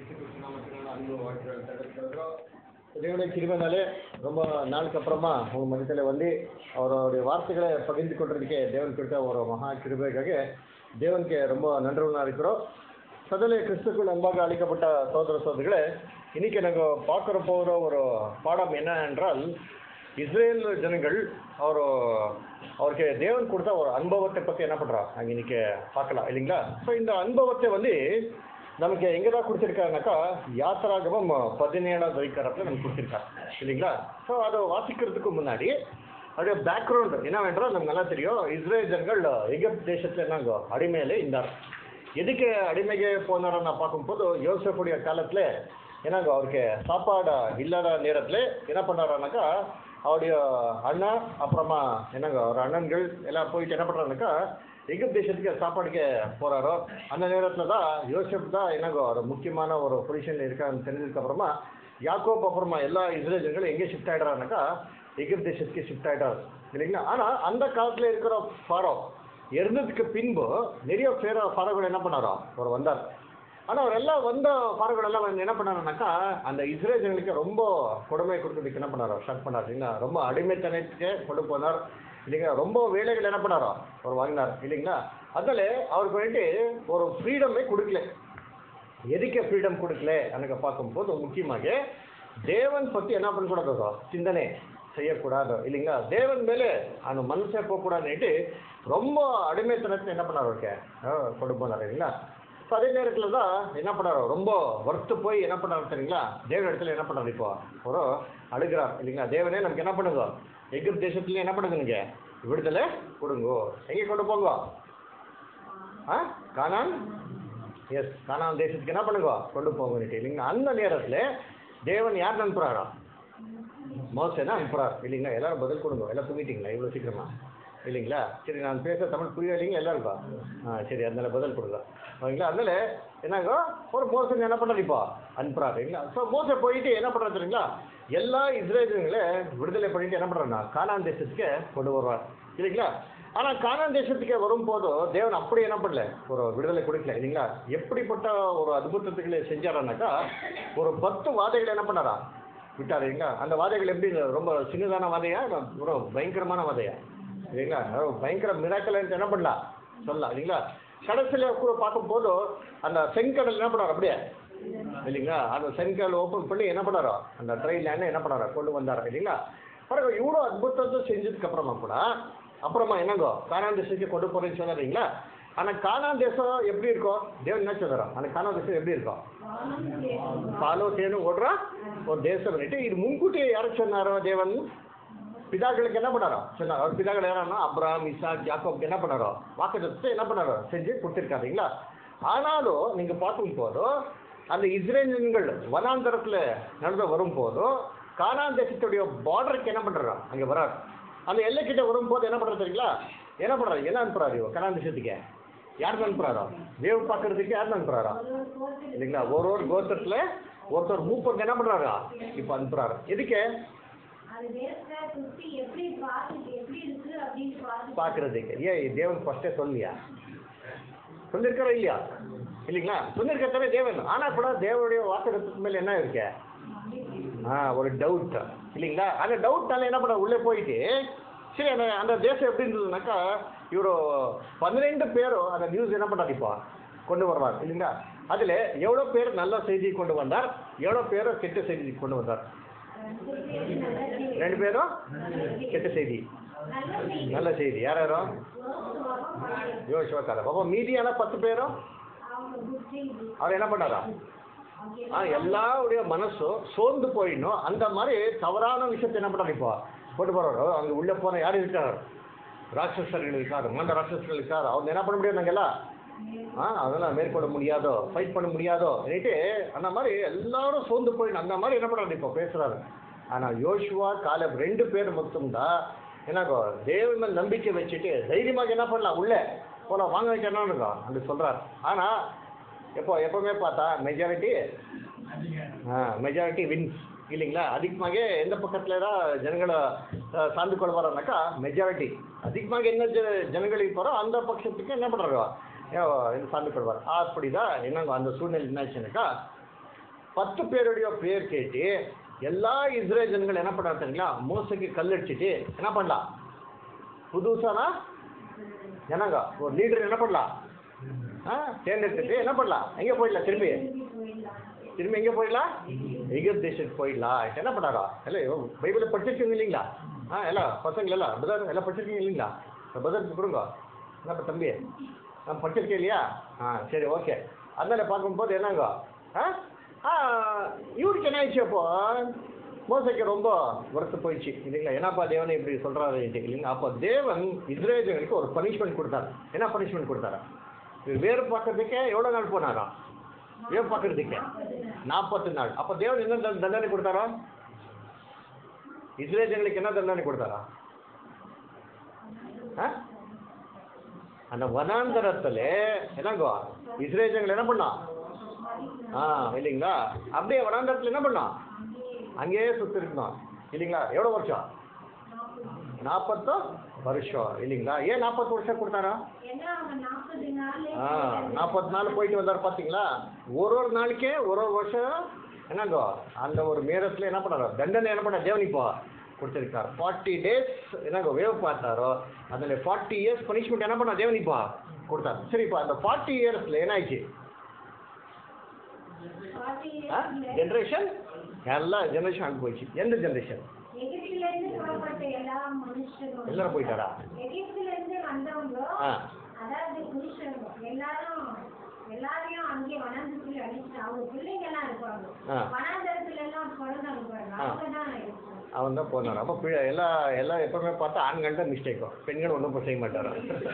கிறிஸ்து நாமத்தினால அன்பு வாழ்த்துக்கள் தெரிவிக்கிறோம் தேவனுடைய கிருபைனாலே ரொம்ப நாளுக்கு அப்புறமா உங்க மனத்தில் வந்து அவருடைய வார்த்தைகளை பகிர்ந்து கொண்டிருக்கே தேவன் கொடுத்த ஒரு மகா கிருபைக்காக தேவனுக்கு ரொம்ப நன்றவனா இருக்கிறோம் சதலை கிறிஸ்துக்குள் அன்பாக அளிக்கப்பட்ட சோதர சோதரிகளே இன்னைக்கு நாங்கள் பார்க்குற போகிற ஒரு பாடம் என்ன என்றால் இஸ்ரேல் ஜனங்கள் அவர் அவருக்கு தேவன் கொடுத்த ஒரு அனுபவத்தை பற்றி என்ன பண்ணுறா நாங்கள் இன்னைக்கு பார்க்கலாம் இல்லைங்களா ஸோ இந்த அனுபவத்தை வந்து நமக்கு எங்கே தான் கொடுத்துருக்காருனாக்கா யாத்திராகமம் பதினேழாவது அதிகாரத்தில் நமக்கு கொடுத்துருக்காரு இல்லைங்களா ஸோ அதை வாசிக்கிறதுக்கு முன்னாடி அதோடைய பேக்ரவுண்ட் என்னவென்றால் நமக்கு நல்லா தெரியும் இஸ்ரேல் ஜனங்கள் எகிப்த் தேசத்தில் என்னங்க அடிமையிலே இருந்தார் எதுக்கு அடிமைக்கு போனாரன்னு நான் பார்க்கும்போது யோசப்புடைய காலத்தில் என்னங்க அவருக்கு சாப்பாடு இல்லாத நேரத்தில் என்ன பண்ணாரானாக்கா அவருடைய அண்ணா அப்புறமா என்னங்க அவர் அண்ணன்கள் எல்லாம் போயிட்டு என்ன பண்ணுறாங்கனாக்கா எகிப்து தேசத்துக்கு சாப்பாடுக்கு போகிறாரோ அந்த நேரத்தில் தான் யோசப் தான் என்னங்க ஒரு முக்கியமான ஒரு பொசிஷனில் இருக்கான்னு தெரிஞ்சதுக்கு அப்புறமா யாக்கோப் அப்புறமா எல்லா இஸ்ரேல் ஜனங்களும் எங்கே ஷிஃப்ட் ஆகிடுறாங்கனாக்கா எகிப்து தேசத்துக்கு ஷிஃப்ட் ஆகிட்டார் இல்லைங்களா ஆனால் அந்த காலத்தில் இருக்கிற ஃபாரோ இறந்ததுக்கு பின்பு நிறைய பேர் ஃபாரோகள் என்ன பண்ணாரோ அவர் வந்தார் ஆனால் அவர் எல்லாம் வந்த ஃபாரோகள் எல்லாம் வந்து என்ன பண்ணாருனாக்கா அந்த இஸ்ரேல் ஜனங்களுக்கு ரொம்ப கொடுமை கொடுக்கறதுக்கு என்ன பண்ணாரோ ஸ்டார்ட் பண்ணார் இல்லைங்களா ரொம்ப அடிமைத்தனத்துக்கு கொண்டு போனார் இல்லைங்களா ரொம்ப வேலைகள் என்ன பண்ணாரோ அவர் வாங்கினார் இல்லைங்களா அதனால அவருக்கு வந்துட்டு ஒரு ஃப்ரீடமே கொடுக்கல எதுக்கு ஃப்ரீடம் கொடுக்கல எனக்கு பார்க்கும்போது முக்கியமாக தேவன் பற்றி என்ன பண்ணக்கூடாதோ சிந்தனை செய்யக்கூடாது இல்லைங்களா தேவன் மேலே அந்த மனசே போகக்கூடாதுன்னுட்டு ரொம்ப அடிமைத்தனத்தை என்ன பண்ணார் அவருக்கு கொண்டு போனார் இல்லைங்களா ஸோ அதே நேரத்தில் தான் என்ன பண்ணாரோ ரொம்ப வருத்து போய் என்ன பண்ணாரு தெரியுங்களா தேவன் இடத்துல என்ன பண்ணார் இப்போ ஒரு அழுகிறார் இல்லைங்களா தேவனே நமக்கு என்ன பண்ணுங்க எகிப்து தேசத்துலேயும் என்ன பண்ணுங்க நீங்கள் விடுதலை கொடுங்கோ எங்கே கொண்டு போங்க ஆ கானான் எஸ் கானான் தேசத்துக்கு என்ன பண்ணுங்க கொண்டு போங்கன்னுட்டு இல்லைங்களா அந்த நேரத்தில் தேவன் யார் அனுப்புகிறாரா மோசனா அனுப்புகிறார் இல்லைங்களா எல்லாரும் பதில் கொடுங்க எல்லாம் தூங்கிட்டீங்களா இவ்வளோ சீக்கிரமா இல்லைங்களா சரி நான் பேச தமிழ் புரிய இல்லைங்க எல்லாருக்கும் ஆ சரி அதனால பதில் கொடுங்க ஓகேங்களா அதனால என்னங்க ஒரு மோசன் என்ன பண்ணுறாரு இப்போ அனுப்புகிறாரு இல்லைங்களா ஸோ மோச போயிட்டு என்ன பண்ணுறாரு தெரியுங்களா எல்லா இஸ்ரேலுங்களே விடுதலை பண்ணிட்டு என்ன பண்ணுறாருன்னா கானான் தேசத்துக்கு கொண்டு வருவார் இல்லைங்களா ஆனால் கானான் தேசத்துக்கு வரும்போது தேவன் அப்படி என்ன பண்ணல ஒரு விடுதலை கொடுக்கல இல்லைங்களா எப்படிப்பட்ட ஒரு அற்புதத்துகளை செஞ்சாரானாக்கா ஒரு பத்து வாதைகளை என்ன பண்ணாரா விட்டார் இல்லைங்களா அந்த வாதைகள் எப்படி ரொம்ப சின்னதான வாதையா இல்ல ரொம்ப பயங்கரமான வாதையா இல்லைங்களா அதாவது பயங்கர மிராக்கல் என்ன பண்ணலாம் சொல்லலாம் இல்லைங்களா கடைசியில் கூட பார்க்கும்போது அந்த செங்கடல் என்ன பண்ணார் அப்படியே இல்லைங்களா அந்த செங்கல் ஓப்பன் பண்ணி என்ன பண்ணாரோ அந்த ட்ரெயின் லேண்டை என்ன பண்ணாரோ கொண்டு வந்தாரோ இல்லைங்களா பாருங்க இவ்வளோ அற்புதத்தை செஞ்சதுக்கு அப்புறமா கூட அப்புறமா என்னங்கோ காணான் தேசத்துக்கு கொண்டு போறேன்னு சொன்னாருங்களா ஆனால் காணான் தேசம் எப்படி இருக்கும் தேவன் என்ன சொல்கிறாரோ அந்த காணான் தேசம் எப்படி இருக்கும் பாலோ தேனும் ஓடுறா ஒரு தேசம் பண்ணிட்டு இது முன்கூட்டியே யாரை சொன்னாரோ தேவன் பிதாக்களுக்கு என்ன பண்ணாரோ சொன்னார் அவர் பிதாக்கள் யாரா அப்ராம் இசாக் யாக்கோப்க்கு என்ன பண்ணாரோ வாக்குத்தத்தை என்ன பண்ணாரோ செஞ்சு கொடுத்துருக்காருங்களா ஆனாலும் நீங்கள் பார்க்கும் போதும் அந்த இஸ்ரேலியன்கள் வனாந்தரத்தில் நடந்து வரும்போதும் கானான் தேசத்துடைய பார்டருக்கு என்ன பண்ணுறாரோ அங்கே வரார் அந்த எல்லைக்கிட்ட வரும்போது என்ன பண்ணுறது தெரியுங்களா என்ன பண்ணுறாரு என்ன அனுப்புறாரு இவன் கனான் தேசத்துக்கு யாருக்கு அனுப்புறாரோ வேவு பார்க்கறதுக்கு யாருக்கு அனுப்புறாரோ இல்லைங்களா ஒரு ஒரு கோத்திரத்தில் ஒருத்தர் மூப்பருக்கு என்ன பண்ணுறாரா இப்போ அனுப்புறாரு எதுக்கு அது தேசத்தை சுத்தி எப்படி பார்த்துட்டு எப்படி இருக்கு அப்படின்னு பார்த்து பார்க்கறதுக்கு ஏன் தேவன் ஃபர்ஸ்டே சொல்லியா சொல்லியிருக்காரா இல்லையா இல்லைங்களா சொல்லியிருக்கிறதாவே தேவன் ஆனால் கூட தேவனுடைய வாசகத்துக்கு மேலே என்ன இருக்கு ஆ ஒரு டவுட் இல்லைங்களா அந்த டவுட்னால என்ன பண்ண உள்ளே போயிட்டு சரி அந்த அந்த தேசம் எப்படி இருந்ததுனாக்கா இவர் பன்னிரெண்டு பேரும் அந்த நியூஸ் என்ன பண்ணார் இப்போ கொண்டு வருவார் இல்லைங்களா அதில் எவ்வளோ பேர் நல்ல செய்தி கொண்டு வந்தார் எவ்வளோ பேர் கெட்ட செய்தி கொண்டு வந்தார் ரெண்டு பேரும் கெட்ட செய்தி நல்ல செய்தி நல்ல செய்தி யார் யாரும் யோசிவா காலம் அப்போ மீதியான பத்து பேரும் அவங்க குட் செய்தி அவர் என்ன பண்ணாரா ஆ எல்லாருடைய மனசும் சோர்ந்து போயிடணும் அந்த மாதிரி தவறான விஷயத்தை என்ன பண்ணாரு இப்போ கொண்டு போறாரு அங்கே உள்ளே போன யார் இருக்கார் ராட்சசர்கள் இருக்கார் மந்த ராட்சசர்கள் இருக்கார் அவங்க என்ன பண்ண முடியாது நாங்கெல்லாம் ஆ அதெல்லாம் மேற்கொள்ள முடியாதோ ஃபைட் பண்ண முடியாதோ என்னட்டு அந்த மாதிரி எல்லாரும் சோர்ந்து போயிடணும் அந்த மாதிரி என்ன பண்ணுறாரு இப்போ பேசுறாரு ஆனால் யோசுவா காலம் ரெண்டு பேர் மட்டும்தான் என்னக்கோ தேவன் மேல் நம்பிக்கை வச்சுட்டு தைரியமாக என்ன பண்ணலாம் உள்ளே போல வாங்க வைக்கணும் இருக்கும் அப்படி சொல்றாரு ஆனால் எப்போ எப்பவுமே பார்த்தா மெஜாரிட்டி ஆ மெஜாரிட்டி வின்ஸ் இல்லைங்களா அதிகமாக எந்த பக்கத்தில் தான் ஜனங்களை அஹ், சார்ந்து கொள்வாரானாக்கா மெஜாரிட்டி அதிகமாக என்ன ஜ- ஜனங்கள் இருப்பாரோ அந்த பட்சத்துக்கு என்ன பண்ணுறாரோ இது சார்ந்து கொள்வார் அப்படி தான் என்னங்க அந்த சூழ்நிலை என்னாச்சுனாக்கா பத்து பேருடைய பேர் கேட்டு எல்லா இஸ்ரேல் ஜனங்கள் என்ன பண்ணாருங்களா மோசைக்கு கல்லடிச்சிட்டு என்ன பண்ணலாம் புதுசானா என்னங்க ஒரு லீடர் என்ன பண்ணலாம் ஆ தேர்ந்தெடுத்துட்டு என்ன பண்ணலாம் எங்கே போயிடலாம் திரும்பி திரும்பி எங்கே போயிடலாம் எகிப்து தேசத்துக்கு போயிடலாம் இப்ப என்ன பண்ணாரா எல்லாம் பைபிளை படிச்சிருக்கீங்க இல்லைங்களா ஆ எல்லாம் பசங்க எல்லாம் பிரதர் எல்லாம் படிச்சிருக்கீங்க இல்லைங்களா பிரதருக்கு கொடுங்க என்னப்பா தம்பி நான் படிச்சிருக்கேன் இல்லையா ஆ சரி ஓகே அதனால பார்க்கும்போது என்னங்க ஆ ஆ இவருக்கு என்ன ஆயிடுச்சு அப்போ மோசைக்கு ரொம்ப வருத்தம் போயிடுச்சு இல்லைங்களா என்னப்பா தேவனை இப்படி சொல்கிறாரு இல்லைங்களா அப்போ தேவன் இஸ்ரேலுக்கு ஒரு பனிஷ்மெண்ட் கொடுத்தாரு என்ன பனிஷ்மெண்ட் கொடுத்தாரா இவர் வேறு பார்க்கறதுக்கே எவ்வளோ நாள் போனாரா வேறு பார்க்கறதுக்கே நாற்பத்து நாள் அப்போ தேவன் என்ன தண்ட- தண்டனை கொடுத்தாரா இஸ்ரேலுக்கு என்ன தண்டனை கொடுத்தாரா ஆ அந்த வனாந்தரத்துல என்னங்கோ இஸ்ரேஜங்கள் என்ன பண்ணான் ஆ இல்லைங்களா அப்படியே வனாந்தரத்துல என்ன பண்ணான் அங்கேயே சுத்தி இருக்கணும் இல்லைங்களா எவ்வளோ வருஷம் நாற்பத்தோ வருஷம் இல்லைங்களா ஏன் நாற்பது வருஷம் கொடுத்தாரா ஏன்னா அவங்க நாற்பது நாள் ஆ நாற்பது நாள் போயிட்டு வந்தார் பார்த்தீங்களா ஒரு ஒரு நாளைக்கே ஒரு ஒரு வருஷம் என்னங்கோ அந்த ஒரு நேரத்தில் என்ன பண்ணாரோ தண்டனை என்ன பண்ண தேவன் இப்போ கொடுத்துருக்காரு ஃபார்ட்டி டேஸ் என்னங்கோ வேவ் பார்த்தாரோ அதில் ஃபார்ட்டி இயர்ஸ் பனிஷ்மெண்ட் என்ன பண்ண தேவன் இப்போ கொடுத்தாரு சரி இப்போ அந்த ஃபார்ட்டி இயர்ஸில் என்ன ஆயிடுச்சு ஃபார்ட்டி ஜென்ரேஷன் எல்லா ஜென்ரேஷன் அங்கே போயிடுச்சு எந்த ஜென்ரேஷன் எகிப்துல இருந்து புறப்பட்ட எல்லா மனுஷரும் எல்லாரும் போயிட்டாரா எகிப்துல இருந்து வந்தவங்க ஆ அதாவது புருஷங்க எல்லாரும் எல்லாரையும் அங்கே வனாந்தரத்துல அடிச்சு அவங்க பிள்ளைங்க எல்லாம் இருப்பாங்க ஆ. வனாந்தரத்துல எல்லாம் பிறந்தவங்க பாருங்க ஆ. அவங்க தான் இருப்பாங்க அவன் தான் போனார் அப்போ பிழை எல்லா எல்லாம் எப்பவுமே பார்த்தா ஆண்கள் தான் மிஸ்டேக்கும் பெண்கள் ஒன்றும் செய்ய மாட்டாரா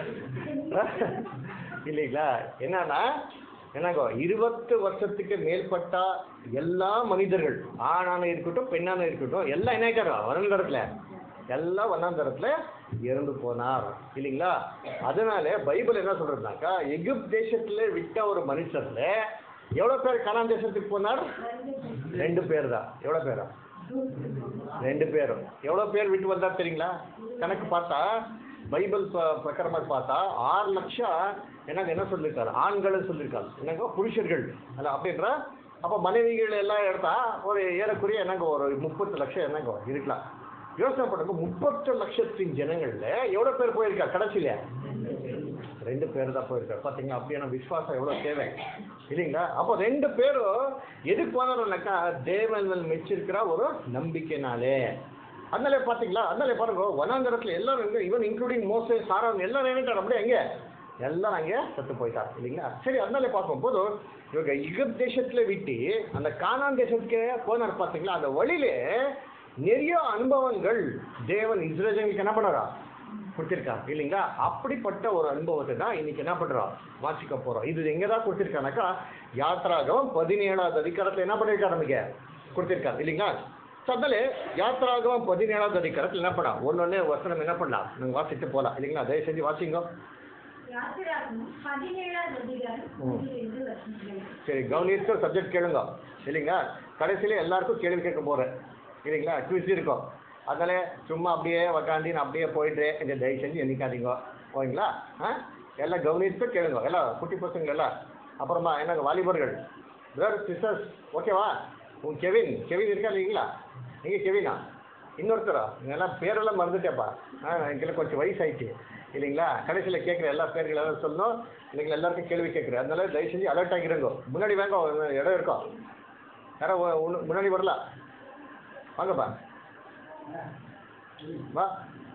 இல்லைங்களா என்னன்னா என்னங்கோ இருபத்து வருஷத்துக்கு மேற்பட்ட எல்லா மனிதர்கள் ஆணான இருக்கட்டும் பெண்ணான இருக்கட்டும் எல்லாம் என்ன ஆயிட்டாரா வனாந்தரத்தில் எல்லாம் வனாந்தரத்தில் இறந்து போனார் இல்லைங்களா அதனால பைபிள் என்ன சொல்றதுனாக்கா எகிப்து தேசத்துல விட்ட ஒரு மனுஷர்ல எவ்வளோ பேர் கனான் தேசத்துக்கு போனார் ரெண்டு பேர் தான் எவ்வளோ பேரா ரெண்டு பேரும் எவ்வளோ பேர் விட்டு வந்தார் தெரியுங்களா கணக்கு பார்த்தா பைபிள் ப- பிரகாரமாக பார்த்தா ஆறு லட்சம் என்னங்க என்ன சொல்லியிருக்காரு ஆண்களும் சொல்லியிருக்காரு என்னங்க புருஷர்கள் அல்ல அப்படின்ற அப்போ மனைவிகள் எல்லாம் எடுத்தா ஒரு ஏறக்குறைய என்னங்க ஒரு முப்பத்து லட்சம் என்னங்க இருக்கலாம் யோசனை பண்ணுங்க முப்பத்து லட்சத்தின் ஜனங்கள்ல எவ்வளோ பேர் போயிருக்கா கடைசியில ரெண்டு பேர் தான் போயிருக்காரு பார்த்தீங்களா அப்படியான விசுவாசம் எவ்வளோ தேவை இல்லைங்களா அப்போ ரெண்டு பேரும் எதுக்கு போனாருனாக்கா தேவன் மேல் மெச்சிருக்கிற ஒரு நம்பிக்கைனாலே அதனால பார்த்தீங்களா அதனால பாருங்க வனாந்தரத்தில் எல்லாரும் எங்க ஈவன் இன்க்ளூடிங் மோசே சாரான் எல்லாரும் என்னட்டார் அப்படியே எங்கே எல்லாம் அங்கே செத்து போயிட்டார் இல்லைங்களா சரி அதனால பார்க்கும்போது இவங்க இகப் தேசத்தில் விட்டு அந்த கானான் தேசத்துக்கு போனார் பார்த்தீங்களா அந்த வழியிலே நிறைய அனுபவங்கள் தேவன் இஸ்ரேலுக்கு என்ன பண்ணாரா கொடுத்திருக்கா இல்லைங்களா அப்படிப்பட்ட ஒரு அனுபவத்தை தான் இன்னைக்கு என்ன பண்றோம் வாசிக்க போறோம் இது எங்க தான் கொடுத்திருக்கானாக்கா யாத்ராகம் பதினேழாவது அதிகாரத்துல என்ன பண்ணிருக்காரு நமக்கு கொடுத்திருக்காரு இல்லைங்களா So, அதனால யாத்ராகம் பதினேழாவது அதிகாரத்தில் என்ன பண்ணலாம் ஒன்னொன்னே வசனம் என்ன பண்ணலாம் நீங்க வாசிட்டு போலாம் இல்லைங்களா தயவு செஞ்சு வாசிங்க யாத்திராகும் பதினேழாவது அதிகாரம் ம். ஒன்றிலிருந்து வசனங்கள். சரி கவனித்து சப்ஜெக்ட் கேளுங்க இல்லைங்களா கடைசியில எல்லாருக்கும் கேள்வி கேட்க போறேன் இல்லைங்களா குவிஸ் இருக்கும் அதனால சும்மா அப்படியே உக்காந்து நான் அப்படியே போயிட்டு இந்த தயவு செஞ்சு எண்ணிக்காதீங்க ஓகேங்களா ஆ எல்லாம் கவனித்து கேளுங்க எல்லாம் குட்டி பசங்க எல்லாம் அப்புறமா என்னங்க வாலிபர்கள் பிரதர் சிஸ்டர்ஸ் ஓகேவா உன் கெவின் கெவின் இருக்கா இல்லைங்களா நீங்கள் கெவினா இன்னொருத்தரா எல்லாம் பேரெல்லாம் மறந்துட்டேப்பா ஆ எனக்கு கொஞ்சம் வயசாயிடுச்சு இல்லைங்களா கடைசியில் கேட்குற எல்லா பேர்கள் எல்லாம் சொல்லணும் இல்லைங்களா எல்லாருக்கும் கேள்வி கேட்குறேன் அதனால தயவு செஞ்சு அலர்ட் ஆகிருங்க முன்னாடி வாங்க ஒரு இடம் இருக்கும் யாரோ ஒ- ஒண்ணு- முன்னாடி வரலாம் வாங்கப்பா வா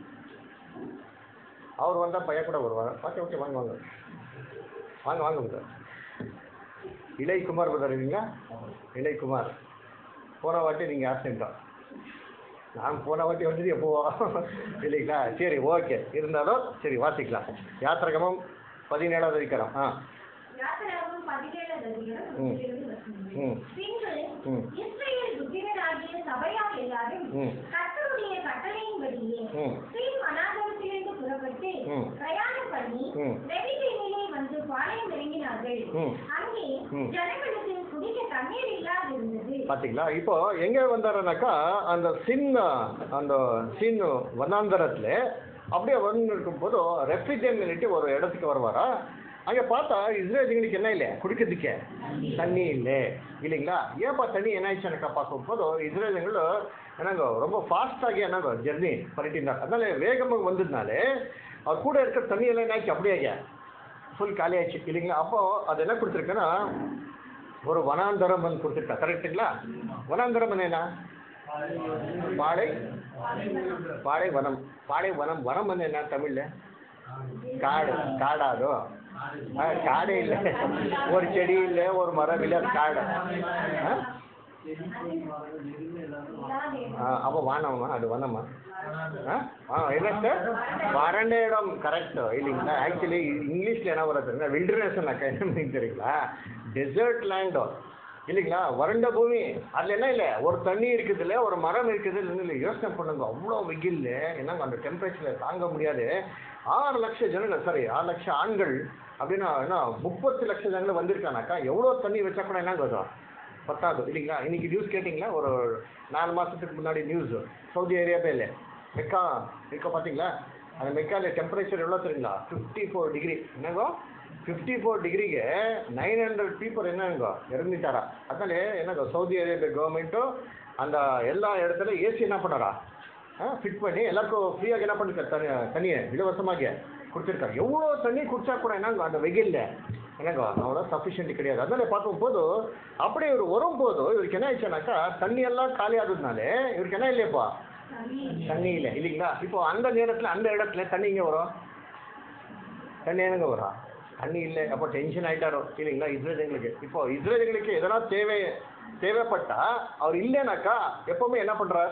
அவர் வந்தால் பையன் கூட வருவார் ஓகே ஓகே வாங்க வாங்க வாங்க வாங்க பிரதர் இளைக்குமார் பிரதர் இல்லைங்களா இளைக்குமார் போன வாட்டி நீங்கள் ஆப்சென்ட் தான் நான் போன வாட்டி வந்தது எப்போ இல்லைங்களா சரி ஓகே இருந்தாலும் சரி வாசிக்கலாம் யாத்திரகமம் பதினேழாவது அதிகாரம் ஆ யாத்திராகும் பதினேழாவது அதிகாரம் ம். ஒன்றிலிருந்து வசனங்கள். ம் பின்பு ம். இஸ்ரவேல் புத்திரராகிய சபையார் எல்லாரும் ம். கர்த்தருடைய கட்டளையின்படியே ம். சீன் வனாந்தரத்திலிருந்து புறப்பட்டு ம். பிரயாணம் பண்ணி ம். ரெவிதீமிலே வந்து பாளையம் இறங்கினார்கள் ம். அங்கே ம். ஜனங்களுக்கு குடிக்க தண்ணீர் இல்லாதிருந்தது பார்த்தீங்களா இப்போ எங்கே வந்தாருனாக்கா அந்த சின்ன அந்த சின்ன வனாந்தரத்தில் அப்படியே வந்து இருக்கும்போது ரெஃப்ரிஜரேட்டர் ஒரு இடத்துக்கு வருவாரா அங்கே பார்த்தா இஸ்ரேலுங்களுக்கு என்ன இல்லை குடிக்கிறதுக்கே தண்ணி இல்லை இல்லைங்களா ஏன்பா தண்ணி என்ன ஆயிடுச்சுனாக்கா பார்க்கும்போது இஸ்ரேலுಗಳು என்னங்க ரொம்ப ஃபாஸ்ட்டாಗಿ என்னங்க ஜெர்னி பண்ணிட்டு இருந்தாங்க அதனால வேகமாக வந்ததுனாலே அவர் கூட இருக்கிற தண்ணி எல்லாம் என்ன ஆச்சு அப்படியே ஃபுல் காலி ஆயிடுச்சு இல்லைங்களா அப்போ அது என்ன கொடுத்துருக்கேன்னா ஒரு வனாந்தரம் வந்து கொடுத்துருக்கா கரெக்டுங்களா வனாந்தரம் என்ன பாடை பாடை வனம் பாடை வனம் வனம் வந்து என்ன தமிழ்ல காடு காடா அது ஆ, காடே இல்லை ஒரு செடி இல்லை ஒரு மரம் இல்லை அது காடு ஆ? ஆ, அப்போ வானமா அது வனமா ஆ ஆ என்ன சார் வறண்ட இடம் கரெக்ட் இல்லைங்களா ஆக்சுவலி இங்கிலீஷில் என்ன வருது வில்டர்னஸ் என்ன meaning தெரியுங்களா டெசர்ட் லேண்டோ இல்லைங்களா வறண்ட பூமி அதில் என்ன இல்லை ஒரு தண்ணி இருக்குது இல்லை ஒரு மரம் இருக்குது இல்லை யோசனை பண்ணுங்க அவ்வளோ வெயில் என்னங்க அந்த டெம்பரேச்சரில் தாங்க முடியாது ஆறு லட்சம் ஜனங்கள் சாரி ஆறு லட்சம் ஆண்கள் அப்படின்னா என்ன முப்பத்து லட்சம் ஜனங்கள் வந்திருக்கானாக்கா எவ்வளோ தண்ணி வச்சா கூட என்னங்க வரும் பத்தாது இல்லைங்களா இன்னைக்கு நியூஸ் கேட்டிங்களா ஒரு நாலு மாதத்துக்கு முன்னாடி நியூஸ் சவுதி அரேபியா இல்லை மெக்கா இருக்கா பார்த்தீங்களா அந்த மெக்கால டெம்பரேச்சர் எவ்வளோ தெரியுங்களா ஃபிஃப்டி ஃபோர் டிகிரி என்னங்கோ ஃபிஃப்டி ஃபோர் டிகிரிಗೆ நைன் ஹண்ட்ரட் பீப்புள் என்னங்கோ இறந்துட்டாரா அதனால என்னங்கோ சவுதி அரேபியா கவர்மெண்ட்டு அந்த எல்லா இடத்துல ஏசி என்ன பண்ணாரா ஃபிட் பண்ணி எல்லாருக்கும் ஃப்ரீயாக என்ன பண்ணிருக்காரு தண்ணி தண்ணியை இலவசமாக கொடுத்துருக்காரு எவ்வளோ தண்ணி குடிச்சா கூட என்னங்க அந்த வெயில்ல என்னங்க அவ்வளோ சஃபிஷியன்ட் கிடையாது அதனால பார்க்கும்போது அப்படி இவர் வரும்போது இவருக்கு என்ன ஆயிடுச்சுனாக்கா தண்ணி எல்லாம் காலி ஆகுதுனாலே இவருக்கு என்ன இல்லையப்பா தண்ணி இல்லை இல்லைங்களா இப்போ அந்த நேரத்தில் அந்த இடத்துல தண்ணி இங்கே வரும் தண்ணி என்னங்க வரும் தண்ணி இல்லை அப்போ டென்ஷன் ஆயிட்டாரோ இல்லைங்களா இஸ்ரேலுங்களுக்கு இப்போ இஸ்ரேலுங்களுக்கு எதனா தேவை தேவைப்பட்டா அவர் இல்லைனாக்கா எப்பவுமே என்ன பண்றார்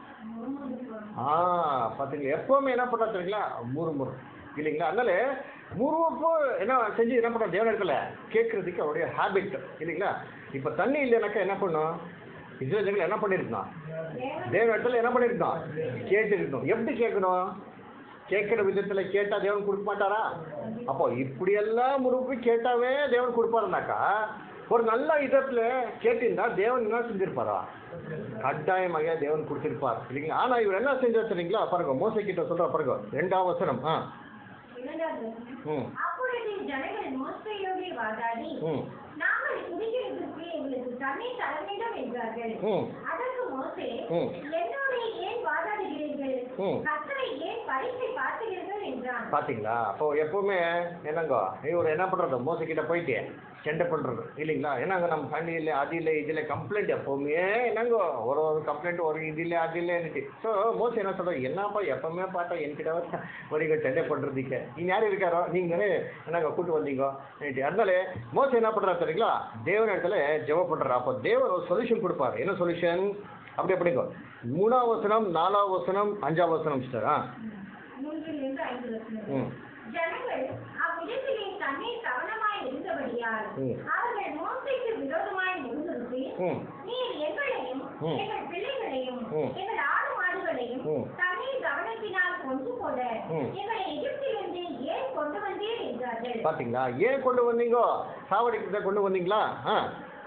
ஆ பார்த்தீங்களா எப்பவுமே என்ன பண்ணுறா தெரியுங்களா முறு முறு இல்லைங்களா அதனால முருவப்போ என்ன செஞ்சு என்ன பண்ணுறோம் தேவன் இடத்துல கேட்கறதுக்கு அவருடைய ஹேபிட் இல்லைங்களா இப்போ தண்ணி இல்லைனாக்கா என்ன பண்ணும் இஸ்ரேலுங்கள் என்ன பண்ணியிருக்கான் தேவன் இடத்துல என்ன பண்ணியிருக்கான் கேட்டிருக்கணும் எப்படி கேட்கணும் கேட்குற விதத்தில் கேட்டால் தேவன் கொடுக்க மாட்டாரா அப்போ இப்படியெல்லாம் முறுப்பு கேட்டாவே தேவன் கொடுப்பாருனாக்கா ஒரு நல்ல விதத்தில் கேட்டிருந்தா தேவன் என்ன செஞ்சிருப்பாரா கட்டாயமாக தேவன் கொடுத்திருப்பார் இல்லைங்களா ஆனால் இவர் என்ன செஞ்சார் தெரியுங்களா பாருங்க மோசை கிட்ட சொல்ற பாருங்க ரெண்டாம் வசனம் ஆ இரண்டாவது வசனம். ம் அப்பொழுது ஜனங்கள் மோசையோடு வாதாடி ம் நாங்கள் குடிக்கிறதுக்கு எங்களுக்கு தண்ணீர் தர வேண்டும் என்றார்கள் ம் அதற்கு மோசே ம். என்னோட ஏன் வாதாடுகிறீர்கள் ம். கர்த்தரை ஏன் பரீட்சை பார்க்கிறீர்கள் என்றான் பார்த்தீங்களா அப்போ எப்பவுமே என்னங்கோ இவர் என்ன பண்ணுறது மோசை கிட்ட போயிட்டு சண்டை பண்ணுறது இல்லைங்களா என்னங்க நம்ம தண்ணி இல்லை அது இல்லை இது இல்லை கம்ப்ளைண்ட் எப்பவுமே என்னங்கோ ஒரு ஒரு கம்ப்ளைண்ட் ஒரு இது இல்லை அது இல்லைன்னுட்டு ஸோ மோசம் என்ன சொல்கிறது என்னப்பா எப்பவுமே பார்த்தா என்கிட்ட வரீங்க சண்டை பண்ணுறதுக்கு நீங்க யார் இருக்காரோ நீங்களே என்னங்க கூட்டு வந்தீங்க அதனால மோசம் என்ன பண்ணுறா தெரியுங்களா தேவன் இடத்துல ஜெபம் பண்ணுறா அப்போ தேவன் ஒரு சொல்யூஷன் கொடுப்பார் என்ன சொல்யூஷன் அப்படி அப்படிங்கோ மூணாவது வசனம் நாலாவது வசனம் அஞ்சாவது வசனம் சார் ஆ மூன்றிலிருந்து ஐந்து வசனம் ம் ஜனங்கள் அவ்விடத்திலே தண்ணீர் கவனமாய் இருந்தபடியால் ம். அவர்கள் மோசைக்கு விரோதமாய் முன்னிறுத்தி ம் நீர் எங்களையும் ம். எங்கள் பிள்ளைகளையும் ம். எங்கள் ஆடு மாடுகளையும் ம். தண்ணீர் கவனத்தினால் கொண்டு போட ம். எங்களை எகிப்திலிருந்து ஏன் கொண்டு வந்தீர் என்றார்கள் பாத்தீங்களா ஏன் கொண்டு வந்தீங்கோ சாவடிக்கிறத கொண்டு வந்தீங்களா ஆ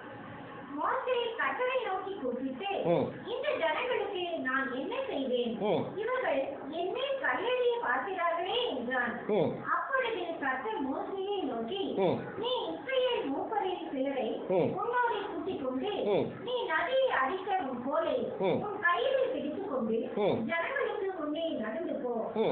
மோசே கட்டளை நோக்கி கூப்பிட்டு ம். இந்த ஜனங்களுக்கு நான் என்ன செய்வேன் ம். இவர்கள் என்னை கல்லெறிய பார்க்கிறார்களே என்றான் ம் அப்பொழுது கர்த்தர் மோசையை நோக்கி ம். நீ இஸ்ரவேல் மூப்பரின் சிலரை ம். உன்னோடு கூட்டிக் கொண்டு ம். நீ நதியை அடித்த உன் கோலை ம். உன் கையில் பிடித்துக் கொண்டு ம். ஜனங்களுக்கு முன்னே நடந்து போ ம்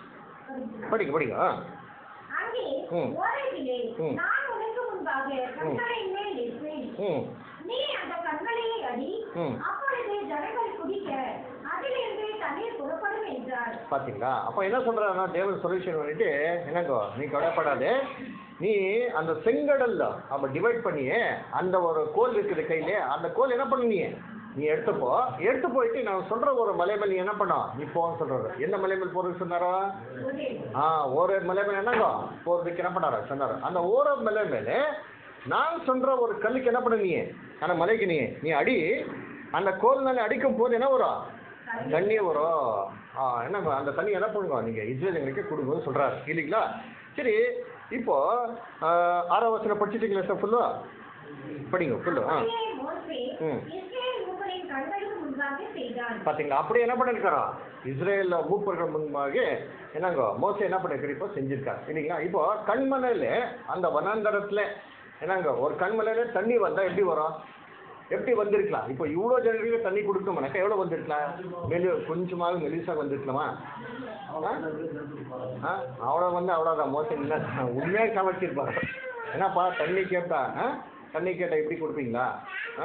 படிங்க படிங்க ஆ அங்கே ம். ஓரத்திலே ம். நான் உனக்கு முன்பாக கண்களின் மேல் இருப்பேன் ம் நீ அந்த கண்களையை அடி ம். அப்பொழுது ஜனங்கள் குடிக்க அதிலிருந்து தண்ணீர் புறப்படும் என்றார் பாத்தீங்களா அப்போ என்ன சொல்றாருன்னா தேவன் சொல்யூஷன் பண்ணிட்டு என்னங்கோ நீ கவலைப்படாதே நீ அந்த செங்கடல்ல அப்ப டிவைட் பண்ணி அந்த ஒரு கோல் இருக்குது கையில அந்த கோல் என்ன பண்ணு நீ நீ எடுத்துப்போ எடுத்து போயிட்டு நான் சொல்ற ஒரு மலை மேல் நீ என்ன பண்ணோம் நீ போன்னு சொல்றாரு எந்த மலை மேல் போறதுக்கு சொன்னாரோ ஒரே ஆ ஒரு மலை மேல என்னங்கோ போறதுக்கு என்ன பண்ணாரு சொன்னாரு அந்த ஓர மலை மேல நான் சொல்ற ஒரு கல்லுக்கு என்ன பண்ண நீ அந்த மலைக்கு நீ நீ அடி அந்த கோல்னால அடிக்கும் போது என்ன வரும் தண்ணி வரும் ஆ என்ன அந்த தண்ணி என்ன பண்ணுங்க நீங்க இஸ்ரேலுங்களுக்கு கொடுங்கன்னு சொல்றாரு இல்லைங்களா சரி இப்போ ஆ, ஆறாம் வசனம் படிச்சிட்டீங்களா சார் ஃபுல்லா படிங்க ஃபுல்லு ஆ அப்படியே மோசே ம். இஸ்ரவேல் மூப்பரின் கண்களுக்கு முன்பாக செய்தான் பாத்தீங்களா அப்படி என்ன பண்ணிருக்காரோ இஸ்ரேல் மூப்பர்கள் முன்பாக என்னங்கோ மோசம் என்ன பண்ணிருக்காரு இப்போ செஞ்சிருக்காரு இல்லைங்களா இப்போ கண்மலையில அந்த வனாந்தரத்துல என்னங்க ஒரு கண்மலையில தண்ணி வந்தா எப்படி வரும் எப்படி வந்திருக்கலாம் இப்போ இவ்வளோ ஜனங்களுக்கு தண்ணி கொடுக்கணும்னாக்கா எவ்வளோ வந்திருக்கலாம் மெலி கொஞ்சமாவது மெலிசாக வந்திருக்கலாமா ஆ? ஆ அவ்வளோ வந்து அவ்வளோதான் மோசம் இல்லை உண்மையாக சமைச்சிருப்பாங்க என்னப்பா தண்ணி கேட்டா ஆ தண்ணி கேட்டால் எப்படி கொடுப்பீங்களா ஆ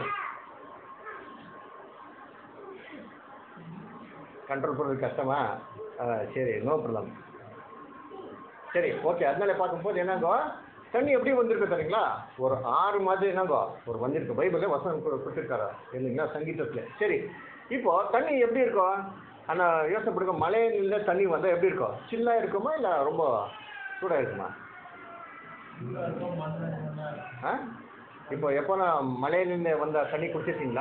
கண்ட்ரோல் பண்ணுறது கஷ்டமா ஆ, சரி நோ ப்ராப்ளம் சரி ஓகே அதனால பார்க்கும்போது என்னங்கோ தண்ணி எப்படி வந்திருக்கு தெரியுங்களா ஒரு ஆறு மாதிரி என்னங்கோ ஒரு வந்திருக்கு பைபிளில் வசனம் கொடு- கொடுத்திருக்காரு இல்லைங்களா சங்கீதத்தில் சரி இப்போ தண்ணி எப்படி இருக்கும் ஆனால் யோசனை பண்ணுங்க மழையில தண்ணி வந்தால் எப்படி இருக்கும் சில்லாக இருக்குமா இல்லை ரொம்ப சூடாக இருக்குமா ஆ இப்போ எப்போ நான் மலையிலேருந்து வந்த தண்ணி குடிச்சிருக்கீங்களா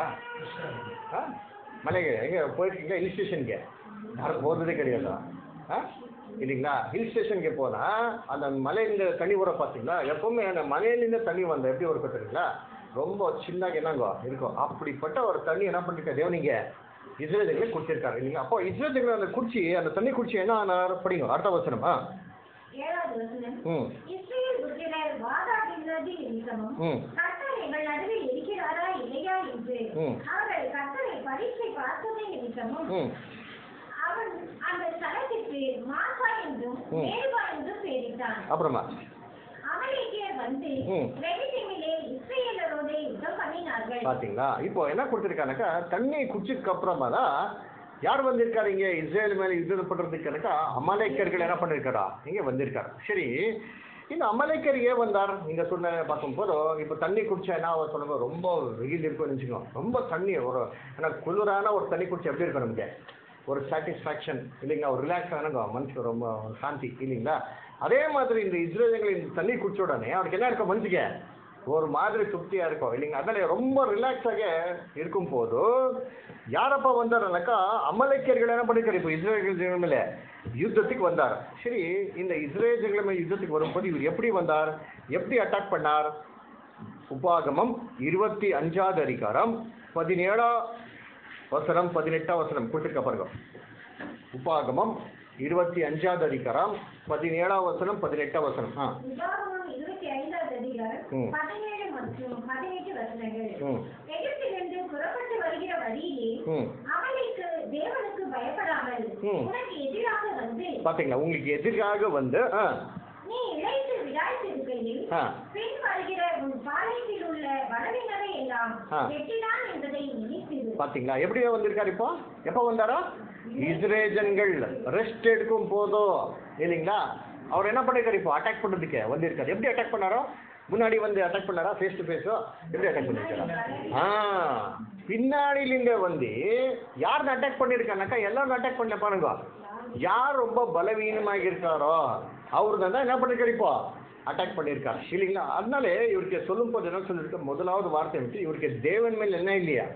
ஆ மலைக்கு எங்கே போயிருக்கீங்களா ஹில் ஸ்டேஷனுக்கு யாரும் போகிறதே கிடையாதா ஆ இல்லைங்களா ஹில் ஸ்டேஷனுக்கு போனால் அந்த மலையிலேருந்து தண்ணி வர பார்த்தீங்களா எப்பவுமே அந்த மலையிலேருந்து தண்ணி வந்த எப்படி வரும் தெரியுங்களா ரொம்ப சின்னதாக என்னங்கோ இருக்கும் அப்படிப்பட்ட ஒரு தண்ணி என்ன பண்ணிருக்க தேவனிங்க இஸ்ரேலுக்கு குடிச்சிருக்காரு இல்லைங்களா அப்போ இஸ்ரேலுக்கு அந்த குடிச்சி அந்த தண்ணி குடிச்சி என்ன ஆனார் படிங்க அடுத்த வசனமா ஏழாவது வசனம் ம் இஸ்ரேல் புத்திரர் வாதாடுகிறது நிமித்தமும் ம் கர்த்தர் எங்கள் நடுவில் இருக்கிறாரா இல்லையா என்று ம். அவர்கள் கர்த்தரை பரீட்சை பார்த்தது நிமித்தமும் ம் அவன் அந்த ஸ்தலத்திற்கு மாசா என்றும் ம். மேல்வா என்றும் பெயரிட்டான் அப்புறமா அமலேக்கியர் வந்து ம். ரெவிசிமிலே இஸ்ரேலரோடு யுத்தம் பண்ணினார்கள் பாத்தீங்களா இப்போ என்ன கொடுத்துருக்கானாக்கா தண்ணி குடிச்சதுக்கு அப்புறமா தான் யார் வந்திருக்காரு இங்க இஸ்ரேல் மேல யுத்தம் பண்றதுக்கானாக்கா அமலேக்கர்கள் என்ன பண்ணிருக்காரா இங்க வந்திருக்காரு சரி இந்த அமலேக்கர் ஏன் வந்தார் நீங்க சொன்ன பார்க்கும்போது இப்போ தண்ணி குடிச்சா என்ன ஆகும் சொல்லுங்க ரொம்ப வெயில் இருக்கும்னு வச்சுக்கோங்க ரொம்ப தண்ணி ஒரு ஏன்னா குளிரான ஒரு தண்ணி குடிச்சா எப்படி இருக்கும் நமக்கு ஒரு சாட்டிஸ்ஃபேக்ஷன் இல்லைங்களா ஒரு ரிலாக்ஸ் ஆனங்க மனசுக்கு ரொம்ப ஒரு சாந்தி இல்லைங்களா அதே மாதிரி இந்த இஸ்ரேலுங்கள் இந்த தண்ணி குடிச்ச உடனே அவருக்கு என்ன இருக்கும் மனசுக்கு ஒரு மாதிரி திருப்தியா இருக்கும் இல்லைங்க அதனால ரொம்ப ரிலாக்ஸாக இருக்கும் போது யாரப்பா வந்தாருனாக்கா அமலேக்கியர்கள் என்ன பண்ணிருக்காரு இப்போ இஸ்ரேல் ஜனங்கள் மேல யுத்தத்துக்கு வந்தார் சரி இந்த இஸ்ரேல் ஜனங்கள் மேல யுத்தத்துக்கு வரும்போது இவர் எப்படி வந்தார் எப்படி அட்டாக் பண்ணார் உபாகமம் இருபத்தி அஞ்சாவது அதிகாரம் பதினேழாம் வசனம் பதினெட்டாம் வசனம் கொடுத்துருக்க பாருங்க உபாகமம் இருபத்தி அஞ்சாவது அதிகாரம் பதினேழாம் வசனம் பதினெட்டாம் வசனம் ஆ உதாரணம் இருபத்தி ஐந்தாவது அதிகாரம் ம். பதினேழு மற்றும் பதினெட்டு வசனங்கள் ம் எகிப்திலிருந்து புறப்பட்டு வருகிற வழியிலே ம் அவனுக்கு தேவனுக்கு பயப்படாமல் ம். உனக்கு எதிராக வந்து பாத்தீங்களா உங்களுக்கு எதிராக வந்து ஆ நீ இழைத்து விடாய்த்திருக்கையில் ஆ பின் வருகிற உன் பாளையத்தில் உள்ள வடவினரை எல்லாம் ஆ. வெட்டினான் என்பதை நினைத்திரு பாத்தீங்களா எப்படியா வந்திருக்காரு இப்போ எப்போ வந்தாரா இஸ்ரேஜன்கள் ரெஸ்ட் எடுக்கும் போதோ இல்லைங்களா அவர் என்ன பண்ணிருக்காரு இப்போ அட்டாக் பண்றதுக்கு வந்திருக்காரு எப்படி அட்டாக் பண்ணாரோ முன்னாடி வந்து அட்டாக் பண்ணாரா ஃபேஸ் டு ஃபேஸோ எப்படி அட்டாக் பண்ணிருக்காரா ஆ பின்னாடியிலிருந்தே வந்து யார் அட்டாக் பண்ணிருக்கானாக்கா எல்லாரும் அட்டாக் பண்ணல பாருங்க யார் ரொம்ப பலவீனமாக இருக்காரோ அவர் தான் என்ன பண்ணிருக்காரு இப்போ அட்டாக் பண்ணியிருக்காரு இல்லைங்களா அதனால இவருக்கு சொல்லும் போது என்ன சொல்லிருக்க முதலாவது வார்த்தை வந்து இவருக்கு தேவன் மேல் என்ன இல்லையா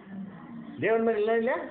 தேவன் மேல் என்ன இல்லையா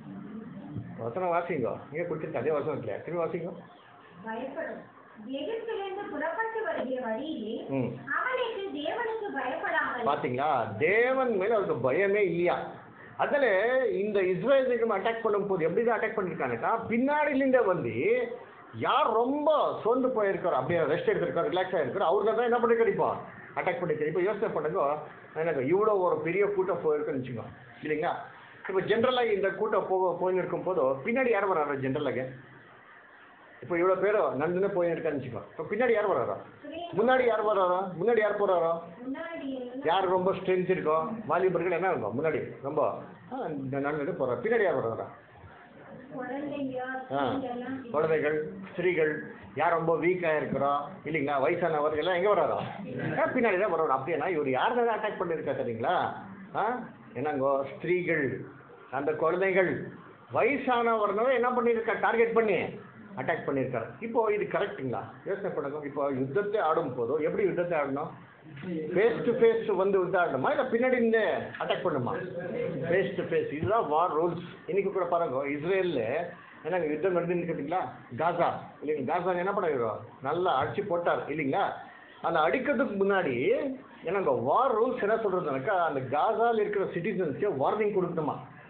வசனம் வாசிங்க இங்கே கொடுத்துருக்கு அதே வசனம் இல்லையா திரும்பி வாசிங்க பயப்படும் எகிப்திலிருந்து புறப்பட்டு வருகிற வழியிலே ம் அவனுக்கு தேவனுக்கு பயப்படாமல் பாத்தீங்களா தேவன் மேல அவருக்கு பயமே இல்லையா அதனால இந்த இஸ்ரேலுக்கு அட்டாக் பண்ணும்போது எப்படி தான் அட்டாக் பண்ணிருக்கானுக்கா பின்னாடியிலிருந்தே வந்து யார் ரொம்ப சோர்ந்து போயிருக்காரோ அப்படியே ரெஸ்ட் எடுத்திருக்காரு ரிலாக்ஸ் ஆயிருக்காரு அவருக்கு தான் என்ன பண்ணிருக்காரு இப்போ அட்டாக் பண்ணிருக்காரு இப்போ யோசனை பண்ணுங்க எனக்கு இவ்வளோ ஒரு பெரிய கூட்டம் போயிருக்குன்னு வச்சுக்கோ இல்லைங்களா இப்போ ஜென்ரலாக இந்த கூட்டம் போக போயிருக்கும் போதோ பின்னாடி யார் வராரு ஜென்ரலாக இப்போ இவ்வளோ பேர் நந்துன்னு போயிருக்கான்னு வச்சுக்கோ இப்போ பின்னாடி யார் வராரோ முன்னாடி யார் வராரோ முன்னாடி யார் போறாரோ முன்னாடி யார் ரொம்ப ஸ்ட்ரென்த் இருக்கோ வாலிபர்கள் என்ன இருக்கும் முன்னாடி ரொம்ப ஆ, இந்த நடந்துட்டு போகிறோம் பின்னாடி யார் வர்றா குழந்தைங்க ஆ இதெல்லாம் குழந்தைகள் ஸ்திரீகள் யார் ரொம்ப வீக்காக இருக்கிறோம் இல்லைங்களா வயசானவர்கள் எல்லாம் எங்கே வராரோ ஆ, பின்னாடி தான் வரோம் அப்படின்னா இவர் யார் தான் அட்டாக் பண்ணியிருக்கா தெரியுங்களா ஆ என்னங்கோ ஸ்திரீகள் அந்த குழந்தைகள் வயசானவர்களை என்ன பண்ணியிருக்கா டார்கெட் பண்ணி அட்டாக் பண்ணியிருக்காரு இப்போ இது கரெக்ட்டுங்களா யோசனை பண்ணுங்க இப்போ யுத்தத்தை ஆடும் போதோ எப்படி யுத்தத்தை ஆடணும் ஃபேஸ் டு ஃபேஸ் வந்து யுத்தம் ஆடணுமா இல்லை பின்னாடி இருந்து அட்டாக் பண்ணுமா ஃபேஸ் டு ஃபேஸ் இதுதான் வார் ரூல்ஸ் இன்னைக்கு கூட பாருங்க இஸ்ரேலில் என்னங்க யுத்தம் நடந்துன்னு கேட்டிங்களா காசா இல்லைங்க காசா என்ன பண்ணிடுறோம் நல்லா அடிச்சு போட்டார் இல்லைங்களா அந்த அடிக்கிறதுக்கு முன்னாடி என்னங்க வார் ரூல்ஸ் என்ன சொல்றதுனாக்கா அந்த காசால இருக்கிற சிட்டிசன்ஸ்க்கு வார்னிங் கொடுக்கணுமா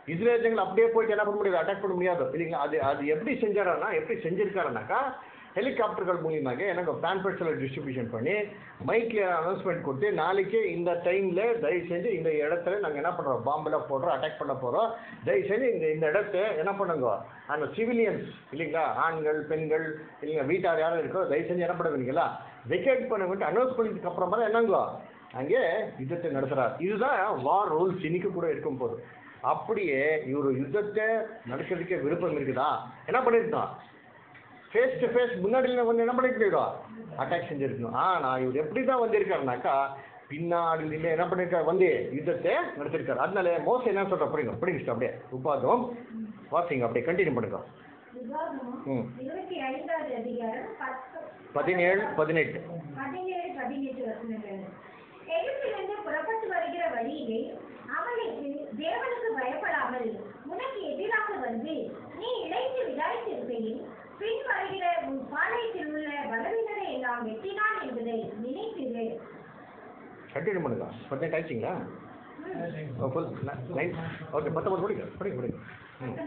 இஸ்ரேல் ஜனங்கள் அப்படியே போயிட்டு என்ன பண்ண முடியாது அட்டாக் பண்ண முடியாது இல்லைங்களா அது அது எப்படி செஞ்சாருன்னா எப்படி செஞ்சிருக்காருனாக்கா ஹெலிகாப்டர்கள் மூலியமாக எனக்கு பேம்பர்ஸில் டிஸ்ட்ரிபியூஷன் பண்ணி மைக்கில் அனௌன்ஸ்மெண்ட் கொடுத்து நாளைக்கு இந்த டைமில் தயவு செஞ்சு இந்த இடத்துல நாங்கள் என்ன பண்ணுறோம் பாம்பெல்லாம் போடுறோம் அட்டாக் பண்ண போகிறோம் தயவு செஞ்சு இந்த இந்த இடத்த என்ன பண்ணுங்க அந்த சிவிலியன்ஸ் இல்லைங்களா ஆண்கள் பெண்கள் இல்லைங்க வீட்டார் யாரும் இருக்கோ தயவு செஞ்சு என்ன பண்ணுவீங்களா வெக்கேட் பண்ண அனௌன்ஸ் பண்ணதுக்கு அப்புறமா தான் என்னங்கோ அங்கே யுத்தத்தை நடத்துகிறார் இதுதான் வார் ரூல்ஸ் இன்னைக்கு கூட இருக்கும் போது அப்படியே இவர் யுத்தத்தை நடக்கிறதுக்கே விருப்பம் இருக்குதா என்ன பண்ணிருந்தான் ஃபேஸ் டு ஃபேஸ் முன்னாடியில் வந்து என்ன பண்ணிருக்கோம் அட்டாக் செஞ்சிருக்கணும் ஆனால் இவர் எப்படி தான் வந்திருக்காருனாக்கா பின்னாடியில என்ன பண்ணிருக்காரு வந்து யுத்தத்தை நடத்திருக்காரு அதனால மோசம் என்ன சொல்ற படிங்க படிங்க அப்படியே உபாதம் வாசிங்க அப்படியே கண்டினியூ பண்ணுங்க விவாதம் ம். இருபத்தி ஐந்தாவது அதிகாரம் பத்து பதினேழு பதினெட்டு பதினேழு பதினெட்டு வசனங்கள் எகிப்திலிருந்து புறப்பட்டு வருகிற வழியிலே அவனுக்கு தேவனுக்கு பயப்படாமல் உனக்கு எதிராக வந்து நீ இழைத்து விசாரித்திருக்கையில் பின் வருகிற உன் பாளையத்தில் உள்ள பலவீனரை எல்லாம் வெட்டினான் என்பதை நினைத்திரு கண்டினியூ பண்ணுங்க பதினெட்டு ஆயிடுச்சிங்களா ஃபுல் நைன் ஓகே பத்தொம்பது படிங்க படிங்க படிங்க ம்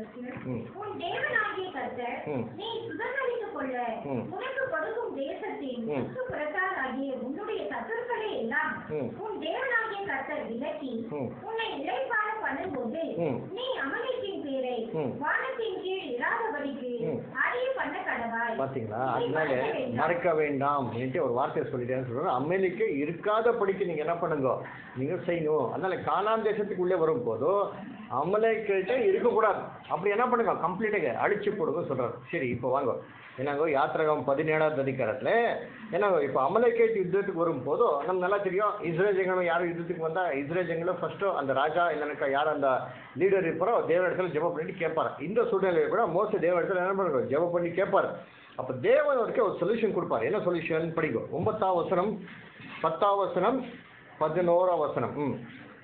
ம். உன் தேவனாகிய கர்த்தர் ம். நீ சுதந்திரித்துக் கொள்ள ம். உனக்கு கொடுக்கும் தேசத்தின் ம். சுற்றுப்புறத்தாராகிய உன்னுடைய சத்துருக்களை எல்லாம் ம். உன் தேவனாகிய கர்த்தர் விலக்கி ம். உன்னை இளைப்பாற பண்ணும்போது ம். நீ அமலிக்கின் பேரை ம். வானத்தின் கீழ் இராதபடிக்கு ம். அறிய பண்ண கடவாய் பார்த்தீங்களா நீ அதனால மறக்க வேண்டாம். மறக்க வேண்டாம் அப்படின்ட்டு ஒரு வார்த்தையை சொல்லிட்டேன்னு சொல்கிறேன் அமெரிக்க இருக்காத படிக்க நீங்கள் என்ன பண்ணுங்க நீங்கள் செய்யணும் அதனால கானான் தேசத்துக்குள்ளே வரும்போதோ அமலைக்கிட்ட இருக்கக்கூடாது அப்படி என்ன பண்ணுங்க கம்ப்ளீட்டாக அழிச்சு போடுங்க சொல்கிறார் சரி இப்போ வாங்க என்னங்கோ யாத்திரகம் பதினேழாவது அதிகாரத்தில் என்னங்கோ இப்போ அமலைக்கேட் யுத்தத்துக்கு வரும்போதோ நம்ம நல்லா தெரியும் இஸ்ரேல் ஜனங்களும் யாரும் யுத்தத்துக்கு வந்தால் இஸ்ரேல் ஜனங்களும் ஃபஸ்ட்டு அந்த ராஜா இல்லைனாக்கா யார் அந்த லீடர் இருப்பாரோ தேவ இடத்துல ஜெபம் பண்ணிட்டு கேட்பார் இந்த சூழ்நிலையில் கூட மோச தேவ இடத்துல என்ன பண்ணுறாரு ஜெபம் பண்ணி கேட்பார் அப்போ தேவன் அவருக்கு ஒரு சொல்யூஷன் கொடுப்பார் என்ன சொல்யூஷன் படிக்கும் ஒன்பதாம் வசனம் பத்தாம் வசனம் பதினோராம் வசனம் ம்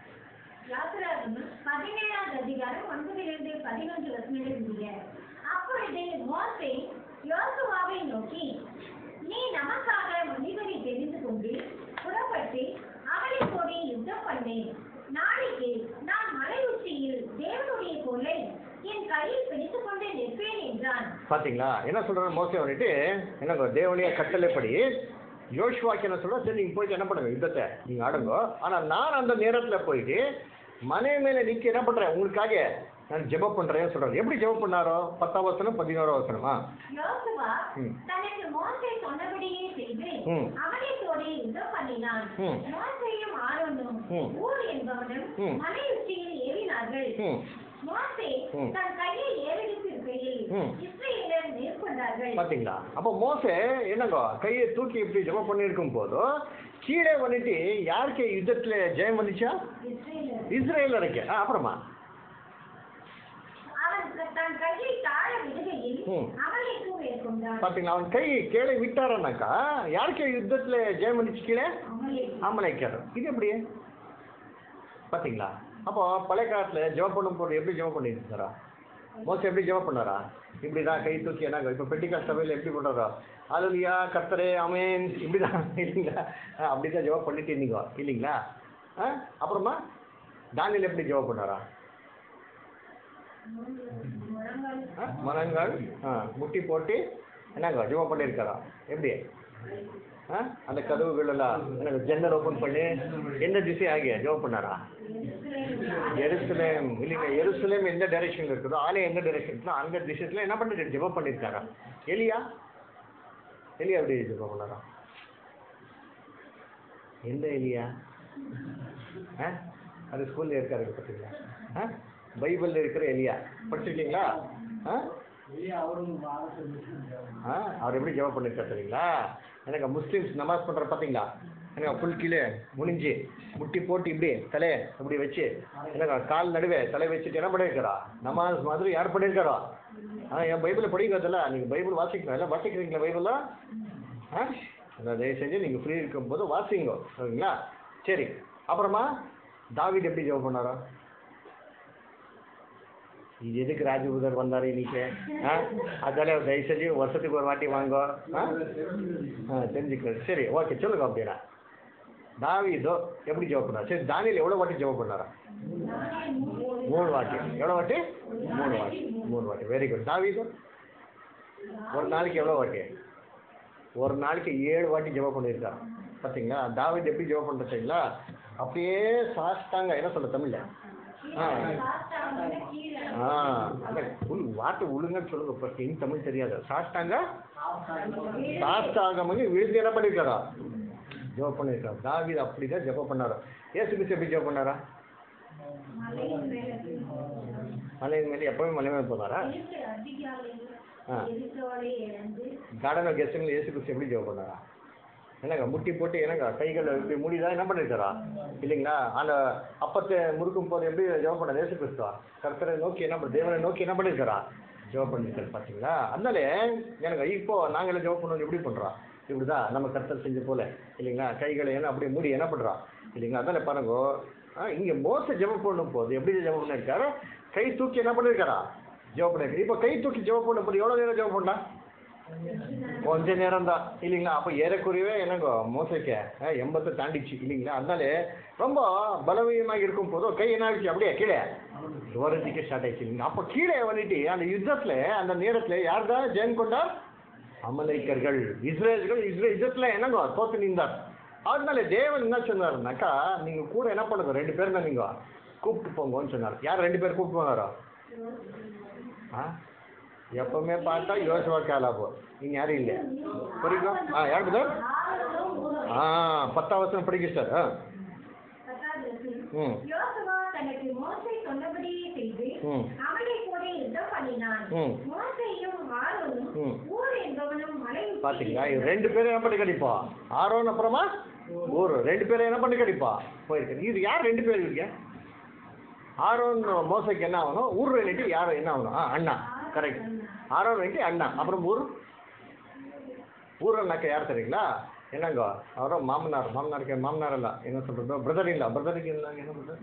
யாத்திராகமம் பதினேழாவது அதிகாரம் ஒன்பதிலிருந்து பதினொன்று வசனங்கள் முடிய அப்பொழுது மோசே யோசுவாவை நோக்கி நீ நமக்காக மனிதரை தெரிந்து கொண்டு புறப்பட்டு அவளை போடி யுத்தம் பண்ணு நாளைக்கு நான் மலை உச்சியில் தேவனுடைய கொலை என் கையில் பிடித்துக் கொண்டு நிற்பேன் என்றான் பார்த்தீங்களா என்ன சொல்கிறாரு மோசே வந்துட்டு என்னங்க தேவனுடைய கட்டளைப்படி யோசுவாக்கு என்ன சொல்கிறோம் சரி நீங்கள் போயிட்டு என்ன பண்ணுங்க யுத்தத்தை நீங்கள் ஆடுங்க ஆனால் நான் அந்த நேரத்தில் போயிட்டு மனை மேலே நிற்க என்ன பண்ணுறேன் உங்களுக்காக நான் ஜெபம் பண்ணுறேன்னு சொல்கிறாரு எப்படி ஜெபம் பண்ணாரோ பத்தாம் வசனம் பதினோராம் வசனமா யோசுவா ம். தனக்கு மோசே சொன்னபடியே செய்து ம். அவனை போடி யுத்தம் பண்ணினான் ம். மோசேயும் ஆரோனும் ம். ஊர் என்பவனும் ம். மலை உச்சியில் ஏறினார்கள் ம் மோசே ம். தன் கையை ஏறெடுத்திருக்கையில் ம். இஸ்ரேலர் மேற்கொண்டார்கள் பார்த்தீங்களா அப்போ மோசே என்னங்கோ கையை தூக்கி இப்படி ஜெபம் பண்ணியிருக்கும் போதும் கீழே வந்துட்டு யாருக்கு யுத்தத்தில் ஜெயம் வந்துச்சா இஸ்ரேலர் இஸ்ரேலருக்கு ஆ அப்புறமா அவன் தன் கையை தாழ விடுகையில் ம். அவனுக்கு மேற்கொண்டான் பார்த்தீங்களா அவன் கை கீழே விட்டாரனாக்கா யாருக்கு யுத்தத்தில் ஜெயம் வந்துச்சு கீழே அமலேக்கு. ஆமலைக்காரர் இது எப்படி பார்த்தீங்களா அப்போ பழைய காலத்தில் ஜெபம் பண்ணும் போது எப்படி ஜெபம் பண்ணியிருந்தாரா மோசம் எப்படி ஜெபம் பண்ணாரா இப்படி தான் கை தூக்கி என்ன இப்போ பெட்டிக்கா சபையில் எப்படி பண்ணுறா அலுலியா கர்த்தரே அமேன் இப்படி தான் இல்லைங்களா ஆ, அப்படி தான் ஜெபம் பண்ணிட்டு இருந்தீங்க இல்லைங்களா ஆ அப்புறமா தானியல் எப்படி ஜெபம் பண்ணாரா முழங்கால் ஆ, மரங்கள் ஆ முட்டி போட்டு என்னங்க ஜெபம் பண்ணியிருக்காரா எப்படி ஆ அந்த கதவுகள் எல்லாம் எனக்கு ஜன்னல் ஓப்பன் பண்ணி எந்த திசை ஆகிய ஜெபம் பண்ணாரா எருசலேம் இல்லைங்க எருசலேம் எந்த டைரக்ஷன்ல இருக்குதோ ஆலயம் எந்த டைரக்ஷன் இருக்குதோ அந்த திசைத்துல என்ன பண்ணிட்டு ஜெபம் பண்ணியிருக்காரா எலியா எலியா எப்படி ஜெபம் பண்ணாரா எந்த எலியா ஆ அது ஸ்கூல்ல இருக்காரு பார்த்தீங்களா ஆ பைபிள்ல இருக்கிற எலியா படிச்சிருக்கீங்களா ஆ ஆ அவர் எப்படி ஜெபம் பண்ணிருக்காரு தெரியுங்களா எனக்கு முஸ்லீம்ஸ் நமாஸ் பண்ற பார்த்தீங்களா எனக்கு ஃபுல் கீழே முடிஞ்சு முட்டி போட்டு இப்படி தலையை இப்படி வச்சு எனக்கு கால் நடுவே தலை வச்சுட்டு என்ன பண்ணியிருக்காரா நமாஸ் மாதிரி யார் பண்ணியிருக்காரோ ஆ என் பைபிளை படிக்கிறதில்ல நீங்கள் பைபிள் வாசிக்கணும் எல்லாம் வாசிக்கிறீங்களா பைபிளா ஆ அதான் தயவு செஞ்சு நீங்கள் ஃப்ரீ இருக்கும்போது வாசிங்க சரிங்களா சரி அப்புறமா தாவீது எப்படி ஜெபம் பண்ணாரோ இது எதுக்கு ராஜபுதர் வந்தார் இன்னைக்கு ஆ அதால தயவு செஞ்சு வருஷத்துக்கு ஒரு வாட்டி வாங்க ஆ ஆ தெரிஞ்சுக்கிறது சரி ஓகே சொல்லுங்க அப்படின்னா தாவீதோ எப்படி ஜெபம் பண்ணார் சரி தானியல் எவ்வளோ வாட்டி ஜெபம் பண்ணாரா மூணு வாட்டி எவ்வளோ வாட்டி மூணு வாட்டி மூணு வாட்டி வெரி குட் தாவீது ஒரு நாளைக்கு எவ்வளோ வாட்டி ஒரு நாளைக்கு ஏழு வாட்டி ஜெபம் பண்ணியிருக்காரு பார்த்தீங்களா தாவீது எப்படி ஜெபம் பண்ணுறீங்களா அப்படியே சாஸ்தாங்க என்ன சொல்ல தமிழ்ல ஆ சாஸ்தாங்க கீழே ஆ அதான் உள் வார்த்தை ஒழுங்கன்னு சொல்லுங்க ஃபர்ஸ்ட் இன் தமிழ் தெரியாது சாஸ்தாங்க சாஸ்தாங்க வந்து விழுந்து என்ன பண்ணியிருக்காரா ஜெபம் பண்ணியிருக்காரு தாவீது அப்படி தான் ஜெபம் பண்ணாரு ஏசு கிறிஸ்து எப்படி ஜெபம் பண்ணாரா மலையின் மேல மலை மேலே எப்பவுமே மலை மேலே போனாரா இருட்டு அதிகாலையில் ஆ. இருட்டோடே எழுந்து கார்டன் ஆஃப் கெஸ்டில் இயேசு கிறிஸ்து எப்படி ஜெபம் பண்ணாரா என்னங்க முட்டி போட்டு என்னங்க கைகள் இப்படி முடிதான் என்ன பண்ணிருக்காரா இல்லைங்களா அந்த அப்பத்தை முறுக்கும் போது எப்படி ஜெபம் பண்ண இயேசு கிறிஸ்துவா கர்த்தரை நோக்கி என்ன பண்ண தேவனை நோக்கி என்ன பண்ணிருக்காரா ஜெபம் பண்ணிருக்காரு பார்த்தீங்களா அதனால எனக்கு இப்போ நாங்கள் ஜெபம் பண்ணணும் எப்படி பண்ணுறோம் இப்படிதான் நம்ம கர்த்தர் செஞ்ச போல இல்லைங்களா கைகளை என்ன அப்படியே மூடி என்ன பண்ணுறோம் இல்லைங்களா அதனால பாருங்க ஆ, இங்க மோச ஜெபம் பண்ணும் போது எப்படி ஜெபம் பண்ணிருக்காரு கை தூக்கி என்ன பண்ணிருக்காரா ஜெபம் பண்ணிருக்காரு இப்போ கை தூக்கி ஜெபம் பண்ணும் போது எவ்வளோ நேரம் ஜெபம் பண்ணா கொஞ்ச நேரம் தான் இல்லைங்களா அப்போ ஏறக்குறையவே என்னங்கோ மோசைக்க எண்பத்தை தாண்டிச்சு இல்லைங்களா அதனால ரொம்ப பலவீனமாக இருக்கும் போதோ கை என்ன ஆயிடுச்சு அப்படியே கீழே துவரத்துக்கு ஸ்டார்ட் ஆயிடுச்சு இல்லைங்களா அப்போ கீழே வந்துட்டு அந்த யுத்தத்தில் அந்த நேரத்தில் யார் தான் ஜெயம் கொண்டார் அமலைக்கர்கள் இஸ்ரேல்கள் இஸ்ரேல் யுத்தத்தில் என்னங்கோ தோத்து நின்றார் அதனால தேவன் என்ன சொன்னாருனாக்கா நீங்கள் கூட என்ன பண்ணுங்க ரெண்டு பேரும் தான் நீங்கள் கூப்பிட்டு போங்கன்னு சொன்னார் யார் ரெண்டு பேர் கூப்பிட்டு போனாரோ ஆ எப்பவுமே பார்த்தா யோசுவா கேலாபோ இங்க யாரும் இல்லை புரியுதா ஆ யார் புதர் ஆறுதலும் ஊரும் ஆ பத்தாம் வருஷம் படிக்க சார் ஆ பத்தாவது ம் யோசுவா தனக்கு மோசே சொன்னபடியே செய்து ம் அவனை கூட யுத்தம் பண்ணினான் ம். மோசேயும் ஆரோனும் ம். ஊர் என்பவனும் மலை உச்சியில் பாத்தீங்களா இது ரெண்டு பேரும் என்ன பண்ணி கடிப்பா ஆரோன் அப்புறமா ஊர் ரெண்டு பேரும் என்ன பண்ணி கடிப்பா போயிருக்கு இது யார் ரெண்டு பேர் இருக்கீங்க ஆரோன் மோசைக்கு என்ன ஆகணும் ஊர் வேலைக்கு யார் என்ன ஆகணும் ஆ அண்ணா கரெக்ட் ஆரோன் வேண்டி அண்ணா அப்புறம் ஊர் ஊரன்னாக்க யார் தெரியுங்களா என்னங்க அவரும் மாமனார் மாமனாருக்கு மாமனார் இல்ல என்ன சொல்றது பிரதர் இல்ல பிரதருக்கு இல்ல என்ன சொல்றது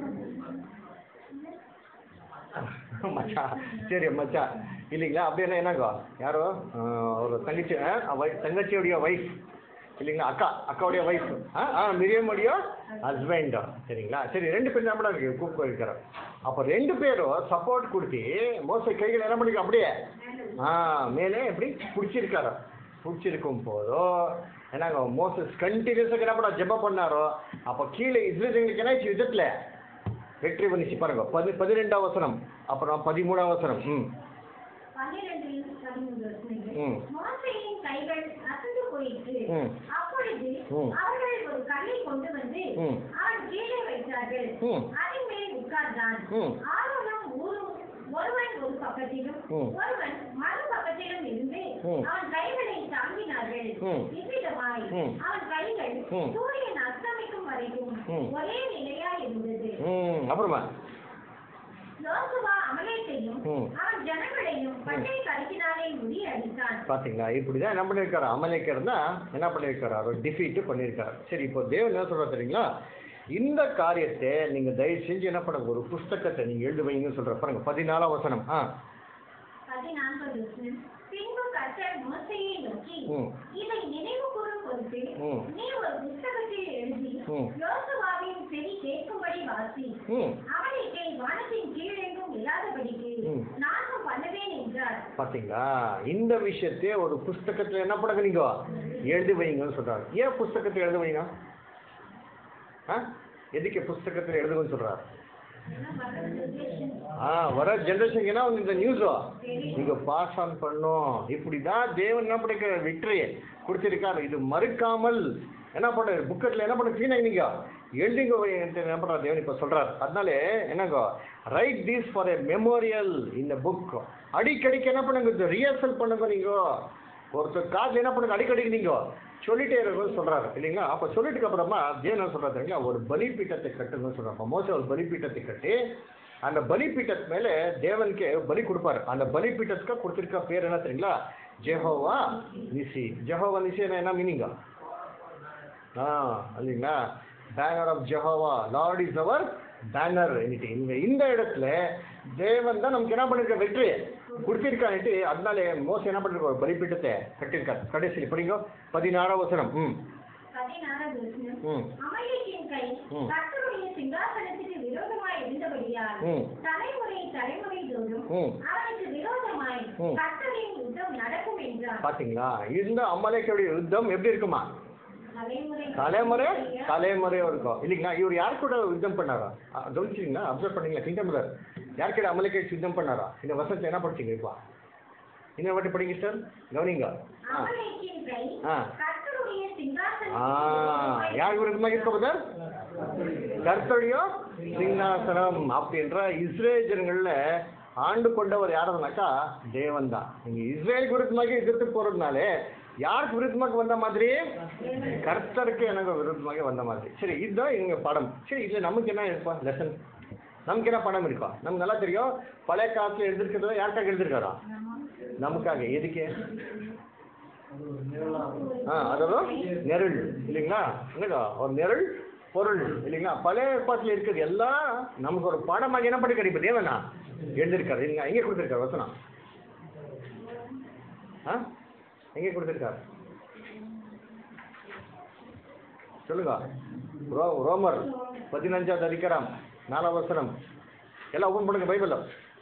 மச்சான் சரி மச்சான் இல்லைங்களா அப்படின்னா என்னங்க யாரோ ஆஹ், ஒரு தங்கச்சி ஆஹ், வை- தங்கச்சியோடைய ஒய்ஃப் இல்லைங்களா அக்கா அக்காவுடைய ஒய்ஃப் ஆ ஆ மிரியமுடைய ஹஸ்பண்ட் சரிங்களா சரி ரெண்டு பேரும் நம்மள இருக்கு கூப்பிட்டு இருக்கிறோம் அப்போ ரெண்டு பேரும் சப்போர்ட் கொடுத்து மோச கைகள் என்ன பண்ணிக்க அப்படியே ஆ மேலே எப்படி பிடிச்சிருக்காரு பிடிச்சிருக்கும் போதோ என்னங்க மோசஸ் கண்டினியூஸாக என்ன பண்ண ஜெபம் பண்ணாரோ அப்போ கீழே இஸ்ரேலுங்களுக்கு என்ன ஆயிடுச்சு யுத்தத்தில் வெற்றி பண்ணிச்சு பாருங்க பதி பதிரெண்டாம் வசனம் அப்புறம் பதிமூணாம் வசனம் ம் பன்னிரண்டில் பதிமூன்று வசனங்கள். ம். மோசேயின் கைகள் அசந்து போயிற்று ம். அப்பொழுது ம். அவர்கள் ஒரு கல்லை கொண்டு வந்து ம். அவன் கீழே வைத்தார்கள் ம். அதன் மேல் உட்கார்ந்தான் ம். ஆரோனும் ஊரும் ஒருவன் ஒரு பக்கத்திலும் ம். ஒருவன் மறு பக்கத்திலும் இருந்து ம். அவன் கைகளை தாங்கினார்கள் ம். இவ்விதமாய் ம். அவன் கைகள் ம். சூரியன் அஸ்தமிக்கும் வரைக்கும் ம். ஒரே நிலையா இருந்தது ம் அப்புறமா யோசுவா அமலேத்தையும் ம். அவன் ஜனங்களையும் பட்டை கருக்கினாலே முறியடித்தான் பார்த்தீங்களா இப்படி தான் என்ன பண்ணியிருக்காரு அமலேக்கர்னா என்ன பண்ணியிருக்காரு அவர் டிஃபீட்டு பண்ணியிருக்காரு சரி இப்போ தேவன் என்ன சொல்கிறார் தெரியுங்களா இந்த காரியத்தை நீங்கள் தயவு செஞ்சு என்ன பண்ணுங்க ஒரு புஸ்தகத்தை நீங்கள் எழுதி வைங்கன்னு சொல்கிற பாருங்க பதினாலாம் வசனம் ஆ பதினான்காவது வசனம். பின்பு கர்த்தர் மோசேயை நோக்கி ம். இதை நினைவு கூறும் பொருட்டு ம். நீ ஒரு புஸ்தகத்தில் எழுதி ம். யோசுவாவின் செவி கேட்கும்படி வாசி ம் அவனை வானத்தின் கீழெங்கும் இல்லாதபடிக்கு ம். நானும் பண்ணுவேன் என்றார் பார்த்தீங்களா இந்த விஷயத்தை ஒரு புஸ்தகத்தில் என்ன பண்ணுங்க நீங்க எழுதி வைங்கன்னு சொல்றாரு ஏன் புஸ்தகத்தில் எழுத வைங்க ஆ எதுக்கு புஸ்தகத்தில் எழுதுங்கன்னு சொல்றாரு ஆ வர ஜென்ரேஷனுக்கு என்ன வந்து இந்த நியூஸோ நீங்க பாஸ் ஆன் பண்ணும் இப்படி தான் தேவன் என்ன பண்ணிருக்காரு விக்டரி கொடுத்திருக்காரு இது மறுக்காமல் என்ன பண்ணாரு புக்கெட்டில் என்ன பண்ண சீனா நீங்க எழுதிங்க வை, என்று என்ன பண்றாரு தேவன் இப்போ சொல்றாரு அதனால என்னங்க right this for a memorial இந்த புக் அடிக்கடிக்கு என்ன பண்ணுங்க இது ரிஹர்சல் பண்ணுங்க நீங்க ஒருத்தர் காதில் என்ன பண்ணுங்க அடிக்கடிக்கு நீங்க சொல்லிட்டே இருக்கணும்னு சொல்றாரு இல்லைங்களா அப்போ சொல்லிட்டுக்கு அப்புறமா தேவன் என்ன சொல்றாரு தெரியுங்களா ஒரு பலிபீட்டத்தை கட்டுங்கன்னு சொல்றாரு அப்போ மோச ஒரு பலிபீட்டத்தை கட்டி அந்த பலிபீட்டத்து மேலே தேவனுக்கு பலி கொடுப்பாரு அந்த பலிபீட்டத்துக்கு கொடுத்திருக்க பேர் என்ன தெரியுங்களா ஜெஹோவா நிசி ஜெஹோவா நிசினா என்ன மீனிங்க ஆ இல்லைங்களா banner of Jehovah Lord is our banner இங்க இந்த இடத்துல தேவன் தான் நமக்கு என்ன பண்ணிருக்க வெற்றி கொடுத்திருக்கான்ட்டு அதனால மோசம் என்ன பண்ணிருக்கோம் பலிபீட்டத்தை கட்டியிருக்காரு கடைசியில் படிங்க பதினாறாம் வசனம் ம் பதினாறாவது வசனம் ம் அமலேக்கின் கை ம். கர்த்தருடைய சிங்காசனத்துக்கு விரோதமாய் இருந்தபடியால் ஆனபடியால் ம். தலைமுறை தலைமுறை தோறும் ம். அவனுக்கு விரோதமாய் ம். கர்த்தரின் யுத்தம் நடக்கும் என்றார் பாத்தீங்களா இந்த அமலேக்கருடைய யுத்தம் எப்படி இருக்குமா தலைமுறை தலைமுறை தலைமுறை இருக்கும் இல்லைங்களா இவர் யார் கூட யுத்தம் பண்ணாரா அ, கவனிச்சீங்களா அப்சர்வ் பண்ணீங்களா கிங்டம் யார் கூட அமலேக்கை யுத்தம் பண்ணாரா இந்த வருஷத்தை என்ன படிச்சீங்க இப்போ இன்னொரு வாட்டி படிங்க சார் கவனிங்க ஆ அமலேக்கின் கை ஆ. கர்த்தருடைய ஆ யார் சிங்காசனம் விருப்பமாக இருக்க பதர் கர்த்தடியோ சிங்காசனம் அப்படின்ற இஸ்ரேல் ஜனங்கள்ல ஆண்டு கொண்டவர் யாருனாக்கா தேவன் தான் நீங்க இஸ்ரேல் விருத்தமாக யுத்தத்துக்கு போறதுனாலே யாருக்கு விருத்தமாக வந்த மாதிரி கர்த்தருக்கு எனக்கு விருத்தமாக வந்த மாதிரி சரி இதுதான் எங்க படம் சரி இதுல நமக்கு என்ன இருப்பா லெசன் நமக்கு என்ன படம் இருக்கா நமக்கு நல்லா தெரியும் பழைய காலத்துல எழுதிருக்கிறத யாருக்காக எழுதிருக்காரா நமக்காக எதுக்கு ஆ அதோட நெருள் இல்லைங்களா என்னக்கா ஒரு நெருள் பொருள் இல்லைங்களா பழைய ஏற்பாட்டில் இருக்கிறது எல்லாம் நமக்கு ஒரு பாடமாக என்ன பண்ணி கிடைப்பது தேவனா எழுதிருக்காரு இல்லைங்க எங்கே கொடுத்துருக்காரு வசனம் ஆ எங்கே கொடுத்துருக்காரு சொல்லுங்க ரோ ரோமர் பதினஞ்சாவது அதிகாரம் நாலாம் வசனம் எல்லாம் ஓப்பன் பண்ணுங்க பைபிளில்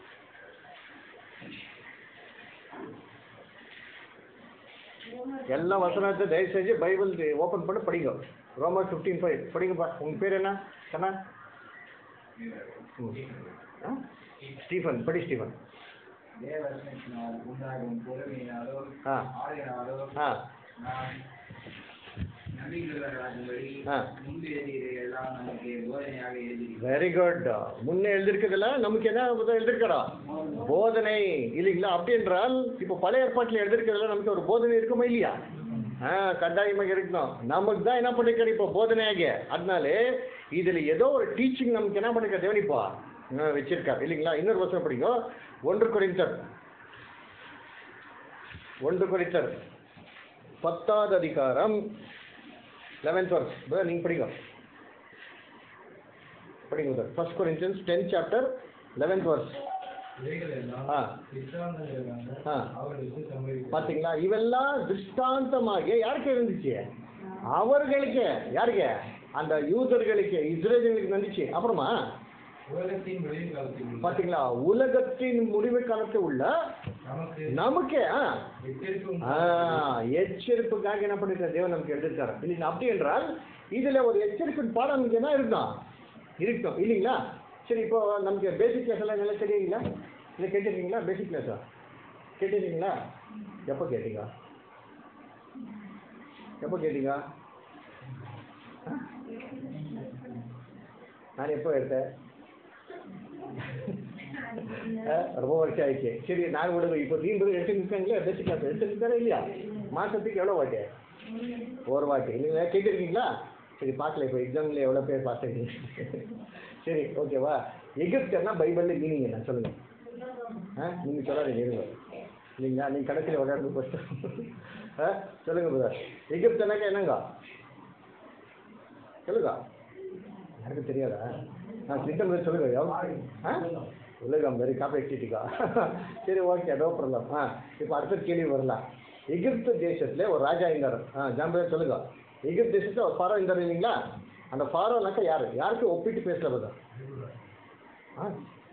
எல்லா வசனத்தை தயவு செஞ்சு பைபிள் ஓப்பன் பண்ணி படிங்க ரோமர் ஃபிஃப்டீன் ஃபைவ் படிங்கப்பா உங்கள் பேர் என்ன கண்ணா ம். ஆ? ஸ்டீஃபன் படி ஸ்டீஃபன் தேவரத்தினால் உண்டாகும் பொறுமையினாலோ ஆ. ஆளினாலோ ஆ நாம் நம்பிக்கையாகும்படி ஆ. முன்பு எழுதியதை எல்லாம் நமக்கு போதனையாக எழுதி வெரி குட் முன்னே எழுதிருக்கிறதுல நமக்கு என்ன முதல் எழுதிருக்கிறா போதனை இல்லைங்களா அப்படி என்றால் இப்போ பழைய ஏற்பாட்டில் எழுதிருக்கிறதுல நமக்கு ஒரு போதனை இருக்குமா இல்லையா ஆ கட்டாயமாக இருக்கணும் நமக்கு தான் என்ன பண்ணிருக்காரு இப்போ போதனையாக அதனால இதில் ஏதோ ஒரு டீச்சிங் நமக்கு என்ன பண்ணிருக்க தேவன் இப்போ ஆ, வச்சிருக்கார் இல்லைங்களா இன்னொரு வருஷம் படிங்க ஒன்று குறித்தர் ஒன்று குறித்தர் பத்தாவது அதிகாரம் லெவன்த் வர்ஸ் நீங்கள் படிங்க படிங்க sir first Corinthians tenth chapter eleventh verse இவைகளெல்லாம் ஆ சித்தாந்தங்களாக ஆ. அவர்களுக்கு சம்பவிக்கும் பாத்தீங்களா இவெல்லாம் திருஷ்டாந்தமாக யாருக்கு இருந்துச்சு அவர்களுக்கு யாருக்கு அந்த யூதர்களுக்கு இஸ்ரேலுக்கு நடந்துச்சு அப்புறமா உலகத்தின் விளைவு காலத்தில் உள்ள பாத்தீங்களா உலகத்தின் முடிவு காலத்தில் உள்ள நமக்கு நமக்கு ஆ எச்சரிக்கும் ஆ, எச்சரிப்புக்காக என்ன பண்ணிருக்காரு தேவன் நமக்கு எழுதிருக்காரு இல்லைங்களா அப்படி என்றால் இதுல ஒரு எச்சரிப்பின் பாடம் நமக்கு என்ன இருக்கும் இருக்கும் இல்லைங்களா சரி இப்போ நமக்கு பேசிக் கிளாஸ் எல்லாம் நல்லா தெரியுங்களா இதை கேட்டிருக்கீங்களா பேசிக் கிளாஸா கேட்டிருக்கீங்களா எப்போ கேட்டீங்க எப்போ கேட்டீங்க ஆ? நான் எப்போ எடுத்தேன் ஆ, ரொம்ப வருஷம் ஆயிடுச்சு சரி நான் விடுங்க இப்போ தீன்பது எடுத்து நிற்காங்களே பேசிக் கிளாஸ் எடுத்து நிற்காரா இல்லையா மாதத்துக்கு எவ்வளோ வாட்டி ஒரு வாட்டி நீங்கள் கேட்டிருக்கீங்களா சரி பார்க்கல இப்போ எக்ஸாமில் எவ்வளோ பேர் பாஸ் ஆகிடுங்க சரி ஓகேவா எகிப்துன்னா பைபிளில் மீனிங் என்ன சொல்லுங்கள் ஆ நீங்கள் சொல்லாதீங்க இருங்க இல்லைங்களா நீங்கள் கடைசியில் விளையாடுறது ஃபஸ்ட்டு ஆ சொல்லுங்கள் பிரதர் எகிப்துனாக்கா என்னங்க சொல்லுங்க யாருக்கும் தெரியாதா நான் சித்தம் சொல்லுங்க எவ்வளோ ஆ உலகம் வெரி காப்பி எக்ஸிட்டிக்கா சரி ஓகே நோ ப்ராப்ளம் ஆ இப்போ அடுத்த கேள்வி வரலாம் எகிப்து தேசத்தில் ஒரு ராஜா இருந்தார் ஆ ஜாம்பே சொல்லுங்க எகிப்து தேசத்தில் ஒரு ஃபாரோ இருந்தார் இல்லைங்களா அந்த ஃபாரோனாக்கா யார் யாருக்கு ஒப்பிட்டு பேசல பதா ஆ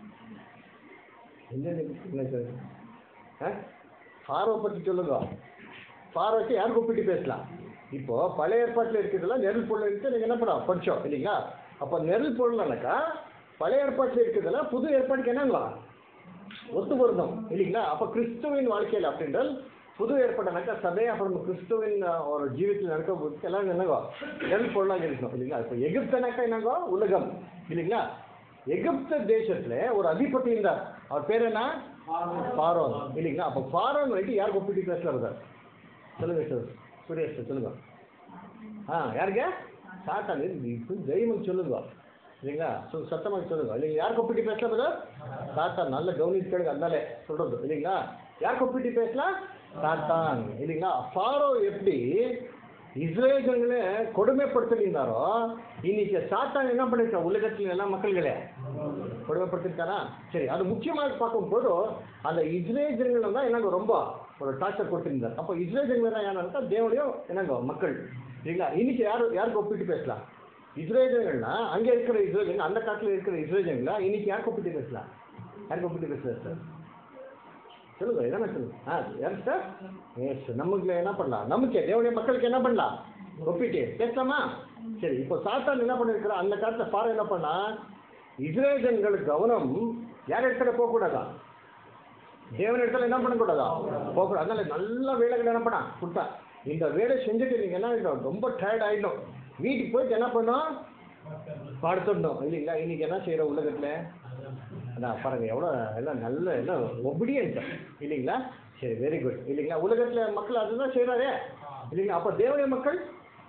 என்ன என்ன சார் ஆ ஃபாரோ பற்றி சொல்லுங்க ஃபாரோக்கு யாருக்கு ஒப்பிட்டு பேசலாம் இப்போ பழைய ஏற்பாட்டில் இருக்கிறதுலாம் நெருள் பொருள் இருக்கு நீங்கள் என்ன பண்ணலாம் படிச்சோம் இல்லைங்களா அப்போ நெருள் பொருள்னாக்கா பழைய ஏற்பாட்டில் இருக்கிறதுல புது ஏற்பாட்டுக்கு என்னங்க ஒத்து பொருந்தும் இல்லைங்களா அப்போ கிறிஸ்துவின் வாழ்க்கையில் அப்படின்றால் புது ஏற்பாடுனாக்கா சபை அப்புறம் கிறிஸ்துவின் அஹ், ஒரு ஜீவித்தில் நடக்க போது எல்லாம் என்னங்கோ நெருள் பொருளாக இருக்கணும் இல்லைங்களா இப்போ எகிப்தனாக்கா என்னங்கோ உலகம் இல்லைங்களா எகிப்து தேசத்துல ஒரு அதிபதி இருந்தார் அவர் பேர் என்ன ஃபாரோன் இல்லைங்களா அப்போ ஃபாரோன் வந்துட்டு யாருக்கு ஒப்பிட்டு பேசுறாரு சார் சொல்லுங்க சார் சுரேஷ் சார் சொல்லுங்க ஆ யாருங்க சாத்தான் இது இப்போ தைரியம் சொல்லுங்க இல்லைங்களா சொ சத்தமாக சொல்லுங்க இல்லைங்க யாருக்கு ஒப்பிட்டு பேசலாம் பிரதர் சாத்தான் நல்ல கவனிச்சு கேளுங்க அதனாலே சொல்றது இல்லைங்களா யாருக்கு ஒப்பிட்டு பேசலாம் சாத்தான் இல்லைங்களா ஃபாரோ எப்படி இஸ்ரேல்களை கொடுமைப்படுத்திருந்தாரோ இன்னைக்கு சாத்தான் என்ன பண்ணிருக்கா உலகத்தில் எல்லா மக்கள்களே கொடுமைப்படுத்திருக்காரா சரி அது முக்கியமாக பார்க்கும்போது அந்த இஸ்ரேல் ஜனங்கள் தான் எனக்கு ரொம்ப ஒரு டார்ச்சர் கொடுத்திருந்தார் அப்போ இஸ்ரேல் ஜனங்கள் தான் யாருன்னா தேவனுடைய என்னங்க மக்கள் இல்லைங்களா இன்னைக்கு யார் யாருக்கு ஒப்பிட்டு பேசலாம் இஸ்ரேஜர்கள்னா அங்கே இருக்கிற இஸ்ரேஜன் அந்த காட்டில் இருக்கிற இஸ்ரேஜங்களா இன்னைக்கு யார் கூப்பிட்டு பேசலாம் யார் கூப்பிட்டு பேசலாம் சார் சொல்லுங்க என்ன சொல்லுங்க ஆ யார் சார் எஸ் நமக்கு என்ன பண்ணலாம் நமக்கு தேவனுடைய மக்களுக்கு என்ன பண்ணலாம் ஒப்பிட்டு பேசலாமா சரி இப்போ சாத்தான் என்ன பண்ணிருக்கிறா அந்த காலத்தில் பாரு என்ன பண்ணா இஸ்ரேஜன்கள் கவனம் யார் இடத்துல போகக்கூடாதா தேவன் இடத்துல என்ன பண்ணக்கூடாதா போகக்கூடாது அதனால நல்ல வேலைகள் என்ன பண்ணா கொடுத்தா இந்த வேலை செஞ்சுட்டு நீங்க என்ன ஆகிடும் ரொம்ப டயர்ட் ஆகிடும் வீட்டுக்கு போயிட்டு என்ன பண்ணோம் படுத்துடணும் இல்லைங்களா இன்னைக்கு என்ன செய்யற உலகத்துல அதான் பாருங்க எவ்வளோ எல்லாம் நல்ல எல்லாம் ஒபிடியன்ட் இல்லைங்களா சரி வெரி குட் இல்லைங்களா உலகத்துல மக்கள் அதுதான் செய்யறாரே இல்லைங்களா அப்போ தேவனுடைய மக்கள்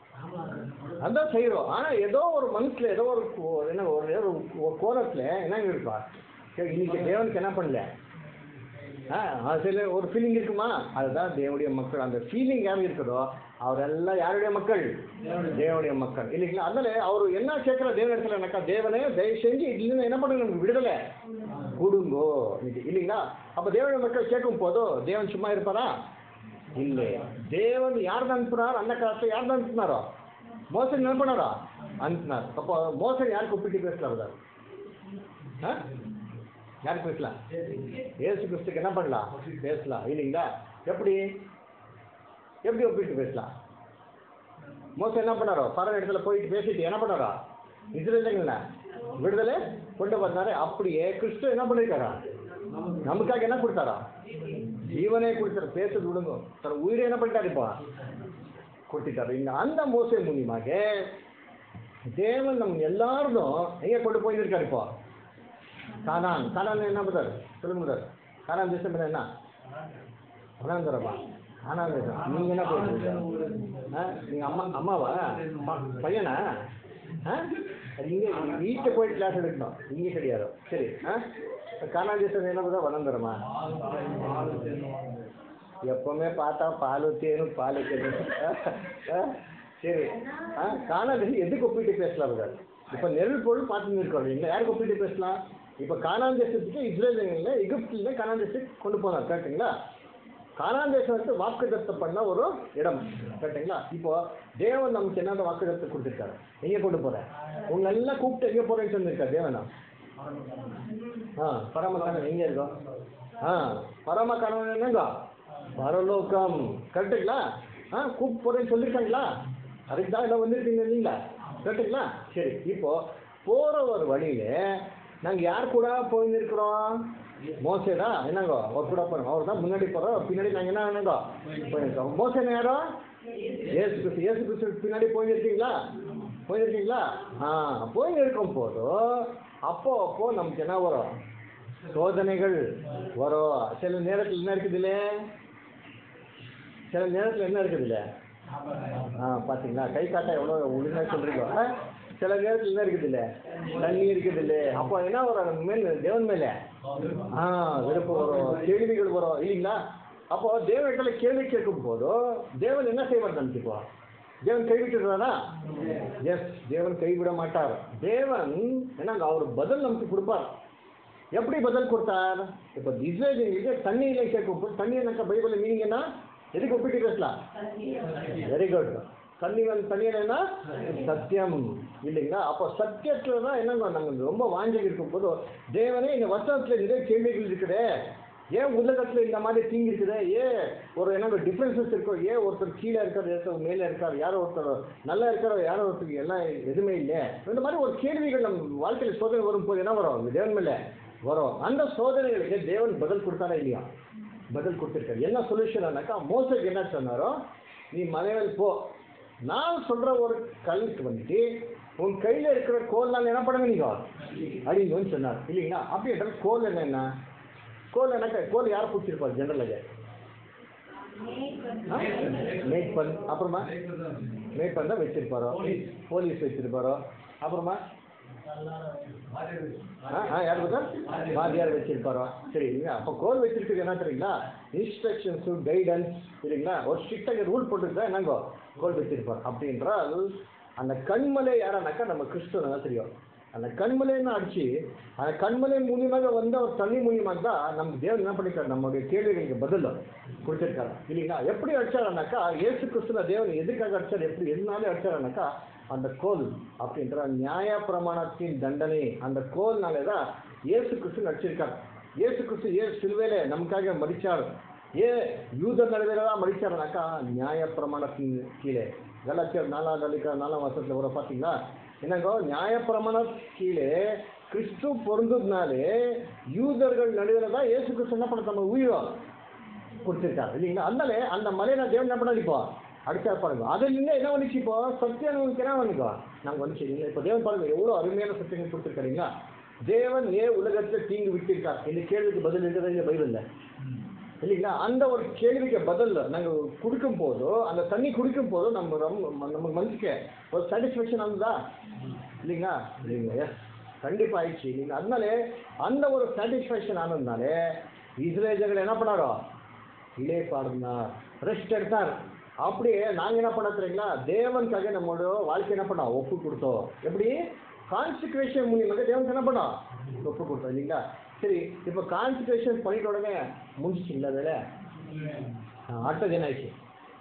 அதான் செய்கிறோம் ஆனா ஏதோ ஒரு மனசுல ஏதோ ஒரு கோ- என்ன ஒரு ஏதோ ஒரு கோணத்துல என்ன இருக்கா சரி, இன்னைக்கு தேவனுக்கு என்ன பண்ணல ஆ அதில் ஒரு ஃபீலிங் இருக்குமா அதுதான் தேவனுடைய மக்கள் அந்த ஃபீலிங் யார் இருக்குதோ அவரெல்லாம் யாருடைய மக்கள் தேவனுடைய மக்கள் இல்லைங்களா அதனால அவர் என்ன கேட்குற தேவன் இடத்துல எனக்கா தேவனே தயவு செஞ்சு இதுல என்ன பண்ணுங்க நமக்கு விடுதலை கொடுங்கோ இது இல்லைங்களா அப்போ தேவனுடைய மக்கள் கேட்கும் போதோ தேவன் சும்மா இருப்பாரா இல்லை தேவன் யார் தான் அனுப்புனார் அந்த காலத்தில் யார் தான் அனுப்புனாரோ மோசன் என்ன பண்ணாரா அனுப்புனார் அப்போ மோசன் யாருக்கு ஒப்பிட்டு பேசலாம் அவர் ஆ யாருக்கு பேசலாம் ஏசு கிறிஸ்துக்கு என்ன பண்ணலாம் பேசலாம் இல்லைங்களா எப்படி எப்படி ஒப்பிட்டு பேசலாம் மோசம் என்ன பண்ணாரோ பரவ இடத்துல போயிட்டு பேசிட்டு என்ன பண்ணாரோ இஸ்ரேலுங்கள விடுதலை கொண்டு வந்தாரு அப்படியே கிறிஸ்து என்ன பண்ணிருக்காரா நமக்காக என்ன கொடுத்தாரா ஜீவனே கொடுத்தாரு பேசுறது விடுங்க தன் உயிரை என்ன பண்ணிட்டாரு இப்போ கொடுத்துட்டாரு இந்த அந்த மோசை மூலியமாக தேவன் நம்ம எல்லாரும் எங்க கொண்டு போயிருக்காரு இப்போ கானான் கானான் என்ன பண்றாரு சொல்லுங்க brother. கானான் தேசம் பேர் என்ன வனாந்தரமா கானான் தேசம் நீங்க என்ன பேசுறீங்க ஆ? நீங்க அம்மா அம்மாவா ப- பையனா ஆ? அது இங்க வீட்டை போய் கிளாஸ் எடுக்கணும் இங்கே கிடையாது சரி ஆ கானான் தேசம் என்ன பண்ணுறா வனாந்தரமா எப்பவுமே பார்த்தா பால் தேனும் பால் தேனும் ஆ? சரி ஆ கானான் தேசம் எதுக்கு ஒப்பிட்டு பேசலாம் brother? இப்போ நெல் பொருள் பார்த்துன்னு இருக்கோம் இல்லைங்களா யாருக்கு ஒப்பிட்டு பேசலாம் இப்போ கானான் தேசத்துக்கு இஸ்ரேலுங்கள எகிப்துல கானான் தேசத்துக்கு கொண்டு போனார் கரெக்டுங்களா கானான் தேசம் வந்து வாக்குதத்தம் பண்ண ஒரு இடம் கரெக்டுங்களா இப்போ தேவன் நமக்கு என்ன வாக்குதத்தை கொடுத்துருக்காரு எங்கே கொண்டு போறேன் உங்க எல்லாம் கூப்பிட்டு எங்கே போறேன்னு சொல்லியிருக்காரு தேவனா ஆ பரம கணவன் எங்கே இருக்கோம் ஆ பரம கணவன் என்னங்க பரலோகம் கரெக்டுங்களா ஆ கூப்பிட்டு போறேன்னு சொல்லியிருக்காங்களா அதுக்கு தான் எல்லாம் வந்திருக்கீங்க இல்லைங்களா கரெக்டுங்களா சரி இப்போ போற ஒரு வழியில நாங்க யார் கூட போயிருக்கிறோம் மோசேடா என்னங்க அவர் கூட போறோம் அவர் தான் முன்னாடி போறோம் பின்னாடி நாங்க என்ன என்னங்க போயிருக்கோம் மோசேன யாரோ ஏசு கிறிஸ்து ஏசு கிறிஸ்து பின்னாடி போயிருக்கீங்களா போயிருக்கீங்களா ஆ போயிருக்கும் போது அப்போ அப்போ நமக்கு என்ன வரும் சோதனைகள் வரும் சில நேரத்தில் என்ன இருக்குதுல்ல சில நேரத்தில் என்ன இருக்குதுல்ல ஆ பார்த்தீங்களா கை காட்டா எவ்வளோ ஒழுங்கா சொல்றீங்க ஆ? சில நேரத்தில் என்ன இருக்குது இல்ல தண்ணி இருக்குது இல்ல அப்போ என்ன வரும் மேல் தேவன் மேல ஆ வெறுப்பு வரும் கேள்விகள் வரும் இல்லைங்களா அப்போ தேவனிடத்துல கேள்வி கேட்கும் போதோ தேவன் என்ன செய்வார் நமக்கு இப்போ தேவன் கைவிட்டுறாரா எஸ் தேவன் கைவிட மாட்டார் தேவன் என்னங்க அவர் பதில் நமக்கு கொடுப்பார் எப்படி பதில் கொடுத்தார் இப்போ இஸ்ரேலுக்கு தண்ணியில கேட்கும் போது தண்ணி எனக்கு பைபிள் மீனிங் என்ன எதுக்கு ஒப்பிட்டு பேசலாம் வெரி குட் தண்ணி வந்து தண்ணி என்னன்னா சத்தியம் இல்லைங்களா அப்போ சத்தியத்துல தான் என்னங்க நாங்கள் ரொம்ப வாங்கி இருக்கும் போது தேவனே இந்த வசனத்துல நிறைய கேள்விகள் இருக்குதே ஏன் உலகத்துல இந்த மாதிரி தீங்கு இருக்குதே ஏன் ஒரு என்னங்க டிஃப்ரென்சஸ் இருக்கும் ஏன் ஒருத்தர் கீழே இருக்கார் ஒருத்தர் மேலே இருக்கார் யாரோ ஒருத்தர் நல்லா இருக்காரோ யாரோ ஒருத்தருக்கு எல்லாம் எதுவுமே இல்லை இந்த மாதிரி ஒரு கேள்விகள் நம்ம வாழ்க்கையில் சோதனை வரும்போது என்ன வரும் தேவன் மேலே வரும் அந்த சோதனைகளுக்கு தேவன் பதில் கொடுத்தாரா இல்லையா பதில் கொடுத்துருக்காரு என்ன சொல்யூஷன்னாக்கா மோசக்கு என்ன சொன்னாரோ நீ மலைவேல் போ நான் சொல்ற ஒரு கல்லுக்கு வந்துட்டு உன் கையில இருக்கிற கோல்லாம் என்ன பண்ணுங்க நீங்க அடிங்கன்னு சொன்னார் இல்லைங்களா அப்படி என்றால் கோல் என்ன என்ன கோல் என்ன கோல் யாரை பிடிச்சிருப்பார் ஜெனரலாக மேய்ப்பன் அப்புறமா மேய்ப்பன் தான் வச்சிருப்பாரோ போலீஸ் வச்சிருப்பாரோ அப்புறமா ஆ ஆ யார் பார்த்தா வாத்தியார் வச்சிருப்பாரோ சரி இல்லைங்களா அப்போ கோல் வச்சிருக்கிறது என்ன தெரியுங்களா இன்ஸ்ட்ரக்ஷன்ஸு கைடன்ஸ் இல்லைங்களா ஒரு ஸ்ட்ரிக்டாக ரூல் போட்டுருந்தா என்னங்கோ கோல் வச்சிருப்பார் அப்படின்றால் அந்த கண்மலை யாரானாக்கா நம்ம கிறிஸ்துவ தான் தெரியும் அந்த கண்மலைன்னு அடிச்சு அந்த கண்மலை மூலியமாக வந்த ஒரு தண்ணி மூலியமாக தான் நம்ம தேவன் என்ன பண்ணிருக்காரு நம்மளுடைய கேள்விகளுக்கு பதில் கொடுத்திருக்காரு இல்லைங்களா எப்படி அடிச்சாருனாக்கா இயேசு கிறிஸ்துவ தேவன் எதுக்காக அடிச்சார் எப்படி எதுனாலே அடிச்சாருனாக்கா அந்த கோல் அப்படின்ற நியாய பிரமாணத்தின் தண்டனை அந்த கோல்னாலே தான் இயேசு கிறிஸ்து நடிச்சிருக்கார் இயேசு கிறிஸ்து ஏன் சிலுவையில நமக்காக மறிச்சார் ஏன் யூதர் நடுவில் தான் மறிச்சாருனாக்கா நியாய பிரமாணத்தின் கீழே கலாச்சியர் நாலாம் அதிகார நாலாம் வருஷத்துல வர பார்த்தீங்களா என்னங்கோ நியாய பிரமாண கீழே கிறிஸ்து பொருந்ததுனாலே யூதர்கள் நடுவில் தான் இயேசு கிறிஸ்து என்ன பண்ண நம்ம உயிரும் கொடுத்துருக்காரு இல்லைங்களா அதனால அந்த மலையில தேவன் என்ன பண்ணாரு இப்போ அடிச்சா பாருங்க அதுல இருந்து என்ன வந்துச்சு இப்போ சத்தியம் நமக்கு என்ன வந்துக்கோ நாங்கள் வந்துச்சு இல்லைங்களா இப்போ தேவன் பாருங்க எவ்வளோ அருமையான சத்தியங்கள் கொடுத்துருக்காருங்களா தேவன் ஏன் உலகத்துல தீங்கு விட்டிருக்கார் இந்த கேள்விக்கு பதில் இருக்கிறது இந்த பைபிள்ல இல்லைங்களா அந்த ஒரு கேள்விக்கு பதில் நாங்கள் குடிக்கும் போதோ அந்த தண்ணி குடிக்கும் போதோ நம்ம ரொம்ப நம்ம மனசுக்கு ஒரு சாட்டிஸ்ஃபேக்ஷன் ஆகுதா இல்லைங்களா இல்லைங்க எஸ் கண்டிப்பாக ஆயிடுச்சு இல்லைங்களா அதனாலே அந்த ஒரு சாட்டிஸ்ஃபேக்ஷன் ஆனதுனாலே இஸ்ரேஜர்கள் என்ன பண்ணாரோ இலே பாடுனார் ரெஸ்ட் எடுத்தார் அப்படியே நாங்கள் என்ன பண்ண தெரியுங்களா தேவனுக்காக நம்மளோட வாழ்க்கை என்ன பண்ணோம் ஒப்பு கொடுத்தோம் எப்படி கான்சிக்ரேஷன் மூலியமாக தேவனுக்கு என்ன பண்ணோம் ஒப்பு கொடுத்தோம் இல்லைங்களா சரி இப்போ கான்சிக்ரேஷன் பண்ணிட்ட உடனே முடிஞ்சிச்சிங்களா வேலை அடுத்தது என்ன ஆயிடுச்சு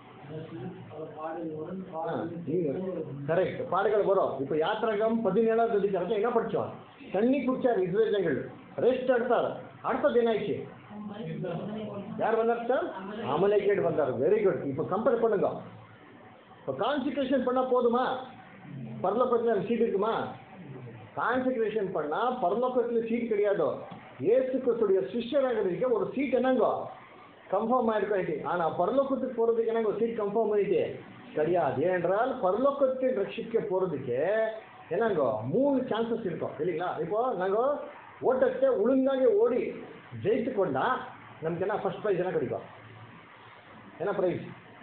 கரெக்ட் பாடுகள் வரும் இப்போ யாத்திரகம் பதினேழாவது அதிகாரத்தை என்ன படிச்சோம் தண்ணி குடிச்சார் இஸ்ரேஜங்கள் ரெஸ்ட் எடுத்தார் அடுத்தது என்ன ஆயிடுச்சு யார் வந்தார் சார் அமலேக்கேட் வந்தார் வெரி குட் இப்போ கம்பேர் பண்ணுங்க இப்போ கான்சன்ட்ரேஷன் பண்ணால் போதுமா பரலோகத்தில் சீட் இருக்குமா கான்சன்ட்ரேஷன் பண்ணால் பரலோகத்தில் சீட் கிடையாது ஏசு கிறிஸ்துடைய சிஷ்யராகிறதுக்கு ஒரு சீட் என்னங்கோ கன்ஃபார்ம் ஆயிருக்காயிட்டு ஆனால் பரலோகத்துக்கு போகிறதுக்கு என்னங்க ஒரு சீட் கன்ஃபார்ம் ஆயிட்டு கிடையாது ஏனென்றால் பரலோகத்தை ரட்சிக்க போகிறதுக்கு என்னங்கோ மூணு சான்சஸ் இருக்கும் இல்லைங்களா இப்போ நாங்கள் ஓட்டத்தை ஒழுங்காக ஓடி ஜெயித்து கொண்டா நமக்கு என்ன ஃபர்ஸ்ட் ப்ரைஸ் என்ன கிடைக்கும் என்ன ப்ரைஸ்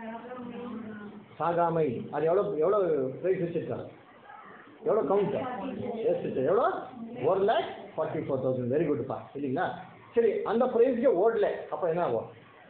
சாகாமை அது எவ்வளோ எவ்வளோ ப்ரைஸ் வச்சிருக்காங்க எவ்வளோ கவுண்ட் எஸ் எவ்வளோ ஒரு lakh forty four thousand very குட்ப்பா இல்லைங்களா சரி அந்த ப்ரைஸ்க்கு ஓடல அப்போ என்ன ஆகும்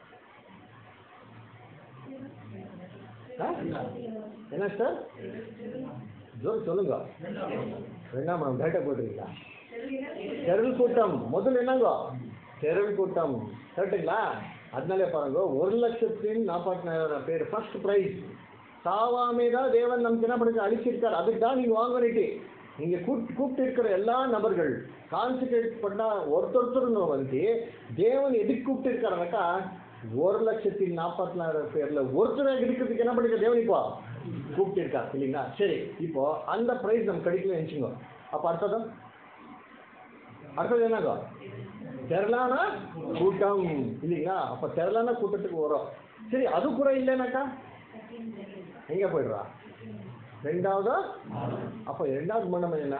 ஆ? என்ன சார் ஜோர் சொல்லுங்க ரெண்டாம் மேடம் டேட்டா போட்டுருக்கீங்களா தெருள் கூட்டம் முதல்ல என்னங்க தெருள் கூட்டம் கரெக்டுங்களா அதனாலே பாருங்க ஒரு லட்சத்தின் நாற்பத்தினாயிரம் பேர் ஃபர்ஸ்ட் ப்ரைஸ் சாவாமே தான் தேவன் நமக்கு என்ன பண்ணுங்க அழிச்சிருக்கார் அதுக்கு தான் நீங்கள் வாங்கிட்டு நீங்கள் கூப்பிட்டு கூப்பிட்டு இருக்கிற எல்லா நபர்கள் கான்சன்ட்ரேட் பண்ணால் ஒருத்தொருத்தர் வந்து தேவன் எதுக்கு கூப்பிட்டு இருக்காருனாக்கா ஒரு லட்சத்தி நாற்பத்தினாயிரம் பேர்ல ஒருத்தராக இருக்கிறதுக்கு என்ன பண்ணிருக்க தேவன் இப்போ கூப்பிட்டு இருக்கார் இல்லைங்களா சரி இப்போ அந்த ப்ரைஸ் நம்ம கிடைக்கல நினச்சிங்க அப்போ அடுத்தது அடுத்தது என்னங்க திரளான கூட்டம் இல்லைங்களா அப்போ திரளான கூட்டத்துக்கு வரும் சரி அது கூட இல்லைனாக்கா எங்கே போயிடுறா ரெண்டாவதா அப்போ ரெண்டாவது மண்டபம் என்ன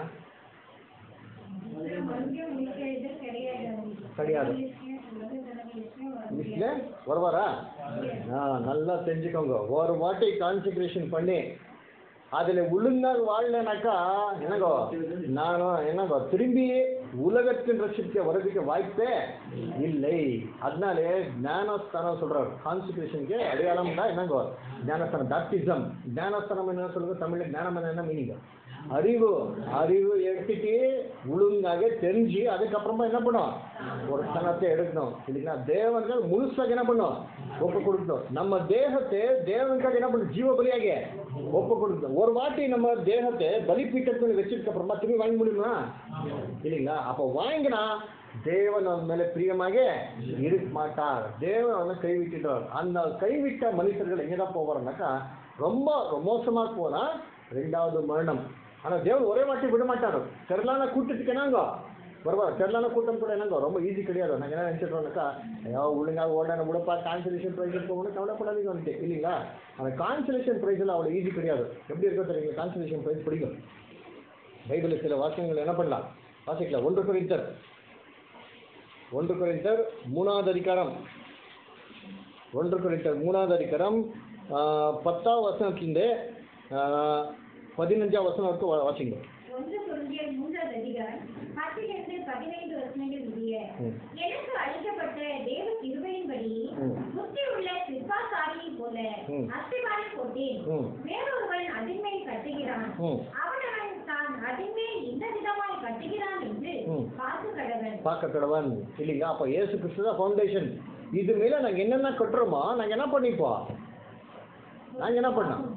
கிடையாது லிஸ்ட்ல வருவாரா ஆ நல்லா தெரிஞ்சுக்கோங்க ஒரு வாட்டி கான்சன்ட்ரேஷன் பண்ணி அதில் ஒழுங்காக வாழலைனாக்கா என்னங்கோ நானும் என்னங்கோ திரும்பி உலகத்தின் ரசிக்க வரதுக்கு வாய்ப்பே இல்லை அதனாலே ஞானஸ்தானம் சொல்றாரு கான்சன்ட்ரேஷனுக்கு அடையாளம் தான் என்னங்கோ ஞானஸ்தானம் பேப்டிசம் ஞானஸ்தானம் என்ன சொல்றது தமிழ்ல ஞானம் என்ன மீனிங் அறிவு அறிவு எடுத்துட்டு ஒழுங்காக தெரிஞ்சு அதுக்கப்புறமா என்ன பண்ணும் ஒரு ஸ்தானத்தை எடுக்கணும் இல்லைங்களா தேவன்கள் முழுசாக என்ன பண்ணும் ஒப்பு கொடுக்கணும் நம்ம தேகத்தை தேவனுக்காக என்ன பண்ணும் ஜீவ பலியாக ஒப்பு கொடுக்கணும் ஒரு வாட்டி நம்ம தேகத்தை பலிப்பீட்டத்தில் வச்சதுக்கு அப்புறமா திரும்பி வாங்க முடியுமா இல்லைங்களா அப்போ வாங்கினா தேவன் அவன் மேலே பிரியமாக இருக்க மாட்டார் தேவன் அவனை கைவிட்டுட்டார் அந்த கைவிட்ட மனுஷர்கள் எங்கே தான் போவாருனாக்கா ரொம்ப மோசமாக போனால் ரெண்டாவது மரணம் ஆனால் தேவன் ஒரே வாட்டி விட மாட்டார் திரளான கூட்டத்துக்கு என்னங்க வருவார் திரளான கூட்டம் கூட என்னங்க ரொம்ப ஈஸி கிடையாது நாங்கள் என்ன நினச்சிட்டோம்னாக்கா ஐயோ ஒழுங்காக ஓடான விடப்பா கான்சலேஷன் ப்ரைஸ் இருக்கவங்க கவலைப்படாதீங்க வந்துட்டு இல்லைங்களா அந்த கான்சலேஷன் ப்ரைஸில் அவ்வளோ ஈஸி கிடையாது எப்படி இருக்கோ தெரியுங்க கான்சலேஷன் ப்ரைஸ் பிடிக்கும் பைபிளில் சில வாக்கியங்கள் என்ன பண்ணலாம் வாசிக்கலாம் ஒன்று குறித்தர் ஒன்று குறித்தர் மூணாவது அதிகாரம் ஒன்று குறித்தர் மூணாவது அதிகாரம் ஆஹ், பத்தாம் வசனத்திலிருந்து ஆஹ், பதினஞ்சாம் வசனம் வரைக்கும் வா- வாசிங்க ஒன்று குருந்திய மூன்றாவது அதிகாரம் பத்திலிருந்து பதினைந்து வருஷங்கள் முடிய ம். எனக்கு அளிக்கப்பட்ட தேவ கிருபையின்படி ம். புத்தி உள்ள சிற்பாசாரியை போல ம். அஸ்திவாரம் போட்டேன் ம். வேறொருவன் அதின்மேல் கட்டுகிறான் ம். அவனவன் தான் அதின்மேல் இந்த விதமாய் கட்டுகிறான் என்று ம். பார்த்து கடவன் பார்க்க கடவன் இல்லைங்களா அப்போ ஏசு கிறிஸ்து தான் ஃபவுண்டேஷன் இது மேலே நாங்கள் என்னென்ன கட்டுறோமோ நாங்கள் என்ன பண்ணிப்போம் நாங்கள் என்ன பண்ணோம்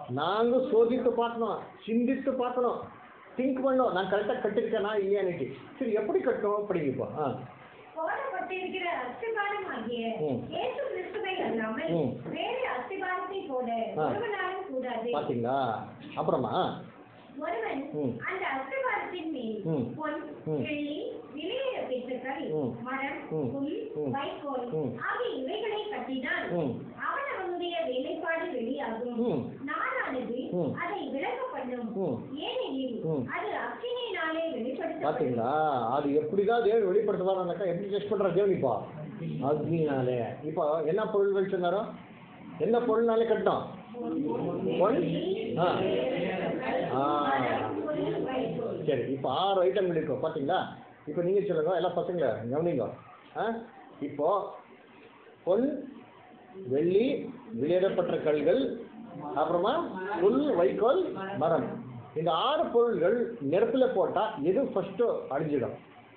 நாங்கள் சோதித்து பார்க்கணும் சிந்தித்து பார்க்கணும் திங்க் பண்ணோம் நான் கரெக்டாக கட்டிருக்கேனா இல்லையான்னுட்டு சரி எப்படி கட்டணும் அப்படிங்க இப்போ ஆ போடப்பட்டிருக்கிற அஸ்திபாரமாகிய ம். இயேசு கிறிஸ்துவை அல்லாமல் ம். வேறு அஸ்திபாரத்தை போட ஆ. ஒருவனாலும் கூடாது பார்த்தீங்களா அப்புறமா ஒருவன் ம். அந்த அஸ்திபாரத்தின் மேல் ம். பொன் ம். வெள்ளி விலையிற பெற்றுக்கள் ம். மரம் ம். புல் ம். வைக்கோல் ம். ஆகிய இவைகளை கட்டினால் ம் அவன் அவனுடைய வேலைப்பாடு வெளியாகும் ம். நானானது ம். அதை விளக்க பண்ணும் ம். ஏனெனில் ம். அது அக்கினியினாலே வெளிப்படுத்தப்படும் பார்த்தீங்களா அது எப்படிதான் தேவன் வெளிப்படுத்துவாருனாக்கா எப்படி டெஸ்ட் பண்ணுற தேவன் இப்போ அக்னினாலே இப்போ என்ன பொருள்கள் சொன்னாரோ என்ன பொருள்னாலே கட்டணும் பொன் ஆ ஆ சரி இப்போ ஆறு ஐட்டம் இருக்கும் பார்த்தீங்களா இப்போ நீங்கள் சொல்லுங்க எல்லா பசங்க கவனிங்க ஆ இப்போ பொன் வெள்ளி வெளியேறப்பட்ட கல்கள் அப்புறமா புல் வைக்கோல் மரம் இந்த ஆறு பொருள்கள் நெருப்பில் போட்டால் எது ஃபஸ்ட்டு அழிஞ்சிடும்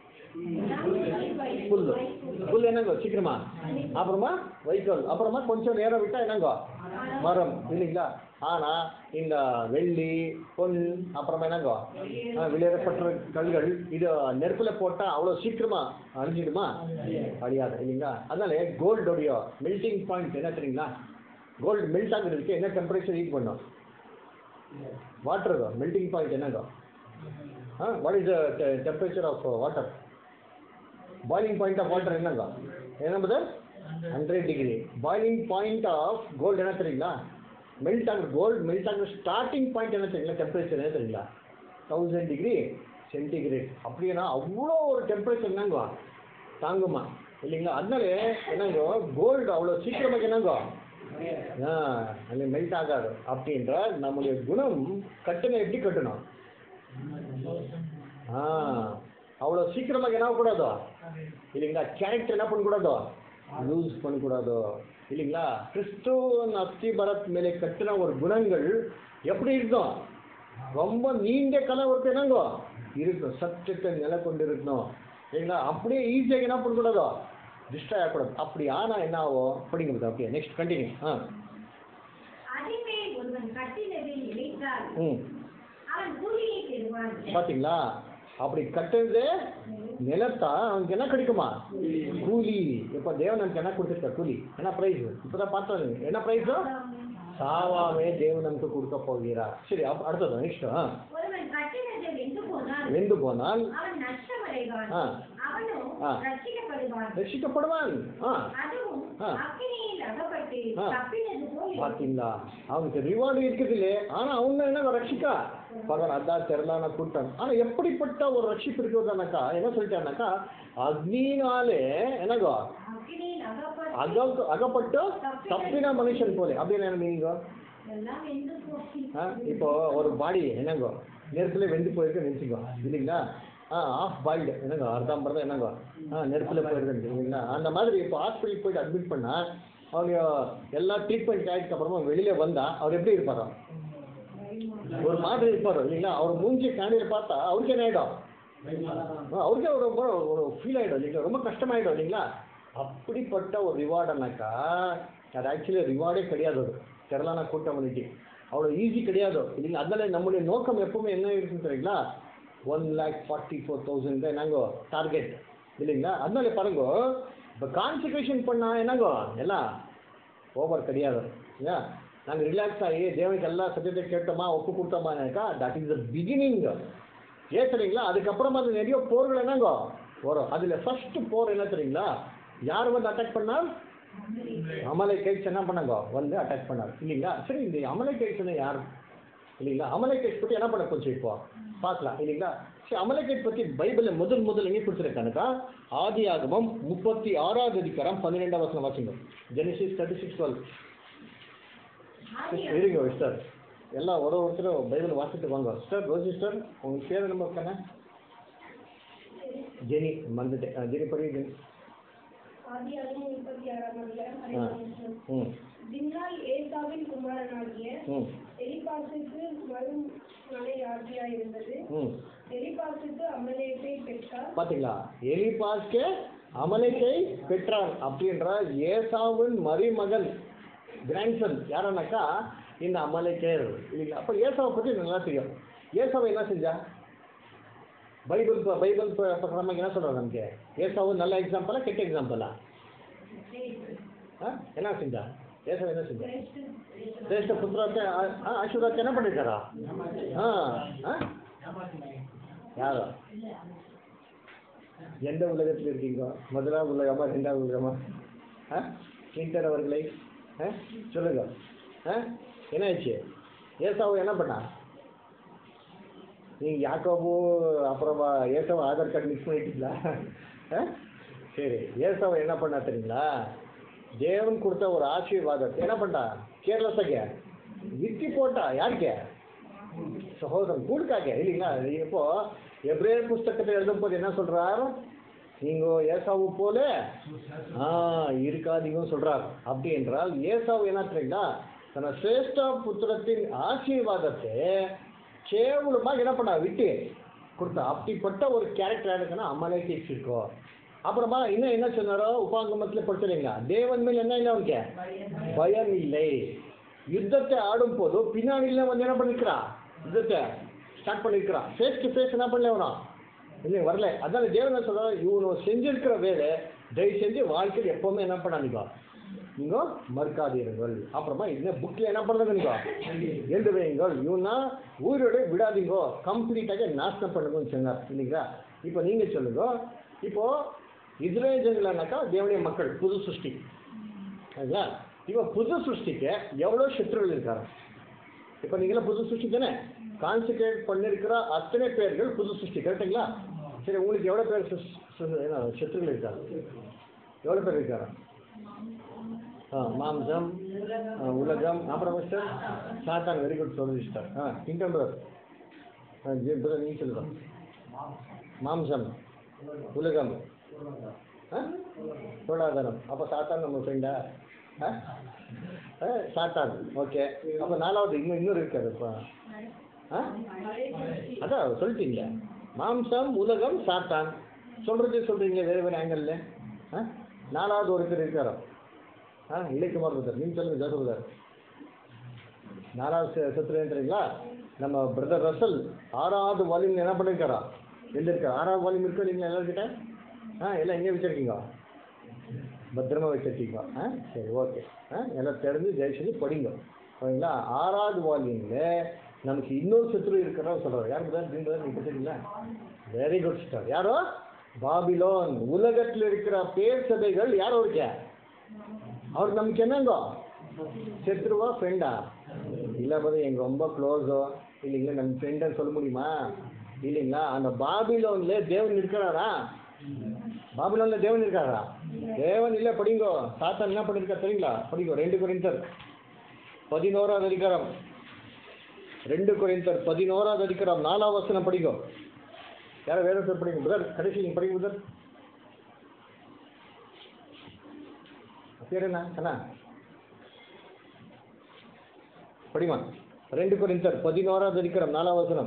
புல் புல் என்னங்கோ சீக்கிரமா அப்புறமா வைக்கோல் அப்புறமா கொஞ்சம் நேரம் விட்டா என்னங்கோ மரம் இல்லைங்களா ஆனா இந்த வெள்ளி பொன் அப்புறமா என்னங்கோ ஆ, வெளியேறப்பட்ட கல்கள் இது நெருப்புல போட்டா அவ்வளவு சீக்கிரமா அழிஞ்சிடுமா அழியாது இல்லைங்களா அதனால கோல்டோடைய மெல்டிங் பாயிண்ட் என்ன தெரியுங்களா கோல்டு மெல்ட் ஆகுறதுக்கு என்ன டெம்பரேச்சர் ஹீட் பண்ணும் வாட்டர் மெல்டிங் பாயிண்ட் என்னங்கோ what is the temperature of water boiling point of water என்னங்க என்ன பதர் hundred degree boiling point of gold என்ன தெரியுங்களா மெல்ட் ஆகுற கோல்டு மெல்ட் ஆகுற ஸ்டார்டிங் பாயிண்ட் என்ன தெரியுங்களா டெம்பரேச்சர் என்ன தெரியுங்களா தௌசண்ட் டிகிரி சென்டிகிரேட் அப்படின்னா அவ்வளோ ஒரு டெம்பரேச்சர் என்னங்க தாங்குமா இல்லைங்களா அதனால என்னங்கோ கோல்டு அவ்வளோ சீக்கிரமாக என்னங்கோ ஆ அது மெல்ட் ஆகாது அப்படின்ற நம்முடைய குணம் கட்டணம் எப்படி கட்டணும் ஆ அவ்வளோ சீக்கிரமாக என்ன கூடாதோ இல்லைங்களா கேரக்டர் என்ன பண்ணக்கூடாதோ லூஸ் பண்ணக்கூடாதோ இல்லைங்களா கிறிஸ்துவன் அஸ்தி பரத் மேலே கட்டின ஒரு குணங்கள் எப்படி இருக்கும் ரொம்ப நீண்ட காலம் ஒருத்தர் என்னங்கோ இருக்கும் சத்தியத்தை நிலை கொண்டு இருக்கணும் இல்லைங்களா அப்படியே ஈஸியாக என்ன பண்ணக்கூடாதோ டிஸ்ட்ராய் ஆகக்கூடாது அப்படி ஆனால் என்ன ஆகும் படிங்க அப்படியே நெக்ஸ்ட் கண்டினியூ ஆ அதின்மேல் ஒருவன் கட்டினதை இழைத்தால் ம் அவன் கூலியை பெறுவான் பார்த்தீங்களா அப்படி கட்டுறது நிலத்தா அவனுக்கு என்ன கிடைக்குமா கூலி இப்போ தேவன் நமக்கு என்ன கொடுத்துருக்க கூலி என்ன ப்ரைஸ் இப்போதான் பார்த்தோம் என்ன ப்ரைஸு சாவாமே தேவன் நமக்கு கொடுக்க போகிறார் சரி அப்ப அடுத்தது நெக்ஸ்ட் ஆ ஒருவன் கட்டினதை வெந்து போனால் வெந்து போனால் அவன் நஷ்டமடைவான் ஆ. அவனும் ஆ. ரட்சிக்கப்படுவான் ரட்சிக்கப்படுவான் ஆ அதுவும் ஆ. அக்கினியில் அகப்பட்டு ஆ. தப்பினது போல் இருக்கும். பார்த்தீங்களா அவனுக்கு ரிவார்டு இருக்குது இல்லையே ஆனால் அவங்க என்ன ரட்சிக்கா பகவான் அதான் திரளான கூட்டம் ஆனால் எப்படிப்பட்ட ஒரு ரட்சிப்பு இருக்கிறதுனாக்கா என்ன சொல்லிட்டானாக்கா அக்னினாலே என்னகோ அக்கினியில் அகப்பட்டு அக அகப்பட்டு தப்பின மனுஷன் போலே அப்படின்னு என்ன மீனிங்க எல்லாம் வெந்து போச்சு ஆ இப்போ ஒரு பாடி என்னங்கோ நெருப்புல வெந்து போயிருக்கு நினச்சிக்கோ இல்லைங்களா ஆ ஆஃப் பாயில்டு என்னங்கோ அர்த்தம்பரம் என்னங்கோ ஆ நெருப்புல போயிருக்கு இல்லைங்களா அந்த மாதிரி இப்போ ஹாஸ்பிட்டல் போயிட்டு அட்மிட் பண்ணா அவங்க எல்லா ட்ரீட்மெண்ட் ஆகிட்டு அப்புறமா வெளியில வந்தா அவர் எப்படி இருப்பாரோ ஒரு மாதிரி இருப்பாரோ இல்லைங்களா அவர் மூஞ்சி காணியில் பார்த்தா அவருக்கு என்ன ஆகிடும் ஆ, அவருக்கே ஒரு ரொம்ப ஒரு ஃபீல் ஆகிடும் இல்லைங்களா ரொம்ப கஷ்டமாயிடும் இல்லைங்களா அப்படிப்பட்ட ஒரு ரிவார்டுனாக்கா அது ஆக்சுவலி ரிவார்டே கிடையாது அது திரளான கூட்டம் வந்துட்டு அவ்வளோ ஈஸி கிடையாது இல்லைங்களா அதனால நம்முடைய நோக்கம் எப்பவுமே என்ன இருக்குன்னு தெரியுங்களா one lakh forty four thousand தான் என்னங்கோ டார்கெட் இல்லைங்களா அதனால பாருங்க இப்போ கான்சன்ட்ரேஷன் பண்ணா என்னங்கோ எல்லாம் ஓவர் கிடையாது இல்லையா நாங்கள் ரிலாக்ஸ் ஆகி தேவனுக்கு எல்லா சத்தியத்தை கேட்டோமா ஒப்பு கொடுத்தோமானாக்கா தட் இஸ் த பிகினிங் ஏன் தெரியுங்களா அதுக்கப்புறமா அது நிறைய போர்கள் என்னங்கோ வரும் அதில் ஃபர்ஸ்ட் போர் என்ன தெரியுங்களா யார் வந்து அட்டாக் பண்ணால் அமலை கைட்ஸ் என்ன பண்ணாங்க வந்து அட்டாக் பண்ணார் இல்லைங்களா சரி இந்த அமலை கைட்ஸ்னா யார் இல்லைங்களா அமலை கைட்ஸ் பற்றி என்ன பண்ண கொஞ்சம் இப்போ பார்க்கலாம் இல்லைங்களா சரி அமலை கைட் பற்றி பைபிளில் முதல் முதல் எங்கே கொடுத்துருக்கானுக்கா ஆதி ஆகமம் முப்பத்தி ஆறாவது அதிகாரம் பன்னிரெண்டாம் வசனம் வாசிங்க ஜெனிசிஸ் தேர்ட்டி சிக்ஸ் டுவெல் ஆதியா- இருங்க சிஸ்டர் எல்லாம் ஒரு ஒருத்தரும் பைபிள் வாசிட்டு வாங்க சிஸ்டர் ரோஸ் சிஸ்டர் உங்களுக்கு பேர் என்ன இருக்கானே ஜெனி மறந்துட்டேன் ஆ, ஜெனி படி ஜெனி ஆதியாகமம் முப்பத்தி ஆறாம் அதிகாரம் ஆ ஐந்தாம் வசனம். ம் தின்னாள் ஏசாவின் குமாரனாகிய ம் எலிபாசுக்கு மறும் மனையாகியா இருந்தது ம் எலிபாசுக்கு அமலேக்கை பெற்றார் பாத்தீங்களா எலிபாஸ்கே அமலைக்கை பெற்றார் அப்படின்ற ஏசாவின் மருமகன் கிராண்ட்சன் யாருன்னாக்கா இந்த அமலைக்கேர் இல்லைங்களா அப்போ ஏசாவை பற்றி நல்லா தெரியும் ஏசாவை என்ன செஞ்சா பைபிள் ப- பைபிள் ப- பிரகாரமாக என்ன சொல்கிறாங்க நமக்கு ஏசாவும் நல்ல எக்ஸாம்பிளா கெட்ட எக்ஸாம்பிளா ஆ என்ன செஞ்சா ஏசாவை என்ன செஞ்சா சிரேஷ்ட புத்திரத்தை ஆ- ஆ, ஆசீர்வாதத்தை என்ன பண்ணிருக்காரா ஆ ஆ யாரோ எந்த உலகத்தில் இருக்கீங்க முதலாவது உலகமா ரெண்டாவது உலகமா ஆ கிளின்டன் அவர்களை ஆ சொல்லுங்க ஆ என்ன ஆச்சு ஏசாவு என்ன பண்ணா நீங்க யாக்கோபு அப்புறமா ஏசாவை ஆதார் கார்டு மிஸ் பண்ணிட்டீங்களா ஆ சரி ஏசாவை என்ன பண்ணா தெரியுங்களா தேவன் கொடுத்த ஒரு ஆசீர்வாதத்தை என்ன பண்ணா கேர்லஸாக வித்தி போட்டா யாருக்கு சகோதரன் கூடுக்காக இல்லைங்களா இப்போ எப்ரேல் புஸ்தகத்தை எழுதும் போது என்ன சொல்றார் நீங்க ஏசாவு போல ஆ இருக்காதீங்க சொல்றார் அப்படி என்றால் ஏசாவு என்ன தெரியுங்களா தன சிரேஷ்ட புத்திரத்தின் ஆசீர்வாதத்தை கேவலமாக என்ன பண்ணா விட்டு கொடுத்தா அப்படிப்பட்ட ஒரு கேரக்டர் இருக்குன்னா அமலேக்கு இருக்கோ அப்புறமா இன்னும் என்ன சொன்னாரோ உபாங்கமத்தில் படிச்சுறீங்களா தேவன் மேல் என்ன இல்லை அவனுக்கு பயம் இல்லை யுத்தத்தை ஆடும் போது பின்னாடியில் வந்து என்ன பண்ணிருக்கிறான் யுத்தத்தை ஸ்டார்ட் பண்ணிருக்கிறான் ஃபேஸ் டு ஃபேஸ் என்ன பண்ணல அவனா இல்லை வரல அதனால தேவன் என்ன சொல்றாரு இவனு செஞ்சிருக்கிற வேலை தயவு செஞ்சு வாழ்க்கையில் எப்பவுமே என்ன பண்ணாதீங்க நீங்க மறுக்காதீர்கள் அப்புறமா இந்த புக்கில் என்ன பண்ணுறது நீங்க எழுந்து வையுங்கள் இவனா உயிரோட விடாதீங்க கம்ப்ளீட்டாக நாசனம் பண்ணுங்கன்னு சொன்னார் இல்லைங்களா இப்போ நீங்க சொல்லுங்க இப்போ இஸ்ரேல் ஜனங்களானாக்கா தேவனுடைய மக்கள் புது சிருஷ்டி சரிங்களா இப்போ புது சிருஷ்டிக்கு எவ்வளோ சத்ருகள் இருக்காரு இப்போ நீங்களாம் புது சிருஷ்டி தானே கான்சன்ட்ரேட் பண்ணிருக்கிற அத்தனை பேர்கள் புது சிருஷ்டி கரெக்டுங்களா சரி உங்களுக்கு எவ்வளோ பேர் சிஸ்- சிஸ்- என்ன, சத்ருகள் இருக்காரு எவ்வளோ பேர் இருக்காரு ஆ மாம்சம் ஆ, உலகம் அப்புறம் மிஸ்டர் சாத்தான் வெரி குட் சொல்லி சிஸ்டர் ஆ கிங்டம் பிரதர் ஆ ஜி பிரதர் நீங்கள் சொல்லுங்க மாம்சம் உலகம் ஆ பொருளாதாரம் அப்போ சாத்தான் நம்ம ஃப்ரெண்டா ஆ ஆ, சாத்தான் ஓகே அப்போ நாலாவது இன்னும் இன்னொரு இருக்காது இப்போ ஆ அதான் சொல்லிட்டீங்க மாம்சம் உலகம் சாத்தான் சொல்றது சொல்றீங்க வேறு வேறு ஆங்கிளில் ஆ நாலாவது ஒருத்தர் இருக்காரோ ஆ இளைக்குமார் பிரதர் நீங்கள் சொல்லுங்க ஜோசப் பிரதர் நாலாவது சத்துரு தெரியுங்களா நம்ம பிரதர் ரசல் ஆறாவது வால்யூம் என்ன பண்ணிருக்காரா எழுதிருக்காரு ஆறாவது வால்யூம் இருக்கா நீங்கள் எல்லாருக்கிட்ட ஆ எல்லாம் எங்கே வச்சிருக்கீங்க பத்திரமா வச்சிருக்கீங்க ஆ சரி ஓகே ஆ எல்லாம் தெரிஞ்சு ஜெயிச்சு படிங்க ஓகேங்களா ஆறாவது வால்யூமில் நமக்கு இன்னொரு சத்துரு இருக்கிறதா சொல்கிறார் யார் பிரதர் நீங்கள் நீங்கள் படிச்சிருக்கீங்களா வெரி குட் ஸ்டார் யாரோ பாபிலோன் உலகத்தில் இருக்கிற பேர் சபைகள் யாரோ இருக்க அவர் நமக்கு என்னங்கோ சத்ருவா ஃப்ரெண்டா இல்லை பதம் எங்க ரொம்ப க்ளோஸோ இல்லைங்களா நம்ம ஃப்ரெண்டுன்னு சொல்ல முடியுமா இல்லைங்களா அந்த பாபிலோன்ல தேவன் இருக்கிறாரா பாபிலோன்ல தேவன் இருக்காரா தேவன் இல்லை படிங்கோ சாத்தான் என்ன பண்ணிருக்கா தெரியுங்களா படிங்கோ ரெண்டு குறைந்தர் பதினோராவது அதிகாரம் ரெண்டு குறைந்தர் பதினோராவது அதிகாரம் நாலாம் வசனம் படிங்கோ யாரும் வேற சார் படிங்க புதர் கடைசி நீங்க படிங்க புதர் பேர் என்ன அண்ணா படிமா ரெண்டு குறைந்தர் பதினோராவது அதிகாரம் நாலாம் வசனம்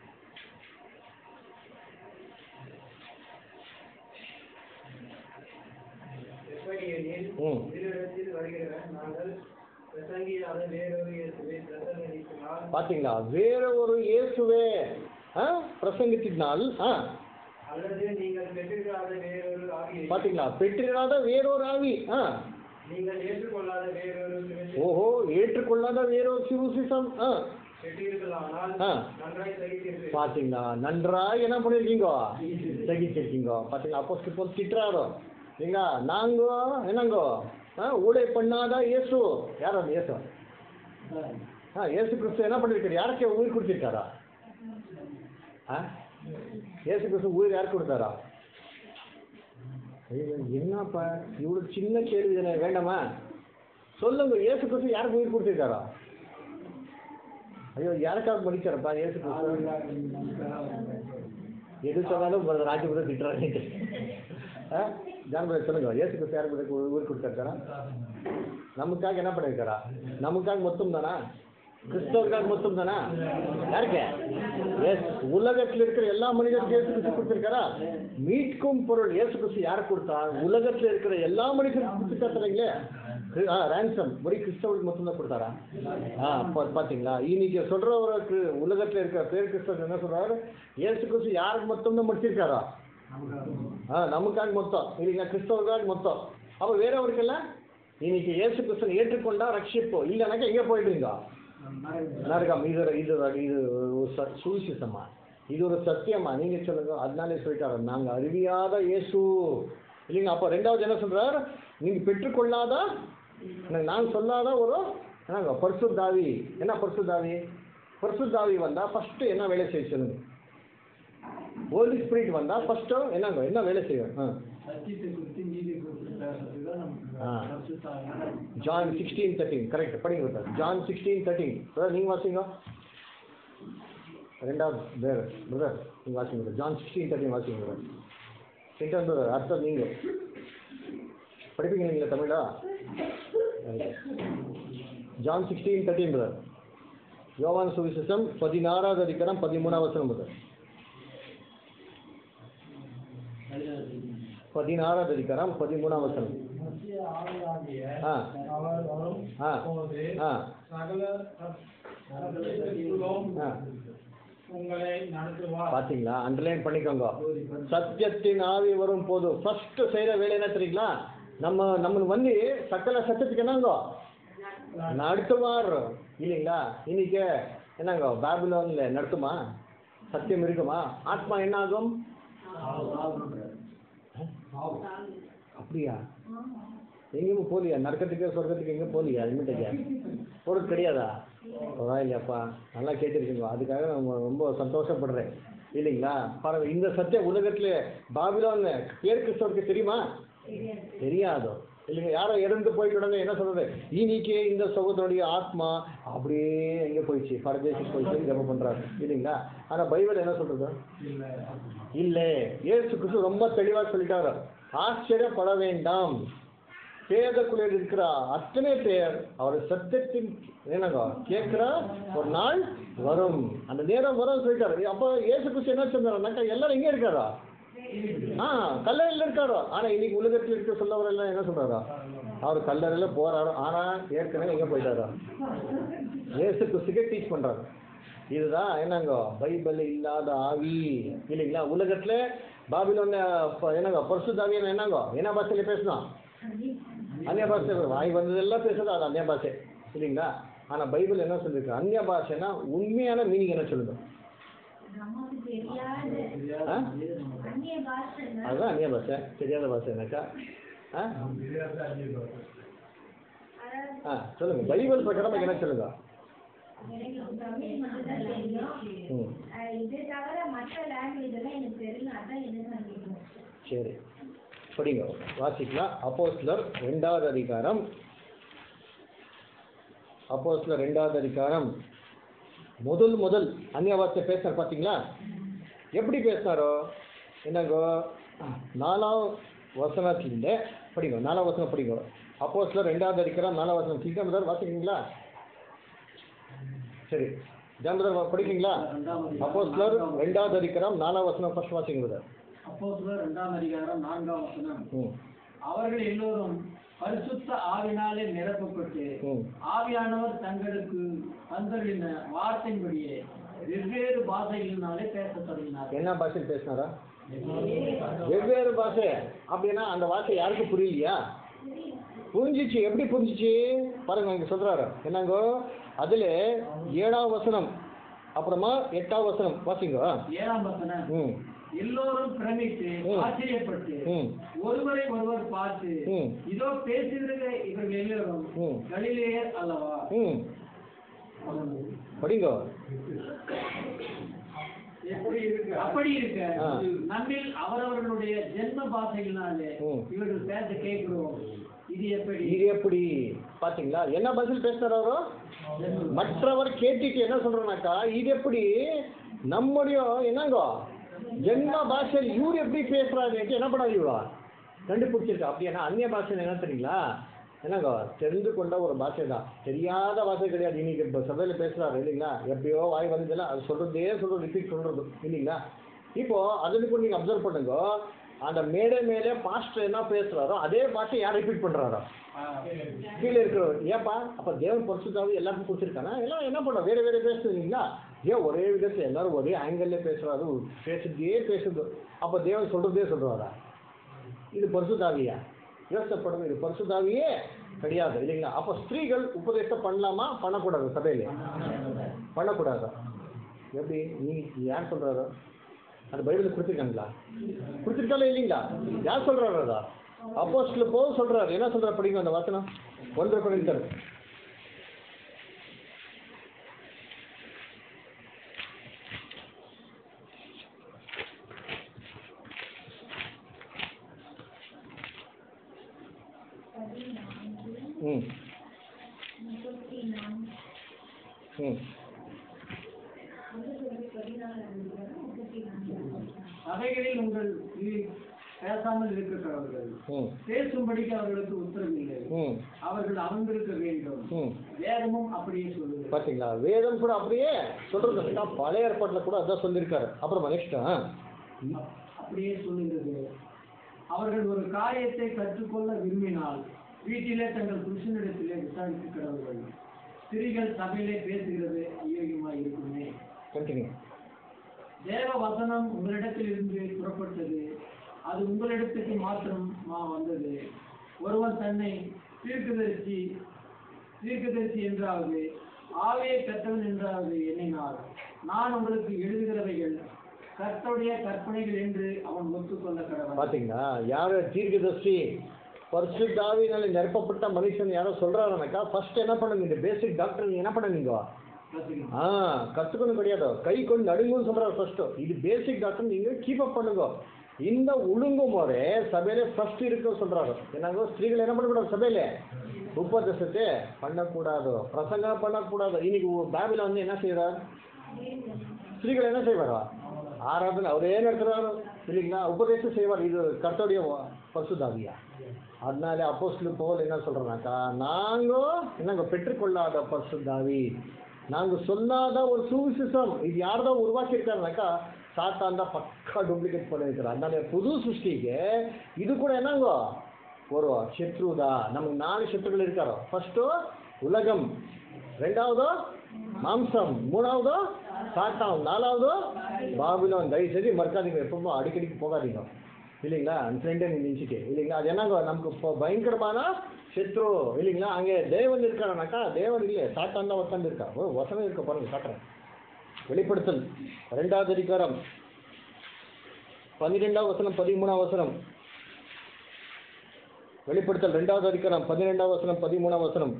எப்படியெனில் ம் உங்களிடத்தில் வருகிறவன் நாங்கள் பிரசங்கியாத வேறொரு இயேசுவை பிரசங்கினால் பாத்தீங்களா வேற ஒரு இயேசுவே ஆ பிரசங்கித்தினால் ஆ அல்லது நீங்கள் பெற்றிருக்காத வேறொரு ஆவியை பாத்தீங்களா பெற்றிராத வேறொரு ஆவி ஆ நீங்கள் ஏற்றுக்கொள்ளாத வேறொரு சிவத்தை ஓஹோ ஏற்றுக்கொள்ளாத வேறொரு சிவசிசம் ஆ பெற்றீர்களானால் ஆ. நன்றாய் சகித்தீர்கள் பாத்தீங்களா நன்றாக என்ன பண்ணிருக்கீங்க சகிச்சிருக்கீங்க பாத்தீங்களா அப்போ இப்போ திட்டுறாரோ இல்லைங்களா நாங்க என்னங்கோ ஆ ஊழை பண்ணாத இயேசு யார் அந்த இயேசு ஆ இயேசு கிறிஸ்து என்ன பண்ணிருக்காரு யாருக்கு உயிர் கொடுத்திருக்காரா ஆ இயேசு கிறிஸ்து உயிர் யாருக்கு கொடுத்தாரா ஐயோ, என்னப்பா இவ்வளோ சின்ன கேள்வி தானே வேண்டாமா சொல்லுங்க இயேசு கிறிஸ்து யாருக்கு உயிர் கொடுத்திருக்காரா ஐயோ யாருக்காவது மடிச்சாரப்பா இயேசு கிறிஸ்து எது சொன்னாலும் ராஜபுரம் திட்டுறாங்க ஆ ஜான்புரம் சொல்லுங்க இயேசு கிறிஸ்து யாருக்கு உயிர் கொடுத்திருக்காரா நமக்காக என்ன பண்ணிருக்காரா நமக்காக மொத்தம் தானா கிறிஸ்தவர்களுக்காக மொத்தம் தானா யாருக்கு எஸ் உலகத்தில் இருக்கிற எல்லா மனிதருக்கும் இயேசு கிறிஸ்து கொடுத்திருக்காரா மீட்கும் பொருள் இயேசு கிறிஸ்து யாருக்கு கொடுத்தா உலகத்தில் இருக்கிற எல்லா மனிதருக்கும் கொடுத்துருக்கா தரீங்களே ரேன்சம் ஒரே கிறிஸ்தவர்களுக்கு மட்டும்தான் கொடுத்தாரா ஆ பா- பாத்தீங்களா இன்னைக்கு சொல்றவருக்கு உலகத்துல இருக்கிற பேர் கிறிஸ்தவர் என்ன சொல்றாரு இயேசு கிறிஸ்து யாருக்கு மட்டும்தான் முடிச்சிருக்காரா ஆ நமக்காக மொத்தம் இல்லைங்களா கிறிஸ்தவர்களுக்காக மொத்தம் அப்போ வேறவருக்கெல்லாம் இன்னைக்கு இயேசு கிறிஸ்தன் ஏற்றுக்கொண்டா ரட்சிப்பு இல்லைனாக்கா எங்கே போயிடுங்க நரகம் இது ஒரு- இது ஒரு- இது ஒரு ச- சுவிசேஷமா இது ஒரு சத்தியமா நீங்க சொல்லுங்க அதனாலே சொல்லிட்டாரு நாங்க அறிவியாத இயேசு இல்லைங்க அப்போ ரெண்டாவது என்ன சொல்றாரு நீங்க பெற்றுக்கொள்ளாத எனக்கு நான் சொல்லாத ஒரு என்னங்க பரிசுத்தாவி என்ன பரிசுத்தாவி பரிசுத்தாவி வந்தா ஃபர்ஸ்ட் என்ன வேலை செய்ய சொல்லுங்க ஹோலி ஸ்பிரிட் வந்தா ஃபர்ஸ்ட் என்னங்க என்ன வேலை செய்யும் ஆ சத்தியத்தை குறித்து நீதி குறித்து பேசுறது தான் நமக்கு ஆ. பரிசுத்தாவியான ஜான் சிக்ஸ்டீன் தேர்ட்டீன் கரெக்ட் படிங்க sir John sixteen thirteen brother நீங்கள் வாசிங்க ரெண்டாவது வேறு பிரதர் நீங்கள் வாசிங்க brother. ஜான் சிக்ஸ்டீன் தேர்ட்டீன் வாசிங்க பிரதர் சின்டன் பிரதர் அர்த்தம் நீங்கள் படிப்பீங்க நீங்களா தமிழா ஜான் சிக்ஸ்டீன் தேர்ட்டீன் பிரதர் யோவான் சுவிசேஷம் பதினாறாவது அதிகாரம் பதிமூணாவது வசனம் பிரதர் பதினாறாவது அதிகாரம் பதிமூணாவது வசனம் மத்திய ஆவியாகிய ஆ. அவர் வரும் ஆ. போது ஆ சகல சத்தியத்திற்குள்ளும் ஆ உங்களை நடத்துவார் பாத்தீங்களா அண்டர்லைன் பண்ணிக்கோங்க சத்தியத்தின் ஆவி வரும் போது ஃபர்ஸ்ட் செய்யற வேலை என்ன தெரியுங்களா நம்ம நம்ம வந்து சக்கல சத்தியத்துக்கு என்னங்கோ நடத்துவார் இல்லைங்களா இன்னைக்கு என்னங்க பேபிலோன்ல நடத்துமா சத்தியம் இருக்குமா ஆத்மா என்ன ஆகும் அப்படியா எங்கேயும் போலியா நரக்கத்துக்கு சொர்க்கத்துக்கு எங்கேயும் போலியா இனிமேட்டுக்கு பொருள் கிடையாதா பரவாயில்லையாப்பா நல்லா கேட்டிருக்கீங்க அதுக்காக நான் ரொம்ப சந்தோஷப்படுறேன் இல்லைங்களா பரவாயில்ல இந்த சத்தியம் உலகத்துல பாபிலோன் பேர் கிறிஸ்தவருக்கு தெரியுமா தெரியாதோ இல்லைங்க யாரோ இறந்து போயிட்டு உடனே என்ன சொல்றது இன்னைக்கு இந்த சகோதரனுடைய ஆத்மா அப்படியே எங்க போயிடுச்சு பரதேசிக்கு போயிடுச்சு ஜெபம் பண்றாரு இல்லைங்களா ஆனா பைபிள் என்ன சொல்றது இல்லை இயேசு கிறிஸ்து ரொம்ப தெளிவா சொல்லிட்டாரு ஆச்சரியப்பட வேண்டாம் பேதக்குள்ளில் இருக்கிற அத்தனை பேர் அவர் சத்தியத்தின் என்னங்க கேட்கிற ஒரு நாள் வரும் அந்த நேரம் வரும் சொல்லிட்டாரு அப்போ இயேசு கிறிஸ்து என்ன சொன்னாருனாக்கா எல்லாரும் எங்க இருக்காரா ஆ கல்லறையில் இருக்காரோ ஆனா இன்னைக்கு உலகத்தில் இருக்க சொல்லவர் எல்லாம் என்ன சொல்றாரா அவர் கல்லறையில போறாரோ ஆனா ஏற்கனவே எங்க போயிட்டாரோ இயேசு கிறிஸ்துக்கே டீச் பண்றாரு இதுதான் என்னங்க பைபிள் இல்லாத ஆவி இல்லைங்களா உலகத்துல பாபிலோன் என்னங்க பரிசுத்தாவியான என்னங்க என்ன பாஷையில பேசணும் அந்நிய பாஷை வாய் வந்ததெல்லாம் பேசுறது அது அந்நிய பாஷை இல்லைங்களா ஆனா பைபிள் என்ன சொல்லிருக்கு அந்நிய பாஷைனா உண்மையான மீனிங் என்ன சொல்லுங்க நமக்கு தெரியாத ஆ? அந்நிய பாஷை அதுதான் அந்நிய பாஷை தெரியாத பாஷை எனக்கா ஆ ஆ சொல்லுங்க பைபிள் பிரகாரம் என்ன சொல்லுங்க எனக்கு தமிழ் மட்டும்தான் தெரியும் ம் அஹ் இது தவிர மற்ற லாங்குவேஜ் எல்லாம் எனக்கு தெரியல அதான் என்ன சந்தேகம் சரி படிங்க வாசிக்கலாம் அப்போஸ்லர் ரெண்டாவது அதிகாரம் அப்போஸ்லர் ரெண்டாவது அதிகாரம் முதல் முதல் அந்நிய வார்த்தை பேசினார் பார்த்தீங்களா எப்படி பேசினாரோ என்னங்கோ நாலாம் வசனத்துல படிங்க நாலாம் வசனம் படிங்க அப்போஸ்லர் ரெண்டாவது அதிகாரம் நாலாம் வசனம் சீக்கிரம் முதல் வாசிக்கிறீங்களா சரி ஜாம்பதர் படிக்கிறீங்களா அப்போஸ்லர் ரெண்டாவது அதிகாரம் நாலாம் வசனம் ஃபர்ஸ்ட் வாசிங்க brother. அப்போஸ்தலர் இரண்டாம் அதிகாரம் நான்காம் வசனம் ம் அவர்கள் எல்லோரும் பரிசுத்த ஆவினாலே நிரப்பப்பட்டு ம் ஆவியானவர் தங்களுக்கு தந்தளின வார்த்தையின்படியே வெவ்வேறு பாஷைகளினாலே பேசத் தொடங்கினார் என்ன பாஷையில் பேசினாரா வெவ்வேறு பாஷை அப்படின்னா அந்த வார்த்தை யாருக்கு புரியலையா புரிஞ்சிச்சு எப்படி புரிஞ்சிச்சு பாருங்க இங்க சொல்றாரு என்னங்கோ அதுல ஏழாம் வசனம் அப்புறமா எட்டாம் வசனம் வாசிங்க ஏழாம் வசனம் ம் எல்லோரும் பிரமித்து ம். ஆச்சரியப்பட்டு ம் ஒருவரை ஒருவர் பார்த்து ம். இதோ பேசுகிற இவர்கள் எல்லோரும் ம். கலிலேயர் அல்லவா ம் படிங்க அப்படி இருக்க ஆ. நம்மில் அவரவர்களுடைய ஜென்ம பாஷைகளினாலே ம். இவர்கள் பேச கேட்கிறோம் இது எப்படி இது எப்படி பாத்தீங்களா என்ன பதில் பேசுறாரோ மற்றவர் கேட்டுட்டு என்ன சொல்றனாக்கா இது எப்படி நம்முடைய என்னங்கோ ஜென்ம பாஷையில் இவர் எப்படி பேசுறாருன்ட்டு என்ன பண்ணாது இவ்வளோ கண்டுபிடிச்சிருக்கா அப்படின்னா அந்நிய பாஷைன்னு என்ன தெரியுங்களா என்னங்கோ தெரிந்து கொண்ட ஒரு பாஷை தான் தெரியாத பாஷை கிடையாது இன்னைக்கு இப்போ சபையில் பேசுறாரு இல்லைங்களா எப்படியோ வாய் வந்ததில்ல அது சொல்றதே சொல்றது ரிப்பீட் சொல்றது இல்லைங்களா இப்போ அதுக்கு நீங்கள் அப்சர்வ் பண்ணுங்க அந்த மேடை மேலே பாஸ்டர் என்ன பேசுறாரோ அதே பாஷை யார் ரிப்பீட் பண்றாரோ கீழே இருக்கிறவர் ஏப்பா அப்ப தேவன் பரிசுத்தாவே எல்லாருக்கும் கொடுத்துருக்கானா எல்லாம் என்ன பண்ண வேற வேற பேசுது இல்லைங்களா ஏன் ஒரே விதத்துல எல்லாரும் ஒரே ஆங்கிள் பேசுறாரு பேசுறதே பேசுது அப்ப தேவன் சொல்றதே சொல்றாரா இது பரிசுத்தாவியா யோசப்படுங்க இது பரிசுத்தாவியே கிடையாது இல்லைங்களா அப்போ ஸ்திரீகள் உபதேசம் பண்ணலாமா பண்ணக்கூடாது சபையில பண்ணக்கூடாதா எப்படி நீ யார் சொல்றாரோ அந்த பைபிள் கொடுத்துருக்காங்களா கொடுத்துருக்கால இல்லைங்களா யார் சொல்றாரு அதா அப்போ போ சொல்றாரு என்ன சொல்றாரு படிங்க அந்த வசனம் ஒன்று குறைந்தர் ம் முப்பத்தி நான்கு ம் பதினாறு முப்பத்தி நான்கு அவைகளில் உங்கள் நீர் பேசாமல் இருக்கிறவர்கள் ம் பேசும்படிக்கு அவர்களுக்கு உத்தரவில்லை ம் அவர்கள் அமர்ந்திருக்க வேண்டும் ம் வேதமும் அப்படியே சொல்லுது பாத்தீங்களா வேதம் கூட அப்படியே சொல்றது இல்லைங்களா? பழைய ஏற்பாட்டில் கூட அதான் சொல்லியிருக்காரு அப்புறமா நெக்ஸ்ட் அப்படியே சொல்லுகிறது அவர்கள் ஒரு காரியத்தை கற்றுக்கொள்ள விரும்பினால் வீட்டிலே தங்கள் புருஷனிடத்திலே விசாரித்து கிடவர்கள் ஸ்திரீகள் சபையிலே பேசுகிறது ஐயோகியமாய் இருக்குமே கண்டினியூ தேவ வசனம் உங்களிடத்தில் இருந்து புறப்பட்டது அது உங்களிடத்துக்கு மாத்திரம் மா வந்தது ஒருவன் தன்னை தீர்க்கதரிசி தீர்க்கதரிசி என்றாவது ஆவியை கற்றவன் என்றாவது எண்ணினார் நான் உங்களுக்கு எழுதுகிறவைகள் கர்த்தருடைய கற்பனைகள் என்று அவன் ஒத்துக்கொள்ள கடவன் பாத்தீங்களா யாரு தீர்க்கதர்சி பரிசுத்தாவினால நிரப்பப்பட்ட மனுஷன் யாரோ சொல்றாருனாக்கா ஃபர்ஸ்ட் என்ன பண்ணுங்க இந்த பேசிக் டாக்டர் நீங்க என்ன பண்ணுங்க கத்துக்கணும். ஆ கத்துக்கணும் கிடையாது கை கொண்டு நடுங்குன்னு சொல்றாரு ஃபர்ஸ்ட் இது பேசிக் டாக்டர் நீங்க கீப் அப் பண்ணுங்க இந்த ஒழுங்கு முறை சபையில ஃபர்ஸ்ட் இருக்க சொல்றாரு என்னங்க ஸ்திரீகள் என்ன பண்ணக்கூடாது சபையில உபதேசத்தை பண்ணக்கூடாது பிரசங்கம் பண்ணக்கூடாது இன்னைக்கு பேபில வந்து என்ன செய்யறாரு ஸ்திரீகள் என்ன செய்வாரா ஆராதனை அவரே நடத்துறாரு இல்லைங்களா உபதேசம் செய்வார் இது கர்த்தருடைய வ- பரிசுத்தாவியா அதனால அப்போஸ்தலர் போல் என்ன சொல்றோம்னாக்கா நாங்க என்னங்க பெற்றுக்கொள்ளாத பரிசுத்தாவி நாங்க சொல்லாத ஒரு சுவிசேஷம் இது யார் தான் உருவாக்கி இருக்காருனாக்கா சாத்தான் தான் பக்கா டூப்ளிகேட் பண்ணிருக்கிறார் அதனால புது சிருஷ்டிக்கு இது கூட என்னங்க ஒரு சத்ருதா நமக்கு நாலு சத்ருகள் இருக்காரோ ஃபர்ஸ்ட் உலகம் ரெண்டாவது மாம்சம் மூணாவது சாத்தான் நாலாவது பாபிலோன் தயவு செஞ்சு மறக்காதீங்க எப்பவும் அடிக்கடிக்கு போகாதீங்க இல்லைங்களா அந்த ஃப்ரெண்டை நினச்சிட்டு இல்லைங்களா அது என்னங்க நமக்கு இப்போ பயங்கரமான சத்ரு இல்லைங்களா அங்கே தேவன் இருக்காருனாக்கா தேவன் இல்லையே சாத்தான் தான் உட்காந்து இருக்கா ஓ வசனம் இருக்க பாருங்க காட்டுறேன் வெளிப்படுத்தல் ரெண்டாவது அதிகாரம் பன்னிரெண்டாவது வசனம் பதிமூணாவது வசனம் வெளிப்படுத்தல் ரெண்டாவது அதிகாரம் பன்னிரெண்டாவது வசனம் பதிமூணாவது வசனம்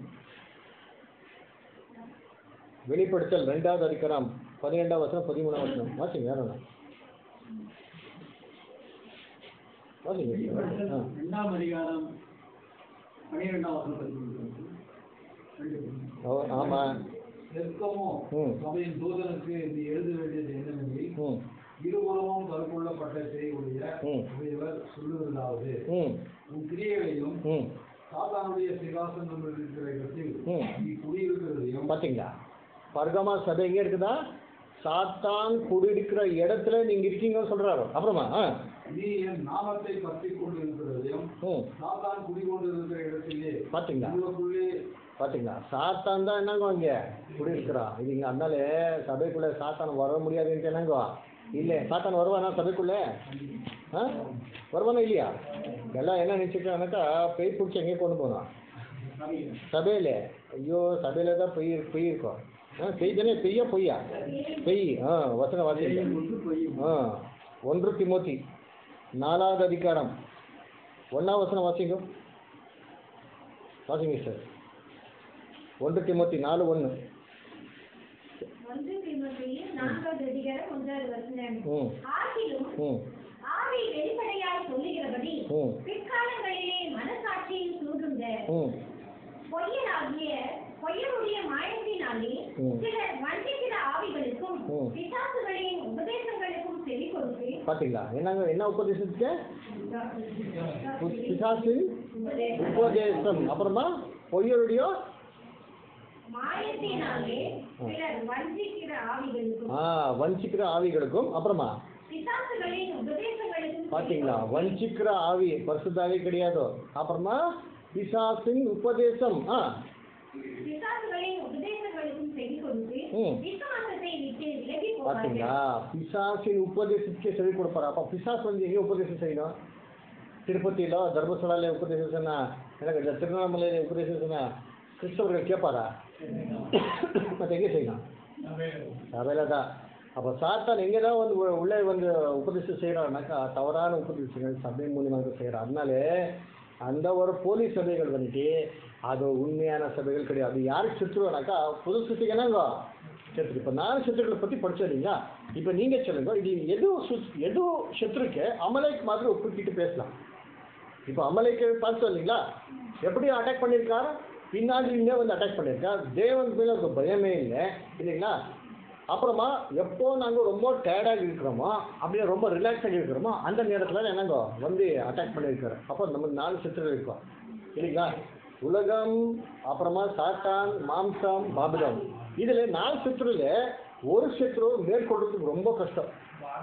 வெளிப்படுத்தல் ரெண்டாவது அதிகாரம் பன்னிரெண்டாவது வசனம் பதிமூணாவது வசனம் வாசிங்க யாரும் வாசிங்க ஆ இரண்டாம் அதிகாரம் பனிரெண்டாம் வசனம் பதிமூன்று. ரெண்டு. ஓ, ஆமா நெருக்கமோ ம். சபையின் தூதனுக்கு நீ எழுத வேண்டியது என்னவெனில் ம் இருபுறமும் கருப்புள்ளப்பட்ட செய்யுடைய ம். இவர் சொல்லுவதாவது ம் உன் கிரியைகளையும் ம் சாத்தானுடைய சிங்காசனம் இருக்கிற இடத்தில் ம். நீ குடியிருக்கிறதையும் பார்த்தீங்களா பர்கமா சபை எங்கே இருக்குதா சாத்தான் குடியிருக்கிற இடத்துல நீங்க இருக்கீங்கன்னு சொல்றாரு அப்புறமா ஆ நீ என் நாமத்தை பற்றி கொண்டு இருக்கிறதையும் ம் சாத்தான் குடிகொண்டு இருக்கிற இடத்திலே பார்த்தீங்களா உங்களுக்குள்ளே பார்த்தீங்களா சாத்தான் தான் என்னங்க இங்கே குடியிருக்கிறான் இல்லைங்க அதனால சபைக்குள்ளே சாத்தான் வர முடியாதுன்ட்டு என்னங்க இல்லை சாத்தான் வருவானா சபைக்குள்ளே ஆ வருவானா இல்லையா எல்லாம் என்ன நினச்சிக்கிறானாக்கா பெய் பிடிச்சி எங்கே கொண்டு போனான் சபையில். சபையில் ஐயோ சபையில் தான் பெய் பெய் இருக்கும் ஆ பெய் தானே பெய்யா பொய்யா பெய் ஆ வசன வாசி பேயின் ஒன்று பொய்யும். ஆ ஒன்று திமோத்தி நாலாவது அதிகாரம் ஒன்றாம் வசனம் வாசிங்க வாசிங்க சார் ஒன்று திமோத்தி நாலு ஒன்று ஒன்று தீமோத்தேயு நான்காவது அதிகாரம் ஒன்றாவது வசனம் ம் ஆகிலும் ம் ஆவி வெளிப்படையாய் சொல்லுகிறபடி ம். பிற்காலங்களிலே மனசாட்சியில் சூழ்ந்த ம் பொய்யனாகிய பொய்யனுடைய மாயத்தினாலே ம். சிலர் வஞ்சிக்கிற ஆவிகளுக்கும் ம். பிசாசுகளின் உபதேசங்களுக்கும் செவி கொடுத்து பார்த்தீங்களா என்னங்க என்ன உபதேசத்துக்கு பு- பிசாசின் உபதேசம் உபதேசம் அப்புறமா பொய்யருடைய மாயத்தினாலே சிலர் வஞ்சிக்கிற ஆவிகளுக்கும் ஆ வஞ்சிக்கிற ஆவிகளுக்கும் அப்புறமா பிசாசுகளின் உபதேசங்களுக்கும் பாத்தீங்களா வஞ்சிக்கிற ஆவி பரிசுத்தாவே கிடையாது அப்புறமா பிசாசின் உபதேசம் ஆ பிசாசுகளின் உபதேசங்களுக்கும் செவி கொடுத்து ம். விசுவாசத்தை விட்டு விலகி பாத்தீங்களா போவார்கள் பிசாசின் உபதேசத்துக்கு செவி கொடுப்பாரு அப்ப பிசாஸ் வந்து எங்க உபதேசம் செய்யணும் திருப்பதியில தர்மசாலையில உபதேசம் சொன்னா எனக்கு இந்த திருவண்ணாமலையில உபதேசம் சொன்னா கிறிஸ்தவர்கள் கேட்பாரா மத்த எங்க செய்யணும் சபையில தான் அப்போ சாத்தான் எங்கே தான் வந்து உ- உள்ளே வந்து உபதேசம் செய்கிறாருனாக்கா தவறான உபதேசங்கள் சபை மூலியமாக செய்கிறார் அதனால அந்த ஒரு போலி சபைகள் வந்துட்டு அது உண்மையான சபைகள் கிடையாது அது யாருக்கு செத்துருவானாக்கா புது சுத்திக்கு என்னங்க செத்துரு இப்போ நாலு சத்துருக்களை பற்றி படிச்சிருந்தீங்க இப்போ நீங்கள் சொல்லுங்க இது எது சுத் எது சத்ருக்கு அமலைக் மாதிரி ஒப்பிட்டு பேசலாம் இப்போ அமலைக்கு பார்த்து இல்லைங்களா எப்படி அட்டாக் பண்ணியிருக்காரு பின்னாடியிலே வந்து அட்டாக் பண்ணியிருக்கார் தேவன் மேலே ஒரு பயமே இல்லை இல்லைங்களா அப்புறமா எப்போ நாங்கள் ரொம்ப டயர்டாக இருக்கிறோமோ அப்படியே ரொம்ப ரிலாக்ஸாக இருக்கிறோமோ அந்த நேரத்தில் என்னங்க வந்து அட்டாக் பண்ணியிருக்காரு அப்போ நம்ம நாலு சத்துரு இருக்கோம் இல்லைங்களா உலகம் அப்புறமா சாத்தான் மாம்சம் பாபிலம் இதில் நாலு சத்துருல ஒரு சத்துரு மேற்கொள்றதுக்கு ரொம்ப கஷ்டம்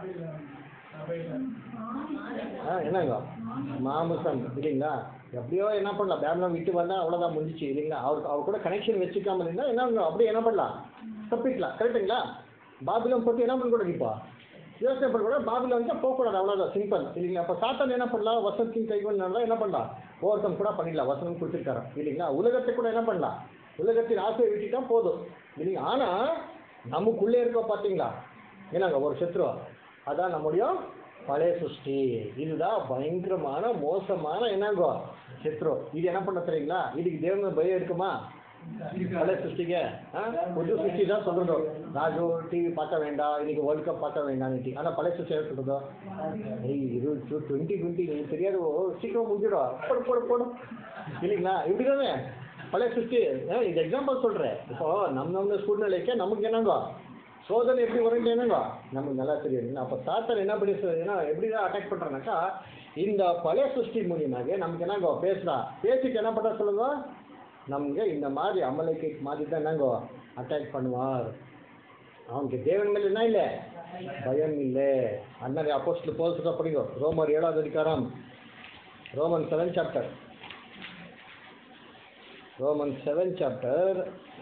ஆ என்னங்க மாமிசம் இல்லைங்களா எப்படியோ என்ன பண்ணலாம் பேம்லாம் விட்டு வந்தால் அவ்வளோதான் முடிஞ்சிச்சு இல்லைங்களா அவருக்கு அவர் கூட கனெக்ஷன் வச்சுக்காம இருந்தால் என்ன அப்படியே என்ன பண்ணலாம் தப்பிக்கலாம் கரெக்டுங்களா பாபிலம் பற்றி என்ன பண்ணக்கூடாது இப்போ யோசனை பண்ணக்கூடாது பாபிலம் வந்து போகக்கூடாது அவ்வளோதான் சிம்பிள் இல்லைங்களா அப்போ சாத்தான் என்ன பண்ணலாம் வசனத்தின் கைகள் நடந்தால் என்ன பண்ணலாம் ஓவர்கம் கூட பண்ணிடலாம் வசனம் கொடுத்துருக்காரு இல்லைங்களா உலகத்தை கூட என்ன பண்ணலாம் உலகத்தின் ஆசையை விட்டுட்டா போதும் இல்லைங்க ஆனால் நமக்குள்ளே இருக்க பார்த்தீங்களா என்னங்க ஒரு சத்ரு அதான் நம்முடைய பழைய சிருஷ்டி இதுதான் பயங்கரமான மோசமான என்னங்கோ சத்ரு இது என்ன பண்ண தெரியுங்களா இதுக்கு தேவன் பயம் இருக்குமா பழைய சிருஷ்டிக்கு ஆ? புது சிருஷ்டி தான் சொல்றது ராஜு டிவி பார்க்க வேண்டாம் இன்னைக்கு வேர்ல்ட் கப் பார்க்க வேண்டாம் ஆனால் பழைய சிருஷ்டி என்ன சொல்றதோ ஏய் இது டுவெண்ட்டி டுவெண்ட்டி எனக்கு தெரியாது ஓ சீக்கிரம் முடிஞ்சிடும் போடு போடு போடு இல்லைங்களா இப்படி தானே பழைய சிருஷ்டி ஆ, இது எக்ஸாம்பிள் சொல்கிறேன் இப்போ நம்ம நம்ம சூழ்நிலைக்கு நமக்கு என்னங்க சோதனை எப்படி வரும்னு என்னங்க நமக்கு நல்லா தெரியும் அப்போ சாத்தன் என்ன பண்ணி சொ- என்ன எப்படி தான் அட்டாக் பண்ணுறானாக்கா இந்த பழைய சிருஷ்டி மூலியமாக நமக்கு என்னங்க பேசுகிறா பேசிட்டு என்ன பண்ண சொல்லுங்க நமக்கு இந்த மாதிரி அமலைக்கு மாதிரி தான் என்னங்கோ அட்டாக் பண்ணுவார் அவனுக்கு தேவன் மேல என்ன இல்லை பயம் இல்லை அண்ணன் அப்போஸ்டில் போல்ஸ் படிங்க ரோமர் ஏழாவது அதிகாரம் Roman seven chapter Roman seven chapter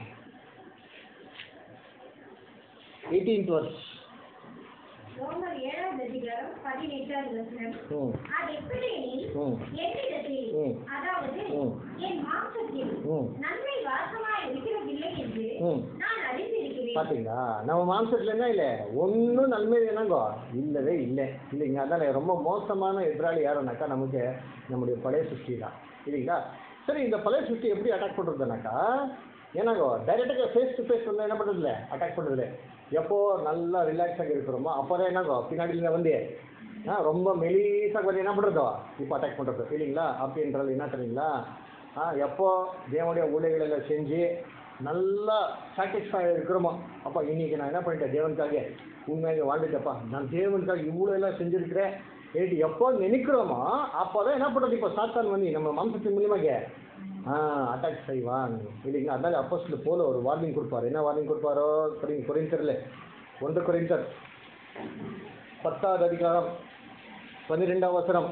eighteenth verse ரோமர் ஏழாவது அதிகாரம் பதினெட்டாவது வசனம் ம் அது எப்படி எனில் ம் என்னிடத்தில் ம். அதாவது ம். என் மாம்சத்தில் ம் நன்மை வாசமாய் இருக்கிறதில்லை என்று ம். நான் அறிந்திருக்கிறேன் பார்த்தீங்களா நம்ம மாம்சத்தில் என்ன இல்லை ஒன்றும் நன்மை என்னங்கோ இல்லவே இல்லை இல்லைங்க அதான் ரொம்ப மோசமான எதிராளி யாருனாக்கா நமக்கு நம்முடைய பழைய சுஷ்டி தான் இல்லைங்களா சரி இந்த பழைய சுஷ்டி எப்படி அட்டாக் பண்ணுறதுனாக்கா ஏன்னாங்கோ டைரெக்டாக ஃபேஸ் டு ஃபேஸ் வந்து என்ன பண்ணுறதில்ல அட்டாக் பண்ணுறதில்ல எப்போ நல்லா ரிலாக்ஸாக இருக்கிறோமோ அப்போ தான் என்னங்கோ பின்னாடியில் வந்து ஆ ரொம்ப மெலிசாக வந்து என்ன பண்ணுறதோ இப்போ அட்டாக் பண்ணுறது இல்லைங்களா அப்படின்றது என்ன தெரியுங்களா ஆ எப்போ தேவனுடைய ஊழியர்கள் எல்லாம் செஞ்சு நல்லா சாட்டிஸ்ஃபை இருக்கிறோமோ அப்போ இன்னைக்கு நான் என்ன பண்ணிட்டேன் தேவனுக்காக உண்மையாக வாழ்ந்துட்டப்பா நான் தேவனுக்காக இவ்வளோ எல்லாம் செஞ்சுருக்கிறேன் ஏட்டு எப்போ நினைக்கிறோமோ அப்போ தான் என்ன பண்ணுறது இப்போ சாத்தான் வந்து நம்ம மாம்சத்தின் மூலியமாக ஆ அட்டாக் செய்வான் இல்லைங்களா அதனால அப்போஸ்ல போல ஒரு வார்னிங் கொடுப்பாரு என்ன வார்னிங் கொடுப்பாரோ புரியுங்க குறைந்தரில் ஒன்று குறைந்தர் பத்தாவது அதிகாரம் பன்னிரெண்டாம் வசனம்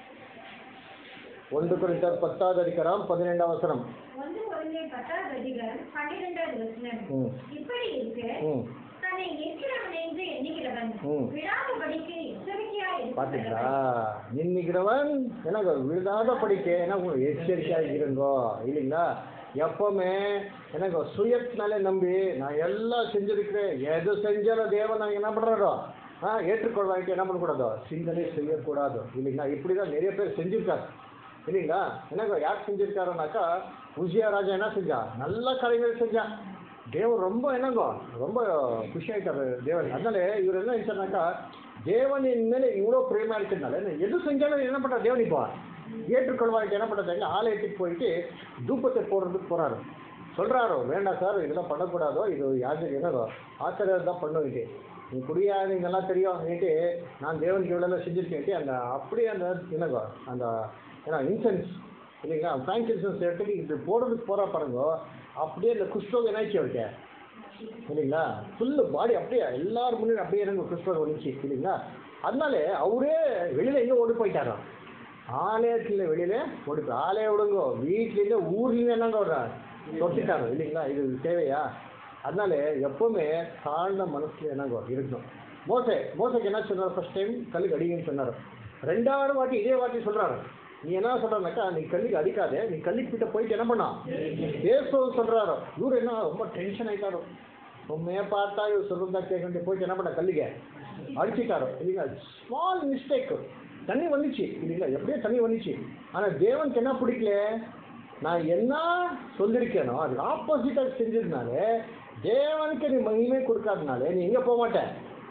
ஒன்று குறைந்தர் பத்தாவது அதிகாரம் பன்னிரெண்டாம் வசனம் ஒன்று ஒருங்கே பத்தாவது அதிகாரம் பன்னிரெண்டாவது வசனம் ம் இப்படி இருக்க ம் தன்னை நிற்கிறவன் என்று எண்ணுகிறவன் ம். விடாதபடிக்கு எச்சரிக்கையாய் பார்த்தீங்களா இருக்கிறவன் நின்னுக்கிறவன் எனக்கு விழுதாத படிக்க எனக்கு எச்சரிக்கையாக இருங்கோ இல்லைங்களா எப்பவுமே எனக்கு சுயத்தினாலே நம்பி நான் எல்லாம் செஞ்சிருக்கிறேன் எது செஞ்சாலும் தேவன் நான் என்ன பண்ணுறாரோ ஆ ஏற்றுக்கொள்வாங்க என்ன பண்ணக்கூடாதோ சிந்தனை செய்யக்கூடாது இல்லைங்களா இப்படி தான் நிறைய பேர் செஞ்சிருக்காரு இல்லைங்களா எனக்கு யார் செஞ்சிருக்காருனாக்கா உசியா ராஜா என்ன செஞ்சான் நல்ல காரியங்கள் செஞ்சான் தேவன் ரொம்ப என்னங்கோ ரொம்ப ಖುಷಿ ஆயிட்டாரு தேவன் அதனால இவர் என்ன நினைச்சாருனாக்கா தேவனின் மேலே இவ்வளோ பிரேமா இருக்கிறதுனால என்ன எது செஞ்சாலும் என்ன பண்ணுறாரு தேவன் இப்போ ஏற்றுக்கொள்வாருக்கு என்ன பண்ணுறாங்க ஆலயத்துக்கு போயிட்டு தூப்பத்தை போடுறதுக்கு போகிறாரு சொல்கிறாரோ வேண்டாம் சார் இதெல்லாம் பண்ணக்கூடாதோ இது யாருக்கு என்னதோ ஆச்சரியம் தான் பண்ணுவீங்க நீ குடியாது நல்லா தெரியும் ஏட்டு நான் தேவனுக்கு இவ்வளோ செஞ்சுருக்கேன் அந்த அப்படியே அந்த என்னங்கோ அந்த ஏன்னா இன்சென்ஸ் இல்லைங்களா ஃப்ராங்க் இன்சென்ஸ் எடுத்துட்டு இது போடுறதுக்கு போகிறா பாருங்க அப்படியே இந்த குஷ்டோகம் என்னாச்சு அவருக்கு இல்லைங்களா ஃபுல்லு பாடி அப்படியே எல்லாரும் முன்னாடி அப்படியே எனக்கு குஷ்டோகம் வந்துச்சு இல்லைங்களா அதனால அவரே வெளியில எங்க ஓடி போயிட்டாராம் ஆலயத்துல வெளியில ஓடி போய் ஆலயம் விடுங்கோ வீட்லேருந்து ஊர்லேருந்து என்னங்க வர்ற தொட்டிட்டாரோ இல்லைங்களா இது தேவையா அதனால எப்பவுமே தாழ்ந்த மனசுல என்னங்க இருக்கணும் மோசே மோசைக்கு என்ன சொன்னார் ஃபர்ஸ்ட் டைம் கல்லுக்கு அடிங்கன்னு சொன்னார் ரெண்டாவது வாட்டி இதே வாட்டி சொல்றாரு நீ என்ன சொல்றாருனாக்கா நீ கல்லுக்கு அடிக்காதே நீ கல்லுக்கு கிட்ட போயிட்டு என்ன பண்ணா ஏசோ சொல்றாரு இவரு என்ன ரொம்ப டென்ஷன் ஆயிட்டாரு உண்மையை பார்த்தா இவர் சொல்றதா கேட்க வேண்டிய போயிட்டு என்ன பண்ண கல்லுங்க அடிச்சிட்டாரு இல்லைங்களா ஸ்மால் மிஸ்டேக் தண்ணி வந்துச்சு இல்லைங்களா எப்படியோ தண்ணி வந்துச்சு ஆனா தேவனுக்கு என்ன பிடிக்கல நான் என்ன சொல்லியிருக்கேனோ அது ஆப்போசிட்டாக செஞ்சதுனால தேவனுக்கு நீ மகிமே கொடுக்காதனால நீ எங்க போக மாட்டேன்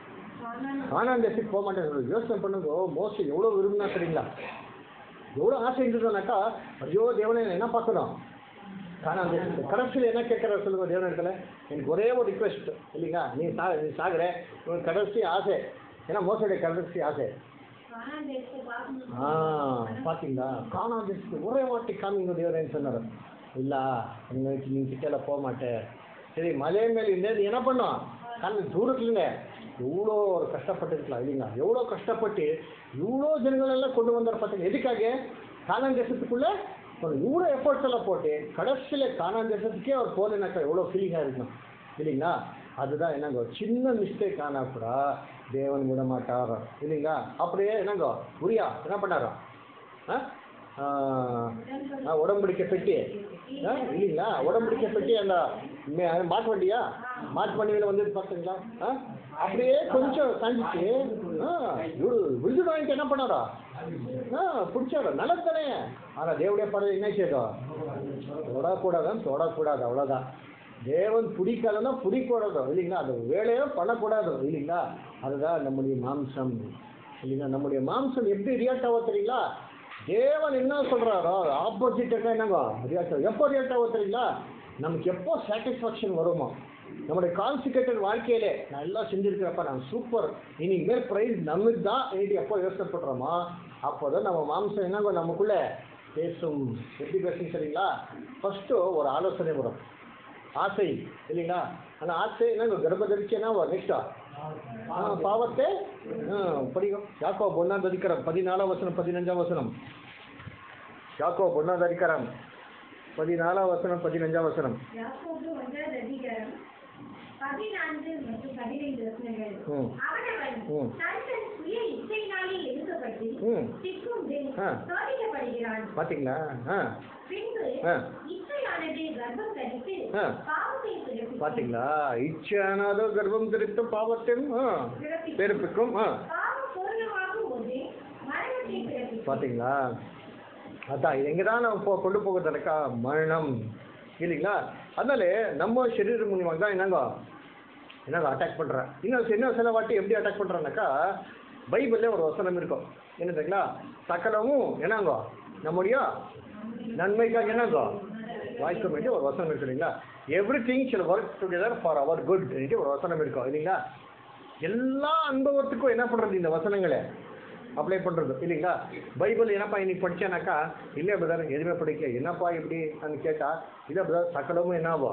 ஆனா அந்த இடத்துக்கு போக மாட்டேன் யோசனை பண்ணுங்க மோஸ்ட்லி எவ்வளோ விரும்பினா சரிங்களா எவ்வளோ ஆசை இருந்ததுனாக்கா ஐயோ தேவனை நான் என்ன பார்க்கணும் ஆனால் அந்த கடைசியில் என்ன கேட்குறாரு சொல்லுங்க தேவன் இடத்துல எனக்கு ஒரே ஒரு ரிக்வெஸ்ட் இல்லைங்களா நீ சா நீ சாகுற உனக்கு கடைசி ஆசை ஏன்னா மோசடி கடைசி ஆசை கானான் தேசத்தை பார்க்கணும். ஆ பார்த்தீங்களா காணாது ஒரே வாட்டி காமிங்க தேவரேன்னு சொன்னார் இல்லை உங்களுக்கு நீ கிட்டல போக மாட்டேன் சரி மலை மேலே இருந்தது என்ன பண்ணோம் ஆனால் தூரத்துலங்க எவ்வளோ ஒரு கஷ்டப்பட்டுருக்கலாம் இல்லைங்களா எவ்வளோ கஷ்டப்பட்டு இவ்வளோ ஜனங்கள் எல்லாம் கொண்டு வந்தார் பார்த்தீங்க எதுக்காக காணான் தேசத்துக்குள்ளே ஒரு இவ்வளோ எஃபர்ட்ஸ் எல்லாம் போட்டு கடைசியில் காணான் தேசத்துக்கே அவர் போகலனாக்கா எவ்வளோ ஃபீலிங்காக இருக்கும் இல்லைங்களா அதுதான் என்னங்க ஒரு சின்ன மிஸ்டேக் ஆனால் கூட தேவன் விட மாட்டார் இல்லைங்களா அப்படியே என்னங்க உரியா என்ன பண்ணாரோ ஆ? ஆ, ஆ, உடம்படிக்கை பெட்டி ஆ, இல்லைங்களா உடம்படிக்கை பெட்டி அந்த மே- அது மாட்டு வண்டியா மாட்டு வண்டியில் வந்து பார்த்தீங்களா ஆ? அப்படியே கொஞ்சம் சாஞ்சிச்சு ஆ, இவரு விருது வாங்கிட்டு என்ன பண்ணாரா ஆ பிடிச்சாரு நல்லது தானே ஆனால் தேவடைய பறவை என்ன செய்தோம் தொடக்கூடாதான் தொடக்கூடாது அவ்வளோதான் தேவன் பிடிக்காதுன்னா பிடிக்கூடாது இல்லைங்களா அந்த வேலையோ பண்ணக்கூடாது இல்லைங்களா அதுதான் நம்முடைய மாம்சம் இல்லைங்களா நம்முடைய மாம்சம் எப்படி ரியாக்ட் ஆகும் தெரியுங்களா தேவன் என்ன சொல்றாரோ ஆப்போசிட்டாக என்னங்க ரியாக்ட் ஆகும் எப்போ ரியாக்ட் ஆகும் தெரியுங்களா நமக்கு எப்போ சாட்டிஸ்ஃபேக்ஷன் வருமோ நம்முடைய கான்சிகேட்டட் வாழ்க்கையிலே நான் எல்லாம் செஞ்சிருக்கிறப்ப நான் சூப்பர் இனிமேல் ப்ரைஸ் நமக்கு தான் இன்னைக்கு எப்போ யோசனை பண்ணுறோமோ அப்போதான் நம்ம மாம்சம் என்னங்க நமக்குள்ள பேசும் எப்படி பேசும் சரிங்களா ஃபர்ஸ்ட்டு ஒரு ஆலோசனை வரும் ஆசை இல்லைங்களா அந்த ஆசை என்னங்க கர்ப்பதரிச்சு என்ன நெக்ஸ்டா பாவத்தை ஆ, படிக்கும் யாக்கோ ஒன்னாம் அதிகாரம் பதினாலாம் வசனம் பதினஞ்சாம் வசனம் யாக்கோ ஒன்னாம் அதிகாரம் பதினாலாம் வசனம் பதினஞ்சாம் வசனம் யாக்கோபு ஒன்றாவது அதிகாரம் பதினான்கு மற்றும் பதினைந்து வசனங்கள் ம். அவனவன் ம். தன் தன் சுய இச்சையினாலே எடுக்கப்பட்டு ம். சிக்குண்டு ஆ. சோதிக்கப்படுகிறான் பார்த்தீங்களா ஆ பின்பு ஆ. இச்சையானது கர்ப்பம் தரித்து ஆ. பாவத்தை பிறப்பிக்கும். பார்த்தீங்களா இச்சானாதோ கர்ப்பம் திருத்தும் பாவத்தையும் ஆ, பிறப்பிக்கும் ஆ பாவம் பூர்ணமாகும் போது மரணத்தை பிறப்பிக்கும். பார்த்தீங்களா அதான் இது எங்கே தான் நம்ம போ கொண்டு போகிறதுனாக்கா மரணம் இல்லைங்களா அதனால நம்ம சரீர மூலியமாக தான் என்னங்க என்னங்க அட்டாக் பண்ணுறேன் இன்னும் இன்னும் சில வாட்டி எப்படி அட்டாக் பண்ணுறேன்னாக்கா பைபிளில் ஒரு வசனம் இருக்கும் என்ன தெரியுங்களா சகலமும் என்னங்கோ நம்முடைய நன்மைக்காக என்னங்கோ வாய்க்கும் வேண்டிய ஒரு வசனம் இருக்கு இல்லைங்களா everything shall work together for our good ஒரு வசனம் இருக்கும் இல்லைங்களா எல்லா அனுபவத்துக்கும் என்ன பண்ணுறது இந்த வசனங்களை அப்ளை பண்ணுறது இல்லைங்களா பைபிள் என்னப்பா இன்னைக்கு படித்தேனாக்கா இல்லை பிரதர் எதுவுமே படிக்கல என்னப்பா இப்படி நான் கேட்டால் இல்லை பிரதர் சக்கலமும் என்னாவோ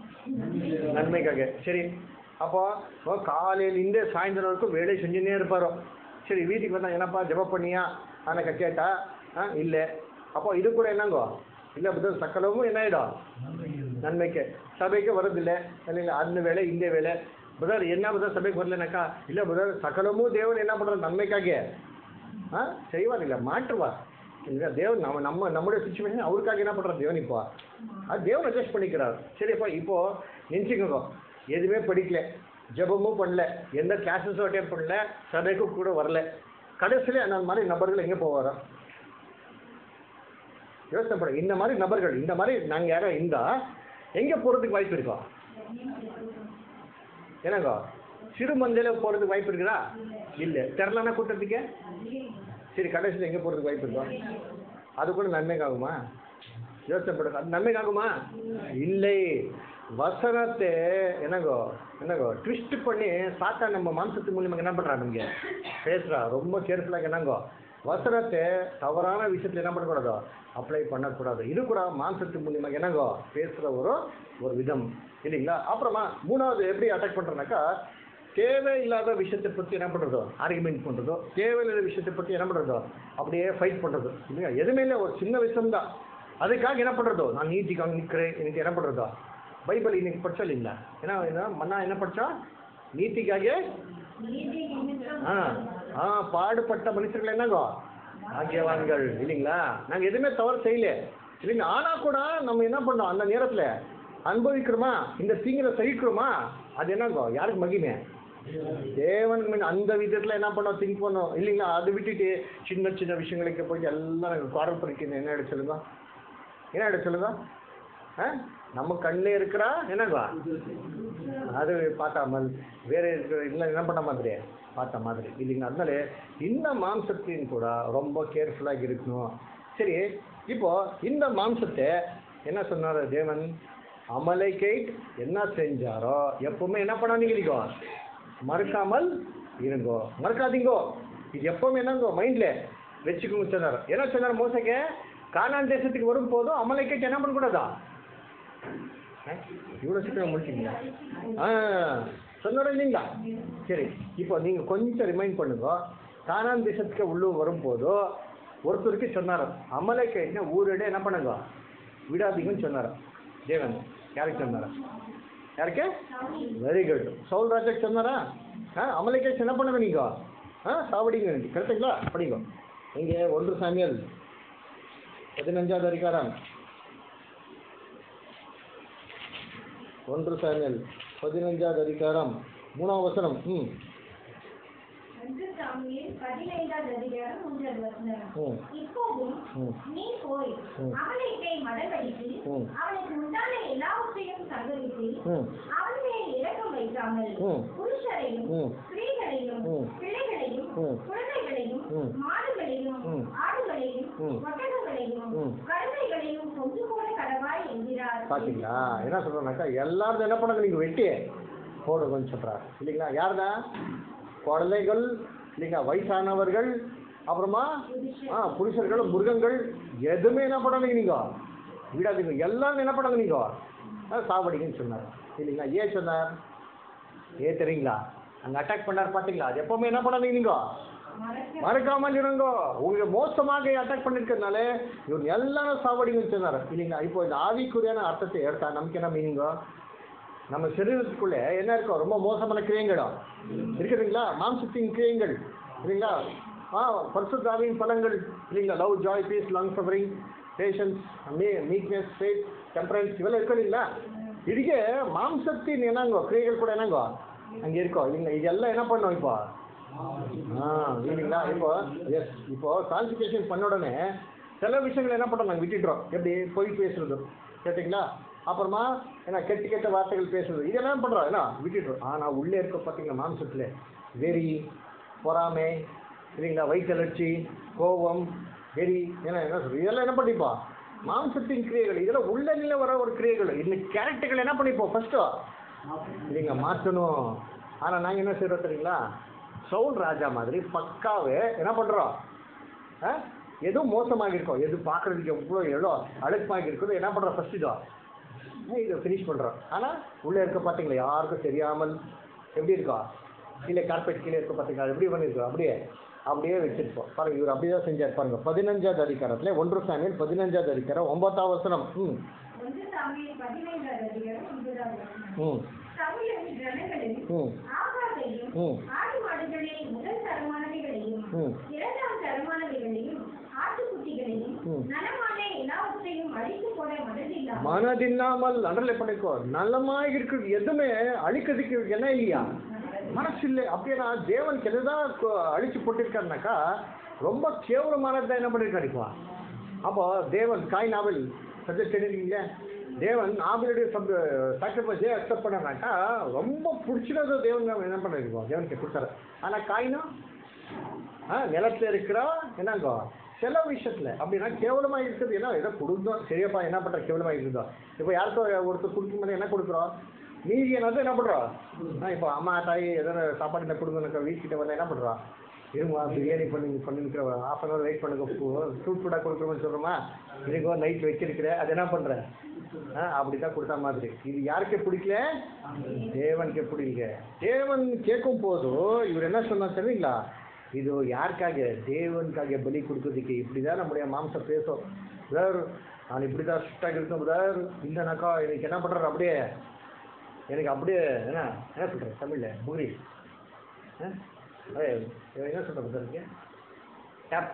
நன்மைக்காக சரி அப்போ ஓ, காலையிலேருந்து சாயந்தரம் வரைக்கும் வேலை செஞ்சுன்னே இருப்பாரோ சரி வீட்டுக்கு வந்தா என்னப்பா ஜெபம் பண்ணியா அனக்க கேட்டா ஆ இல்லை அப்போ இது கூட என்னங்கோ இல்லை பிரதர் சக்கலமும் என்ன ஆகிடும் நன்மைக்கு சபைக்கு வரதில்லை இல்லைங்களா அந்த வேலை இந்த வேலை பிரதர் என்ன பிரதர் சபைக்கு வரலனாக்கா இல்லை பிரதர் சகலமும் தேவன் என்ன பண்ணுறது நன்மைக்காக ஆ செய்வார் இல்லை மாற்றுவார் இல்லை தேவன் நம்ம நம்ம நம்முடைய சுச்சுவேஷன் அவருக்காக என்ன பண்ணுறார் தேவன் இப்போ அது தேவன் அட்ஜஸ்ட் பண்ணிக்கிறார் சரிப்பா இப்போ நினச்சிக்கோங்க எதுவுமே படிக்கல ஜெபமும் பண்ணல எந்த கிளாஸஸும் அட்டென்ட் பண்ணல சபைக்கும் கூட வரல கடைசியில் அந்த மாதிரி நபர்கள் எங்கே போவாரா யோசனை பண்ண இந்த மாதிரி நபர்கள் இந்த மாதிரி நாங்கள் யாரும் இருந்தால் எங்கே போகிறதுக்கு வாய்ப்பு இருக்கோம் என்னங்க சிறு மந்தையில் போகிறதுக்கு வாய்ப்பு இருக்குதா இல்லை திரளான கூட்டத்துக்கு சரி கடைசியில் எங்கே போகிறதுக்கு வாய்ப்பு இருக்கும் அது கூட நன்மைக்காகுமா யோசனை பண்ணுங்க அது நன்மைக்காகுமா இல்லை வசனத்தை என்னங்கோ என்னங்கோ ட்விஸ்ட் பண்ணி சாத்தா நம்ம மாம்சத்து மூலியமாக என்ன பண்ணுறா நமக்கு பேசுகிறா ரொம்ப கேர்ஃபுல்லாக என்னங்கோ வசனத்தை தவறான விஷயத்தில் என்ன பண்ணக்கூடாதோ அப்ளை பண்ணக்கூடாது இது கூட மாம்சத்து மூலியமாக என்னங்கோ பேசுகிற ஒரு ஒரு விதம் இல்லைங்களா அப்புறமா மூணாவது எப்படி அட்டாக் பண்ணுறேன்னாக்கா தேவையில்லாத விஷயத்தை பற்றி என்ன பண்ணுறதோ ஆர்குமெண்ட் பண்ணுறதோ தேவையில்லாத விஷயத்தை பற்றி என்ன பண்ணுறதோ அப்படியே ஃபைட் பண்ணுறது இல்லையா எதுவுமே இல்லை ஒரு சின்ன விஷயம்தான் அதுக்காக என்ன பண்ணுறதோ நான் நீதிக்காக நிற்கிறேன் எனக்கு என்ன பண்ணுறதோ பைபிள் இன்னைக்கு படிச்சா இல்லைங்களா ஏன்னா என்ன மன்னா என்ன படிச்சா நீதிக்காக நீதி நிமித்தம் ஆ ஆ பாடுபட்ட மனுஷர்கள் என்னங்கோ ஆகியவான்கள் இல்லைங்களா நாங்கள் எதுவுமே தவறு செய்யல இல்லைங்க ஆனால் கூட நம்ம என்ன பண்ணோம் அந்த நேரத்தில் அனுபவிக்கிறோமா இந்த தீங்கில சகிக்கிறோமா அது என்னங்கோ யாருக்கு மகிமை தேவன் மீன் அந்த விதத்தில் என்ன பண்ணோம் திங்க் பண்ணோம் இல்லைங்களா அதை விட்டுட்டு சின்ன சின்ன விஷயங்களுக்கு போய் எல்லாம் எனக்கு குவாரல் பண்ணிக்கிறது என்ன ஆயிடுச்சு சொல்லுங்க என்ன ஆயிடுச்சு சொல்லுங்க ஆ நம்ம கண்ணில் இருக்கிறா என்னங்கோ அது பார்த்த மாதிரி வேற இருக்கிற இல்லை என்ன பண்ண மாதிரி பார்த்த மாதிரி இல்லைங்க அதனால இந்த மாம்சத்தின் கூட ரொம்ப கேர்ஃபுல்லாக இருக்கணும் சரி இப்போ இந்த மாம்சத்தை என்ன சொன்னார் தேவன் அமலைக்கைட் என்ன செஞ்சாரோ எப்பவுமே என்ன பண்ணாதீங்க நீங்க மறக்காமல் இருங்கோ மறக்காதீங்கோ இது எப்பவுமே என்னங்கோ மைண்டில் வச்சுக்கோங்க சொன்னார் என்ன சொன்னார் மோசங்க கானான் தேசத்துக்கு வரும் போதும் அமலைக்கைட் என்ன பண்ணக்கூடாதா இவ்வளோ சீக்கிரம் முடிச்சிங்களா ஆ சொன்னோட இல்லைங்களா சரி இப்போ நீங்கள் கொஞ்சம் ரிமைண்ட் பண்ணுங்க கானான் தேசத்துக்கு உள்ளே வரும்போதோ ஒருத்தருக்கு சொன்னார் அமலைக்கைட்னா ஊரிட என்ன பண்ணுங்க விடாதீங்கன்னு சொன்னார் தேவன் யாருக்கு சொன்னாரா யாருக்கு வெரி குட் சவுல் ராஜாக்கு சொன்னாரா ஆ அமலைக்கேஷ் என்ன பண்ணுங்க நீங்க ஆ சாவடிங்க கரெக்டுங்களா படிங்க இங்கே ஒன்று சாமியல் பதினஞ்சாவது அதிகாரம் ஒன்று சாமியல் பதினஞ்சாவது அதிகாரம் மூணாவது வசனம் ம் ஒன்று சாமுவேல் பதினைந்தாவது அதிகாரம் மூன்றாவது வசனம். ம் இப்போதும் ம் நீ போய் ம். அவனை மடங்கடித்து ம். அவனுக்கு உண்டான எல்லாவற்றையும் சங்கரித்து ம் அவன் மேல் இரக்கம் வைக்காமல் ம். புருஷரையும் ம். ஸ்திரீகளையும் ம். பிள்ளைகளையும் ம். குழந்தைகளையும் ம். மாடுகளையும் ம். ஆடுகளையும் ம். ஒட்டகங்களையும் ம். கழுதைகளையும் கொண்டு போட கடவாய் என்கிறார் பார்த்தீங்களா என்ன சொல்கிறேன்னாக்கா எல்லாரும் என்ன பண்ணுங்க நீங்கள் வெட்டி போடுங்கன்னு சொல்கிறார் இல்லைங்களா யாருதா குழந்தைகள் இல்லைங்களா வயசானவர்கள் அப்புறமா ஆ புருஷர்கள் மிருகங்கள் எதுவுமே என்ன பண்ணாதீங்க நீங்கள் விடாதீங்க எல்லாம் என்ன பண்ணாங்க நீங்கள் சாவடிங்கன்னு சொன்னார் இல்லைங்களா ஏன் சொன்னார் ஏன் தெரியுங்களா அங்கே அட்டாக் பண்ணார் பார்த்தீங்களா அது எப்போவுமே என்ன பண்ணாதீங்க நீங்கள் மறக்க மறக்காமல் இருங்கோ உங்களை மோசமாக அட்டாக் பண்ணிருக்கிறதுனால இவங்க எல்லாரும் சாவடிங்கன்னு சொன்னார் இல்லைங்களா இப்போ இந்த ஆவிக்குரியான அர்த்தத்தை எடுத்தா நமக்கு என்ன மீனிங்கோ நம்ம சரீரத்துக்குள்ளே என்ன இருக்கோ ரொம்ப மோசமான கிரியங்களும் இருக்குதுங்களா மாம்சத்தின் கிரியங்கள் இல்லைங்களா ஆ பரிசுத்தாவின் பலங்கள் இல்லைங்களா love joy peace long suffering patience me meekness faith temperance இವೆಲ್ಲ ಇರ್ಕೊ இல்லைங்களா இதுக்கு மாம்சத்தின் என்னங்கோ கிரியைகள் கூட என்னங்கோ அங்கே இருக்கோ இல்லைங்களா இதெல்லாம் என்ன பண்ணோம் இப்போ ஆ இல்லைங்களா இப்போ எஸ் இப்போ கான்சிகேஷன் பண்ண உடனே சில விஷயங்கள் என்ன பண்ணுறோம் நாங்கள் விட்டுடுறோம் எப்படி பொய் பேசுறது கேட்டிங்களா அப்புறமா என்ன கெட்ட கெட்ட வார்த்தைகள் பேசுறது இதெல்லாம் பண்ணுறோம் என்ன விட்டுடுறோம் ஆனால் உள்ளே இருக்க பார்த்தீங்கன்னா மாம்சத்தில் வெறி பொறாமை இல்லைங்களா வயிற்றலர்ச்சி கோபம் வெறி என்ன என்ன சொல்றது இதெல்லாம் என்ன பண்ணிப்போம் மாம்சத்தின் கிரியைகள் இதெல்லாம் உள்ள நிலை வர ஒரு கிரியைகள் இந்த கேரக்டர்கள் என்ன பண்ணிப்போம் ஃபஸ்ட்டு இல்லைங்க மாற்றணும் ஆனால் நாங்கள் என்ன செய்கிறோம் தெரியுங்களா சவுல் ராஜா மாதிரி பக்காவே என்ன பண்ணுறோம் ஆ எதுவும் மோசமாக இருக்கும் எது பார்க்குறதுக்கு எவ்வளோ எவ்வளோ அழுக்கமாக இருக்குதோ என்ன பண்ணுறோம் ஃபஸ்ட் இதோ ஆ, இதை ஃபினிஷ் பண்ணுறோம் ஆனால் உள்ளே இருக்க பார்த்தீங்களா யாருக்கும் தெரியாமல் எப்படி இருக்கா கீழே கார்பெட் கீழே இருக்க பார்த்தீங்களா அது எப்படி பண்ணியிருக்கோம் அப்படியே அப்படியே வச்சிருப்போம் பாருங்க இவர் அப்படியே தான் செஞ்சார் பாருங்க பதினஞ்சாவது அதிகாரத்தில் ஒன்று சாமியில் பதினஞ்சாவது அதிகாரம் ஒன்பதாவது வசனம் ம் ஒன்று சாமுவேல் பதினைந்தாவது அதிகாரம் ஒன்பதாவது வசனம். ம் சவுலும் ஜனங்களும் ம் ஆகாதையும் ம் ஆடு மாடுகளில் முதல் தரமானவைகளையும் ம் இரண்டாம் தரமானவைகளையும் ஆட்டுக்குட்டிகளையும் ம். நலமான எல்லாவற்றையும் அழித்து போட மனதில்லாமல் மனதில்லாமல் அடலை பண்ணிக்கோ நல்லமாக இருக்கிறது எதுவுமே அழிக்கிறதுக்கு என்ன இல்லையா மனசு இல்லை அப்படின்னா தேவன் எதுதான் அழிச்சு போட்டிருக்காருனாக்கா ரொம்ப கேவலமானதான் என்ன பண்ணியிருக்காரு இப்போ அப்போ தேவன் காய் நாவல் சப்ஜெக்ட் எழுதிங்களே தேவன் நாவலுடைய சப் சாக்ரிஃபைஸே அக்செப்ட் பண்ணானாக்கா ரொம்ப பிடிச்சினது தேவன் என்ன பண்ணிருக்கோம் தேவனுக்கு கொடுத்தாரு ஆனால் காய்னா ஆ நிலத்துல இருக்கிறா என்னங்கோ சில விஷயத்துல அப்படின்னா கேவலமா இருக்குது ஏன்னா ஏதோ கொடுத்தோம் சரியப்பா என்ன பண்ற கேவலமா இருக்குதோ இப்போ யாருக்கோ ஒருத்தர் கொடுக்கும்போது என்ன கொடுக்குறோம் மீதி என்னது என்ன பண்றோம் ஆ இப்போ அம்மா தாய் எதனா சாப்பாடு என்ன கொடுங்க வீட்டுக்கிட்ட வந்து என்ன பண்றோம் இருமா பிரியாணி பண்ணி பண்ணிருக்கிற ஹாஃப் அன் ஹவர் வெயிட் பண்ணுங்க ஃப்ரூட் ஃபுட்டாக கொடுக்குறோம்னு சொல்கிறோமா இதுக்கோ நைட் வச்சிருக்கிற அது என்ன பண்ணுற ஆ, அப்படிதான் கொடுத்த மாதிரி இது யாருக்கே பிடிக்கல தேவனுக்கே பிடிக்கல தேவன் கேட்கும் போது இவர் என்ன சொன்னார் தெரியுங்களா இது யாருக்காக தேவனுக்காக பலி கொடுக்கறதுக்கு இப்படிதான் நம்முடைய மாம்சம் பேசும் பிரதர் நான் இப்படிதான் ஸ்ட்ரிக்டாக இருக்கேன் பிரதர் இல்லைனாக்கா எனக்கு என்ன பண்றாரு அப்படியே எனக்கு அப்படியே என்ன என்ன சொல்கிறேன் தமிழில் புரி ஆ அதே என்ன சொல்கிறேன் பிரதருக்கு டேப்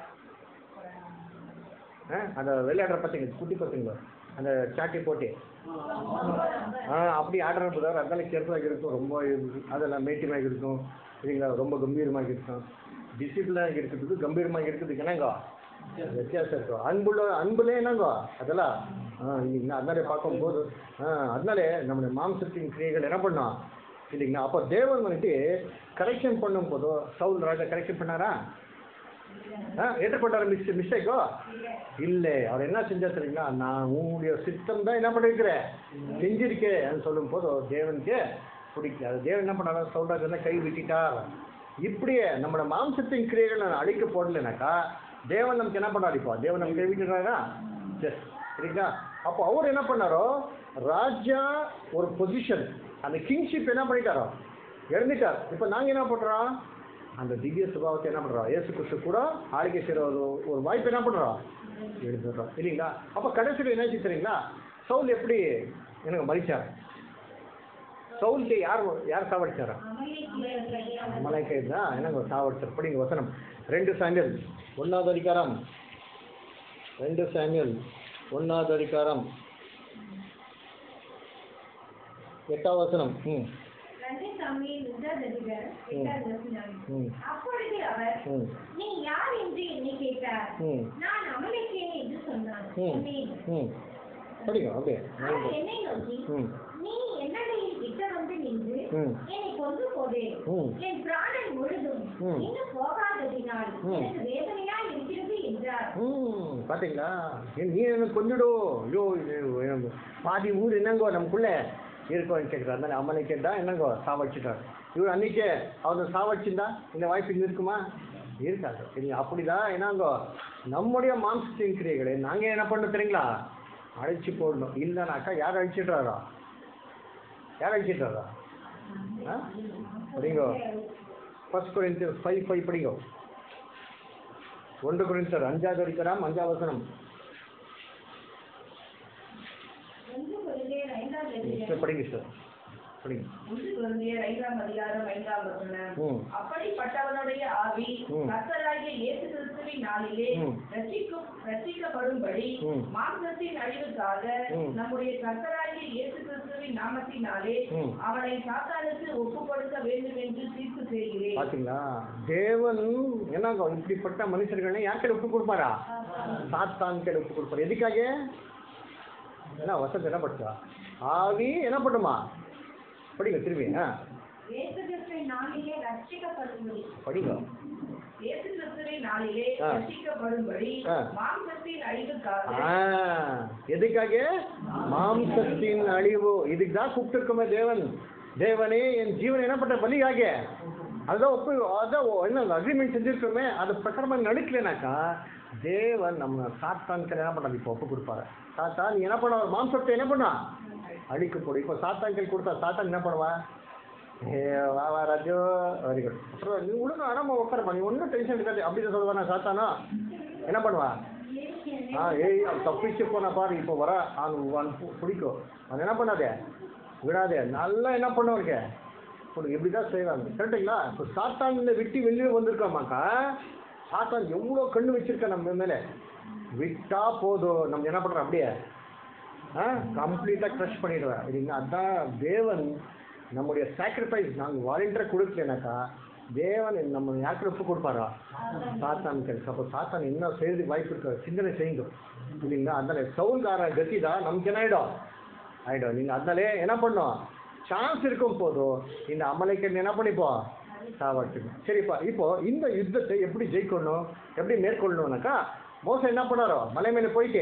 ஆ அந்த விளையாடுற பார்த்தீங்க குட்டி பார்த்தீங்களா அந்த சாட்டி போட்டு ஆ அப்படி ஆடுற பிரதர் அதனால கேர்ஃபுல்லாக இருக்கும் ரொம்ப இது- அதெல்லாம் மேட்டியமாக இருக்கும் இல்லைங்களா ரொம்ப கம்பீரமாக இருக்கும் டிசிப்ளினாக இருக்கிறதுக்கு கம்பீரமாக இருக்கிறதுக்கு என்னங்க வித்தியாசம் இருக்கும் அன்புல அன்புல என்னங்க அதெல்லாம் ஆ இல்லைங்களா அதனால பார்க்கும்போது ஆ அதனால நம்முடைய மாம்சத்தின் கிரியைகள் என்ன பண்ணோம் இல்லைங்களா அப்போ தேவன் வந்துட்டு கரெக்ஷன் பண்ணும்போது சவுல் ராஜா கரெக்ஷன் பண்ணாரா ஆ ஏற்றுக்கொண்டார மிஸ் மிஸ்டேக்கோ இல்லை அவர் என்ன செஞ்சா தெரியுங்களா நான் உன்னுடைய சித்தம் தான் என்ன பண்ணிருக்கிறேன் செஞ்சிருக்கேன் சொல்லும் போது தேவனுக்கு பிடிக்கல அது தேவன் என்ன பண்ணாரு சொல்றாரு கை விட்டுட்டார் இப்படியே நம்மளோட மாம்சத்தின் கிரியைகள் நான் அழிக்க போடலைனாக்கா தேவன் நமக்கு என்ன பண்ணாரு இப்போ தேவன் நமக்கு கை விட்டுறாரா எஸ் சரிங்களா அப்போ அவர் என்ன பண்ணாரோ ராஜா ஒரு பொசிஷன் அந்த கிங்ஷிப் என்ன பண்ணிட்டாரோ இறந்துட்டார் இப்போ நாங்கள் என்ன பண்ணுறோம் அந்த திவ்ய சுபாவத்தை என்ன பண்ணுறோம் இயேசு கிறிஸ்து கூட ஆளுகை செய்கிற ஒரு ஒரு வாய்ப்பு என்ன பண்ணுறோம் எடுத்துடுறோம் இல்லைங்களா அப்போ கடைசியில் என்னாச்சு சரிங்களா சவுல் எப்படி எனக்கு மறிச்சார் சவுல்க்கு யார் யார் சாவடிச்சாரா மலைக்கை தான் என்னங்க சாவடிச்சார் படிங்க வசனம் ரெண்டு சாமியல் ஒன்றாவது அதிகாரம் ரெண்டு சாமியல் ஒன்றாவது அதிகாரம் எட்டாவது வசனம் ம் ரெண்டு சாமியில் முதல் அதிகாரம் எட்டாவது வசனம். ம் அப்பொழுது அவர் ம் நீ யார் என்று என்னை கேட்டார் ம் நான் அமலேக்கியன் என்று சொன்னான் ம் சொன்னேன். ம் படிங்க அப்படியே அவர் என்னை நோக்கி ம் நீ என்னடையில் கிட்ட வந்து நின்று ம் என்னை கொண்டு போடு ம் என் பிராணன் முழுதும் ம். இன்னும் போகாததினால் ம். எனக்கு வேதனையா இருக்கிறது என்றார் ம் பார்த்தீங்களா ஏன் நீ எனக்கு கொஞ்சிடும் ஐயோ இது எனக்கு பாதி ஊர் என்னங்கோ நமக்குள்ளே இருக்கோன்னு கேட்குறாரு அதனால அம்மனை கேட்டா என்னங்கோ சாவடிச்சிட்டார் இவர் அன்னைக்கே அவர் சாவடிச்சிருந்தா இந்த வாய்ப்பு இங்க இருக்குமா இருக்காது சரி அப்படிதான் என்னங்கோ நம்முடைய மாம்சத்தின் கிரியைகளை நாங்கள் என்ன பண்ண தெரியுங்களா அழைச்சி போடணும் இல்லைனாக்கா யார் அழிச்சிடுறாரா யார் அழிச்சிடுறாரா ஆ படிங்கோ ஃபர்ஸ்ட் குறைந்து ஃபைவ் ஃபைவ் படிங்கோ ஒன்று குறைந்தர் அஞ்சாவது அடிக்கிறாம் அஞ்சாவது வசனம் ஒன்று கொரிந்தியர் ஐந்தாவது அதிகாரம். சரி, படிங்க சார் படிங்க ஒன்று குழந்தையர் ஐந்தாம் அதிகாரம் ஐந்தாம் வசனம் ம் அப்படிப்பட்டவனுடைய ஆவி ம். கர்த்தராகிய இயேசு கிறிஸ்துவின் நாளிலே ம். ரட்சிக்கும் ரட்சிக்கப்படும்படி ம். மாம்சத்தின் அழிவுக்காக ம். நம்முடைய கர்த்தராகிய இயேசு கிறிஸ்துவின் நாமத்தினாலே ம். அவனை சாத்தானுக்கு ஒப்பு கொடுக்க வேண்டும் என்று தீர்ப்பு செய்கிறேன் பாத்தீங்களா தேவன் என்னங்க இப்படிப்பட்ட மனுஷர்களை யாருக்கு ஒப்பு கொடுப்பாரா சாத்தான் கேடு ஒப்பு கொடுப்பாரு எதுக்காக என்ன வசந்த் என்ன படிச்சா ஆவி என்ன பண்ணுமா படிங்க திரும்பி ஆ இயேசு கிறிஸ்துவின் நாளிலே ரட்சிக்கப்படும்படி படிங்க இயேசு கிறிஸ்துவின் நாளிலே ஆ. ரட்சிக்கப்படும்படி ஆ. மாம்சத்தின் அழிவுக்காக ஆ எதுக்காக மாம்சத்தின் அழிவு இதுக்கு தான் கூப்பிட்டுருக்கோமே தேவன் தேவனே என் ஜீவன் என்ன பண்ற பலியாக அதுதான் ஒப்பு அதான் ஒ- என்ன அக்ரிமெண்ட் செஞ்சிருக்கோமே அது பிரகாரமாக நடக்கலைனாக்கா தேவன் நம்ம சாத்தான்க்கு என்ன பண்ணாது இப்போ ஒப்பு கொடுப்பாரு சாத்தான் நீ என்ன பண்ண மாம்சத்தை என்ன பண்ணா அழிக்க போடும் இப்போ சாத்தான்கள் கொடுத்தா சாத்தான் என்ன பண்ணுவா ஏ வா வா ராஜு வெரி குட் அப்புறம் நீ ஒழுங்கு ஆடாம உட்காரப்பா நீ ஒன்றும் டென்ஷன் இருக்காது அப்படின்னு சொல்லுவானா சாத்தானா என்ன பண்ணுவா ஆ ஏய் அவன் தப்பிச்சு போன பாரு இப்போ வர அவன் அவன் பு- பிடிக்கும் அவன் என்ன பண்ணாதே விடாதே நல்லா என்ன பண்ணுவாங்க உனக்கு இப்படி தான் செய்வாங்க கரெக்டுங்களா இப்போ சாத்தான் விட்டு வெளியே வந்திருக்காமாக்கா சாத்தான் எவ்வளோ கண்ணு வச்சிருக்கா நம்ம மேலே விட்டா போதும் நம்ம என்ன பண்ணுறோம் அப்படியே ஆ கம்ப்ளீட்டாக க்ரஷ் பண்ணிடுவேன் இல்லைங்களா அதான் தேவன் நம்முடைய சாக்ரிஃபைஸ் நாங்கள் வாலண்டியராக கொடுக்கலனாக்கா தேவன் நம்ம யாருக்கு ஒப்பு கொடுப்பாரா சாத்தான் கிடைச்சு அப்போ சாத்தான் என்ன செய்யறதுக்கு வாய்ப்பு இருக்கு சிந்தனை செய்யுங்க இல்லைங்களா அதனால சவுல்கார கத்தி தான் நமக்கு என்ன ஆகிடும் ஆகிடும் நீங்கள் அதனாலே என்ன பண்ணோம் சான்ஸ் இருக்கும் போதும் இந்த அமலைக்கு என்ன பண்ணிப்போம் சாவாட்டுங்க சரிப்பா இப்போ இந்த யுத்தத்தை எப்படி ஜெயிக்கணும் எப்படி மேற்கொள்ளணும்னாக்கா மோசம் என்ன பண்ணாரோ மலை மேலே போயிட்டு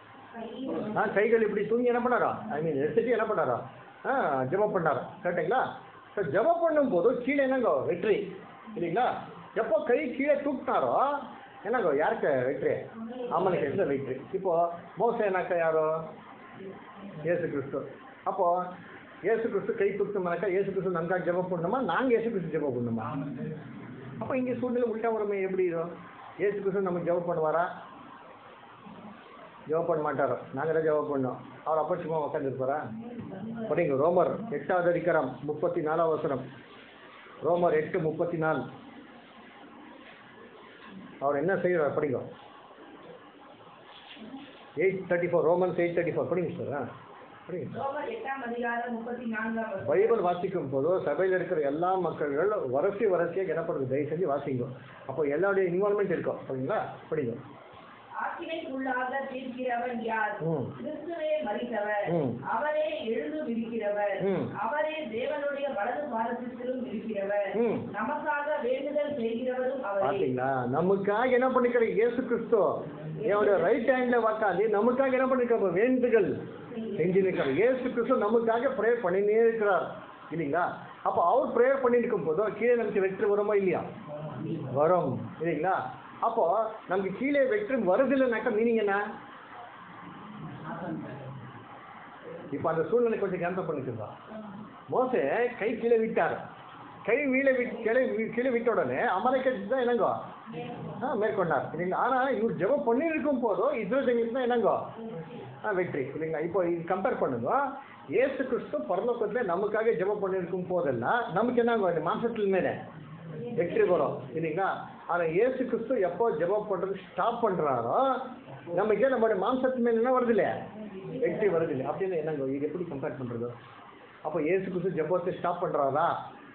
ஆ கைகள் இப்படி தூங்கி என்ன பண்ணாரோ ஐ மீன் எடுத்துட்டு என்ன பண்ணாரோ ஆ ஜெபம் பண்ணாரோ கரெக்டுங்களா ஸோ ஜெபம் பண்ணும்போது கீழே என்னங்க வெற்றி இல்லைங்களா எப்போ கை கீழே தூக்கினாரோ என்னங்க யாருக்கு வெற்றி அம்மனுக்கு எடுத்த வெற்றி இப்போ மோச என்னக்கா யாரோ இயேசு கிறிஸ்து அப்போ இயேசு கிறிஸ்து கை தூக்கமாக்கா இயேசு கிறிஸ்து நமக்காக ஜெபம் பண்ணணுமா நாங்கள் இயேசு கிறிஸ்து ஜெபம் பண்ணணுமா அப்போ இங்கே சூழ்நிலை உள்டா வருமே எப்படி இருக்கும் இயேசு கிறிஸ்து நமக்கு ஜெபம் பண்ணுவாரா ஜெபம் பண்ண மாட்டாரோ நாங்கள் தான் ஜெபம் பண்ணோம் அவர் அப்போ சும்மா உட்காந்துருப்பாரா படிங்க ரோமர் எட்டாவது அதிகாரம் முப்பத்தி நாலாவது வசனம் ரோமர் எட்டு முப்பத்தி நாலு அவர் என்ன செய்கிறார் படிங்க eight thirty four Romans eight thirty four படிங்க சார் ஆ படிங்க சார் ரோமர் எட்டாம் அதிகாரம் முப்பத்தி நான்காம் வசனம். பைபிள் வாசிக்கும் போது சபையில் இருக்கிற எல்லா மக்கள்கள் வரிசை வரிசையாக என்ன பண்ணுறது தயவு செஞ்சு வாசிங்க அப்போ எல்லாருடைய இன்வால்மெண்ட் இருக்கும் சரிங்களா படிங்க ஆக்கினைக்குள்ளாக தீர்க்கிறவன் யார் ம். கிறிஸ்துவே மறித்தவர் ம். அவரே எழுந்து இருக்கிறவர் ம். அவரே தேவனுடைய வலது பாரதத்திலும் இருக்கிறவர் ம். நமக்காக வேண்டுதல் செய்கிறவரும் அவரே பார்த்தீங்களா நமக்காக என்ன பண்ணிக்கிற இயேசு கிறிஸ்து என்னோட ரைட் ஹேண்ட்ல உக்காந்து நமக்காக என்ன பண்ணிருக்க வேண்டுகள் செஞ்சு நிற்கிறார் இயேசு கிறிஸ்து நமக்காக ப்ரேயர் பண்ணினே இருக்கிறார் இல்லைங்களா அப்போ அவர் ப்ரேயர் பண்ணிருக்கும் போது கீழே நமக்கு வெற்றி வருமா இல்லையா வரும் இல்லைங்களா அப்போ நமக்கு கீழே வெற்றி வருதில்லைனாக்கா மீனிங் என்ன இப்போ அந்த சூழ்நிலை கொஞ்சம் கேன்சல் பண்ணிக்கிறதா மோசே கை கீழே விட்டார் கை வீழ விட் கீழே வி- கீழே விட்ட உடனே அமலைக்கட்சி தான் என்னங்கோ ஆ மேற்கொண்டார் இல்லைங்களா ஆனால் இவர் ஜெபம் பண்ணியிருக்கும் போதும் இஸ்ரேல் தான் என்னங்கோ ஆ வெற்றி இல்லைங்களா இப்போ இது கம்பேர் பண்ணுங்க ஏசு கிறிஸ்து பரலோகத்தில் நமக்காக ஜெபம் பண்ணியிருக்கும் போதெல்லாம் நமக்கு என்னங்கோ இந்த மாம்சத்தில் மேலே வெற்றி வரும் இல்லைங்களா ஆனால் ஏசு கிறிஸ்து எப்போ ஜெபம் பண்ணுறது ஸ்டாப் பண்ணுறாரோ நமக்கு நம்மளுடைய மாம்சத்து மேலே என்ன வருது இல்லையா வெற்றி வருது இல்லை அப்படின்னு என்னங்க இது எப்படி கம்பேர் பண்ணுறது அப்போ ஏசு கிறிஸ்து ஜெபத்தை ஸ்டாப் பண்ணுறாரா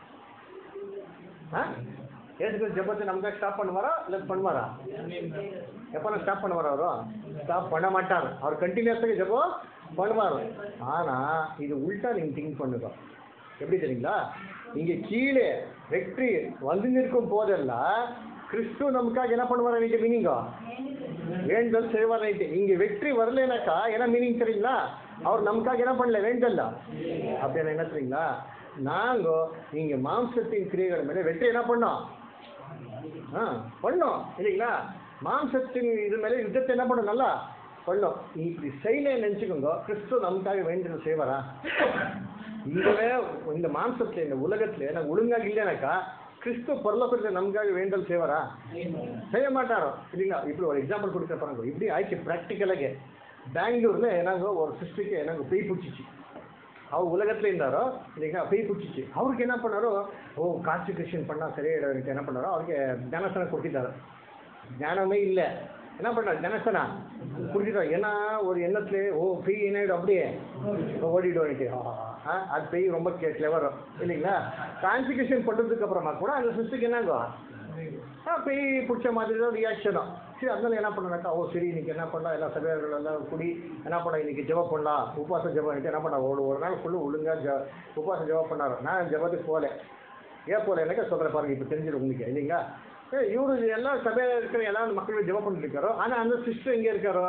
ஆ ஏசு கிறிஸ்து ஜெபத்தை நமக்காக ஸ்டாப் பண்ணுவாரா இல்லை பண்ணுவாரா எப்போ ஸ்டாப் பண்ணுவார் அவரும் ஸ்டாப் பண்ண மாட்டார் அவர் கண்டினியூஸாக ஜெபம் பண்ணுவார் ஆனால் இது உல்ட்டா நீங்கள் திங்க் பண்ணுங்க எப்படி தெரியுங்களா இங்கே கீழே வெற்றி வந்து நிற்கும் போதெல்லாம் கிறிஸ்து நமக்காக என்ன பண்ணுவார் நீங்க மீனிங்கோ வேண்டல் செய்வார் இங்கே வெற்றி வரலைனாக்கா என்ன மீனிங் தெரியுங்களா அவர் நமக்காக என்ன பண்ணல வேண்டல்ல அப்படின்னு என்ன தெரியுங்களா நாங்க இங்க மாம்சத்தின் கிரியைகள் மேலே வெற்றி என்ன பண்ணோம் ஆ பண்ணோம் இல்லைங்களா மாம்சத்தின் இது மேலே யுத்தத்தை என்ன பண்ணோம் நல்லா பண்ணோம் இப்படி செய்யலன்னு நினச்சிக்கோங்க கிறிஸ்து நமக்காக வேண்டியது செய்வாரா இங்கவே இந்த மாம்சத்துல இந்த உலகத்துல நான் ஒழுங்காக இல்லைனாக்கா கிறிஸ்து பரலோகத்தில் நமக்காக வேண்டல் செய்வாரா செய்ய மாட்டாரோ இல்லைங்களா இப்படி ஒரு எக்ஸாம்பிள் கொடுக்குற பாருங்க இப்படி ஆயிடுச்சு ப்ராக்டிக்கலாக பெங்களூர்ல என்னங்க ஒரு சிஸ்டருக்கு என்னங்க பேய் பிடிச்சிச்சு அவர் உலகத்துல இருந்தாரோ இல்லைங்களா பேய் பிடிச்சிச்சு அவருக்கு என்ன பண்ணாரோ ஓ கான்ஸ்டிகேஷன் பண்ணால் சரியாயிடும் என்ன பண்ணாரோ அவருக்கு ஞானசனம் கொடுத்துட்டாரு ஞானமே இல்லை என்ன பண்ணார் ஞானசனா கொடுத்துட்டார் ஏன்னா ஒரு எண்ணத்துல ஓ பேய் என்ன ஆயிடும் அப்படியே ஓடிடும் எனக்கு ஆ அது பேய் ரொம்ப கிளவர் இல்லைங்களா கான்ஸ்டிகேஷன் பண்ணுறதுக்கு அப்புறமா கூட அந்த சிஸ்டருக்கு என்னங்கோ ஆ பேய் பிடிச்ச மாதிரி தான் ரியாக்ஷனும் சரி அதனால என்ன பண்ணாக்கா ஓ சரி இன்னைக்கு என்ன பண்ணலாம் எல்லா சபையார்கள் எல்லாம் கூடி என்ன பண்ணா இன்னைக்கு ஜெபம் பண்ணலாம் உபவாசம் ஜெபம் பண்ணிட்டு என்ன பண்ணா ஒரு ஒரு நாள் ஃபுல்லு ஒழுங்கா ஜ உபவாசம் ஜெபம் பண்ணாரு நான் ஜெபத்துக்கு போகல ஏன் போகல எனக்கு சொல்கிறேன் பாருங்க இப்போ தெரிஞ்சிடும் உங்களுக்கு இல்லைங்களா ஏ இவரு எல்லா சபையில் இருக்கிற எல்லா மக்களும் ஜெபம் பண்ணிட்டு இருக்காரோ ஆனால் அந்த சிஸ்டர் எங்கே இருக்காரோ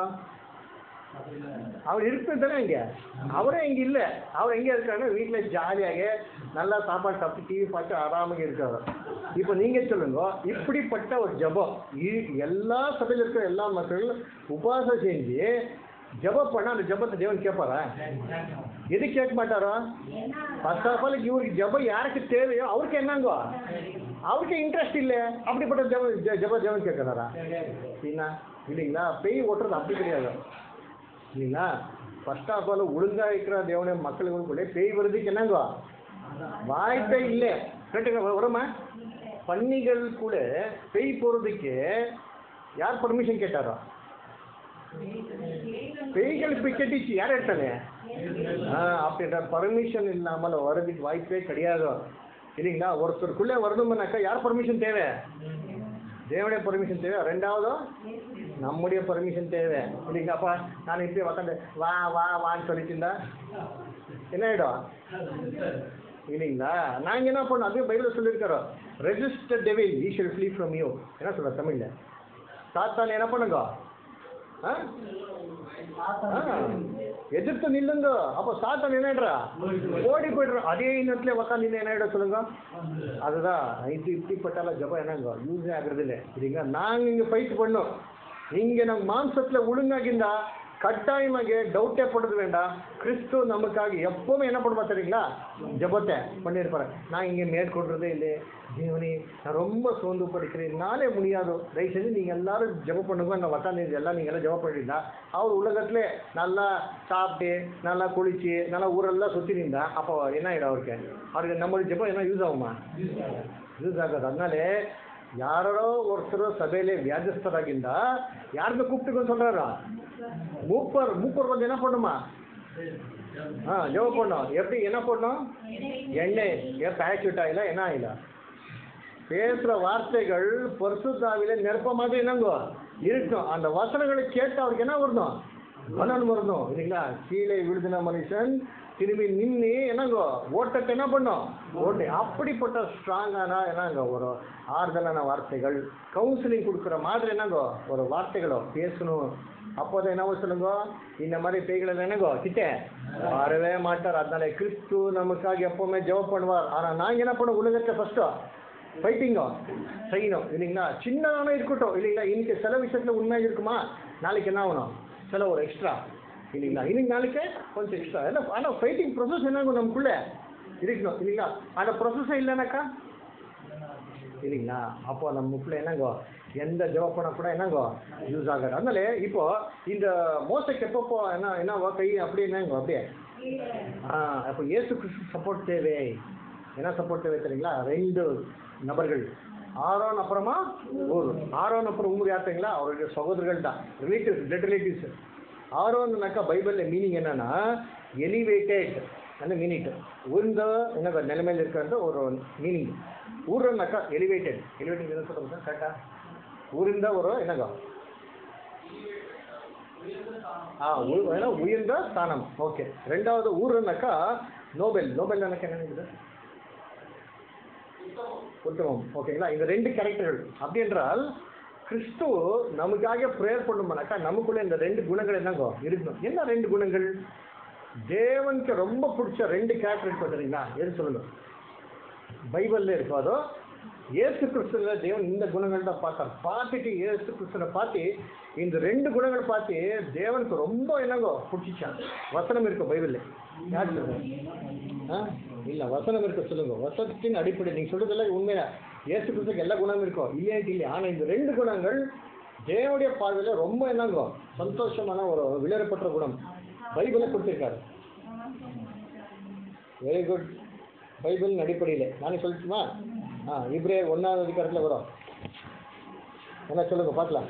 அவர் இருக்கிறது தானே இங்கே அவரே இங்கே இல்லை அவர் எங்கே இருக்காருன்னா வீட்டில் ஜாலியாக நல்லா சாப்பாடு சாப்பிட்டு டிவி பார்த்து ஆறாமல் இருக்காரு இப்போ நீங்கள் சொல்லுங்க இப்படிப்பட்ட ஒரு ஜபம் இ- எல்லா சபையில் இருக்கிற எல்லா மக்களும் உபவாசம் செஞ்சு ஜபம் பண்ணால் அந்த ஜபத்தை தேவன் கேட்பாரா எது கேட்க மாட்டாரோ ஃபர்ஸ்ட் ஆஃப் ஆல் இவருக்கு ஜபம் யாருக்கு தேவையோ அவருக்கு என்னங்கோ அவருக்கு இன்ட்ரெஸ்ட் இல்லை அப்படிப்பட்ட ஜப ஜ- ஜப ஜபம் கேட்குறாரா என்ன இல்லைங்களா பேய் ஓட்டுறது அப்படி கிடையாது இல்லைங்களா ஃபர்ஸ்ட் ஆஃப் ஆல் ஒழுங்காக இருக்கிற தேவனுடைய மக்களுக்குள்ளே பேய் வருதுக்கு என்னங்கோ வாய்ப்பே இல்லை கேட்டுங்க வருமா பன்னிகள் கூட பேய் போகிறதுக்கு யார் பர்மிஷன் கேட்டாரோ பேய்கள் போய் கட்டிச்சு யார் எடுத்தாங்க ஆ அப்படின்ற பர்மிஷன் இல்லாமல் வர்றதுக்கு வாய்ப்பே கிடையாது இல்லைங்களா ஒருத்தருக்குள்ளே வரணும்னாக்கா யார் பர்மிஷன் தேவை தேவனுடைய பர்மிஷன் தேவை ரெண்டாவது நம்முடைய பர்மிஷன் தேவை இல்லைங்களா அப்பா நான் இப்படி உக்காந்து வா வா வான்னு சொல்லிட்டு இருந்தா என்ன ஆகிடும் இல்லைங்களா நாங்கள் என்ன பண்ணோம் அதுவும் பைபிள் சொல்லியிருக்கிறோம் resist devil he shall flee from you என்ன சொல்ற தமிழில் சாத்தான் என்ன பண்ணுங்க ஆ ஆ, எதிர்த்து நில்லுங்க அப்போ சாத்தான் என்னன்றா ஓடி போயிடுறோம் அதே இன்னத்துல உக்காந்து என்ன ஆயிடும் சொல்லுங்க அதுதான் இது இப்படிப்பட்டால ஜபம் என்னங்க யூஸே ஆகுறது இல்லை சரிங்களா நாங்கள் இங்கே ஃபைட் பண்ணோம் இங்கே நம்ம மாம்சத்தில் ஒழுங்காகிந்தா கட்டாயமாக டவுட்டே படுறது வேண்டாம் கிறிஸ்து நமக்காக எப்பவுமே என்ன பண்ணுவா தெரியுங்களா ஜெபத்தை பண்ணியிருப்பாரு நான் இங்கே மேற்கொள்றதே இல்லை தேவனே நான் ரொம்ப சோர்ந்து படிக்கிறேன் நாளே முடியாதோ தயவு செஞ்சு நீங்கள் எல்லாரும் ஜெபம் பண்ணுங்க நான் வட்டாந்து எல்லாம் நீங்கள் எல்லாம் ஜெபம் பண்ணிருந்தா அவர் உலகத்துல நல்லா சாப்பிட்டு நல்லா குளிச்சு நல்லா ஊரெல்லாம் சுற்றி இருந்தா அப்போ என்ன ஆகிடும் அவருக்கு அவருக்கு நம்மளுக்கு ஜெபம் என்ன யூஸ் ஆகுமா ಯೂಸ್ ಆಗೋದು ಅದನ್ನೇ ಯಾರೋ ಒರ್ತರು ಸಭೆಯಲ್ಲಿ ವ್ಯಾಧಿಸ್ತರಾಗಿಂದ ಯಾರಿಗೆ கூப்பிட்டுக்கோன்னு சொல்றாரா மூப்பர் மூப்பர் வந்து என்ன பண்ணுமா ஆ ஜெபம் பண்ணும் எப்படி என்ன பண்ணும் எண்ணெய் ஏன் பேச்சுட்டா இல்லை என்ன ஆயில பேசுகிற வார்த்தைகள் பரிசுத்தாவில நெருப்ப மாதிரி என்னங்கோ இருக்கும் அந்த வசனங்களை கேட்டு அவருக்கு என்ன வரணும் பலன் வரணும் இல்லைங்களா கீழே விழுதின மனுஷன் திரும்பி நின்று என்னங்கோ ஓட்டத்தை என்ன பண்ணும் ஓட்டு அப்படிப்பட்ட ஸ்ட்ராங்கான என்னங்க ஒரு ஆறுதலான வார்த்தைகள் கவுன்சிலிங் கொடுக்குற மாதிரி என்னங்கோ ஒரு வார்த்தைகளோ பேசணும் அப்போதான் என்ன சொல்லுங்க இந்த மாதிரி பேய்கள் என்னங்கோ கிட்ட வரவே மாட்டார் அதனால கிறிஸ்து நமக்காக எப்பவுமே ஜெபம் பண்ணுவார் ஆனா நாங்க என்ன பண்ணுவோம் உலகத்தை ஃபர்ஸ்ட் ஃபைட்டிங்கோ செய்யணும் இல்லைங்களா சின்னதான இருக்கட்டும் இல்லைங்களா இன்னைக்கு சில விஷயத்துல உண்மையாக இருக்குமா நாளைக்கு என்ன ஆகணும் சில ஒரு எக்ஸ்ட்ரா இல்லைங்களா இன்னைக்கு நாளைக்கு கொஞ்சம் எக்ஸ்ட்ரா ஏன்னா ஆனால் ஃபைட்டிங் ப்ரொசஸ் என்னங்க நமக்குள்ளே இருக்கணும் இல்லைங்களா அந்த ப்ரொசஸே இல்லைனாக்கா இல்லைங்களா அப்போ நமக்குள்ளே என்னங்கோ எந்த ஜெபம் பண்ண கூட என்னங்கோ யூஸ் ஆகாது அதனால இப்போ இந்த மோசக்கு எப்பப்போ என்ன என்னவோ கை அப்படியே என்னங்கோ அப்படியே ஆ அப்போ இயேசு கிறிஸ்து சப்போர்ட் தேவை என்ன சப்போர்ட் தேவை தெரியுங்களா ரெண்டு நபர்கள் ஆரோன் அப்புறமா ஊர் ஆரோன் அப்புறம் ஊர் யார் தெரியுங்களா அவருடைய சகோதரர்கள் தான் ரிலேட்டிவ்ஸ் பிளட் ரிலேட்டிவ்ஸ் ஆரோன்னாக்கா பைபிளில் மீனிங் என்னன்னா எலிவேட்டட் அந்த மீனிங் உயர்ந்த என்ன நிலைமையில் இருக்கிற ஒரு மீனிங் ஊர்னாக்கா எலிவேட்டட் எலிவேட்டட் என்ன சொல்லுங்க கரெக்டா உயர்ந்த ஒரு என்னங்க ஆ உ- ஏன்னா உயர்ந்த ஸ்தானம் ஓகே ரெண்டாவது ஊருன்னாக்கா நோபெல் நோபெல் எனக்கு என்ன இருக்குது உத்தமம் ஓகேங்களா இந்த ரெண்டு கேரக்டர்கள் அப்படி என்றால் கிறிஸ்து நமக்காக ப்ரேயர் பண்ணுமானாக்கா நமக்குள்ள இந்த ரெண்டு குணங்கள் என்னங்க இருக்கணும் என்ன ரெண்டு குணங்கள் தேவனுக்கு ரொம்ப பிடிச்ச ரெண்டு கேரக்டர் இருக்கும் தெரியுங்களா எது சொல்லுங்க பைபிளில் இருக்கும் அதோ இயேசு கிறிஸ்துவ தேவன் இந்த குணங்கள் தான் பார்த்தார் பார்த்துட்டு இயேசு கிறிஸ்துவை பார்த்து இந்த ரெண்டு குணங்கள் பார்த்து தேவனுக்கு ரொம்ப என்னங்கோ பிடிச்சிச்சான் வசனம் இருக்கு பைபிளில் யார் சொல்லுங்க ஆ இல்லை வசனம் இருக்கு சொல்லுங்க வசனத்தின் அடிப்படை நீங்கள் சொல்றதெல்லாம் உண்மையா இயேசு கிறிஸ்துக்கு எல்லா குணமும் இருக்கும் இல்லையாட்டி இல்லை ஆனால் இந்த ரெண்டு குணங்கள் தேவனுடைய பார்வையில் ரொம்ப என்னங்கோ சந்தோஷமான ஒரு விளையாடப்பட்ட குணம் பைபிளை கொடுத்துருக்காரு வெரி குட் பைபிளின் அடிப்படையில் நானே சொல்லட்டுமா ஆ இப்ரே ஒன்றாவது அதிகாரத்தில் வரும் என்ன சொல்லுங்க பார்க்கலாம்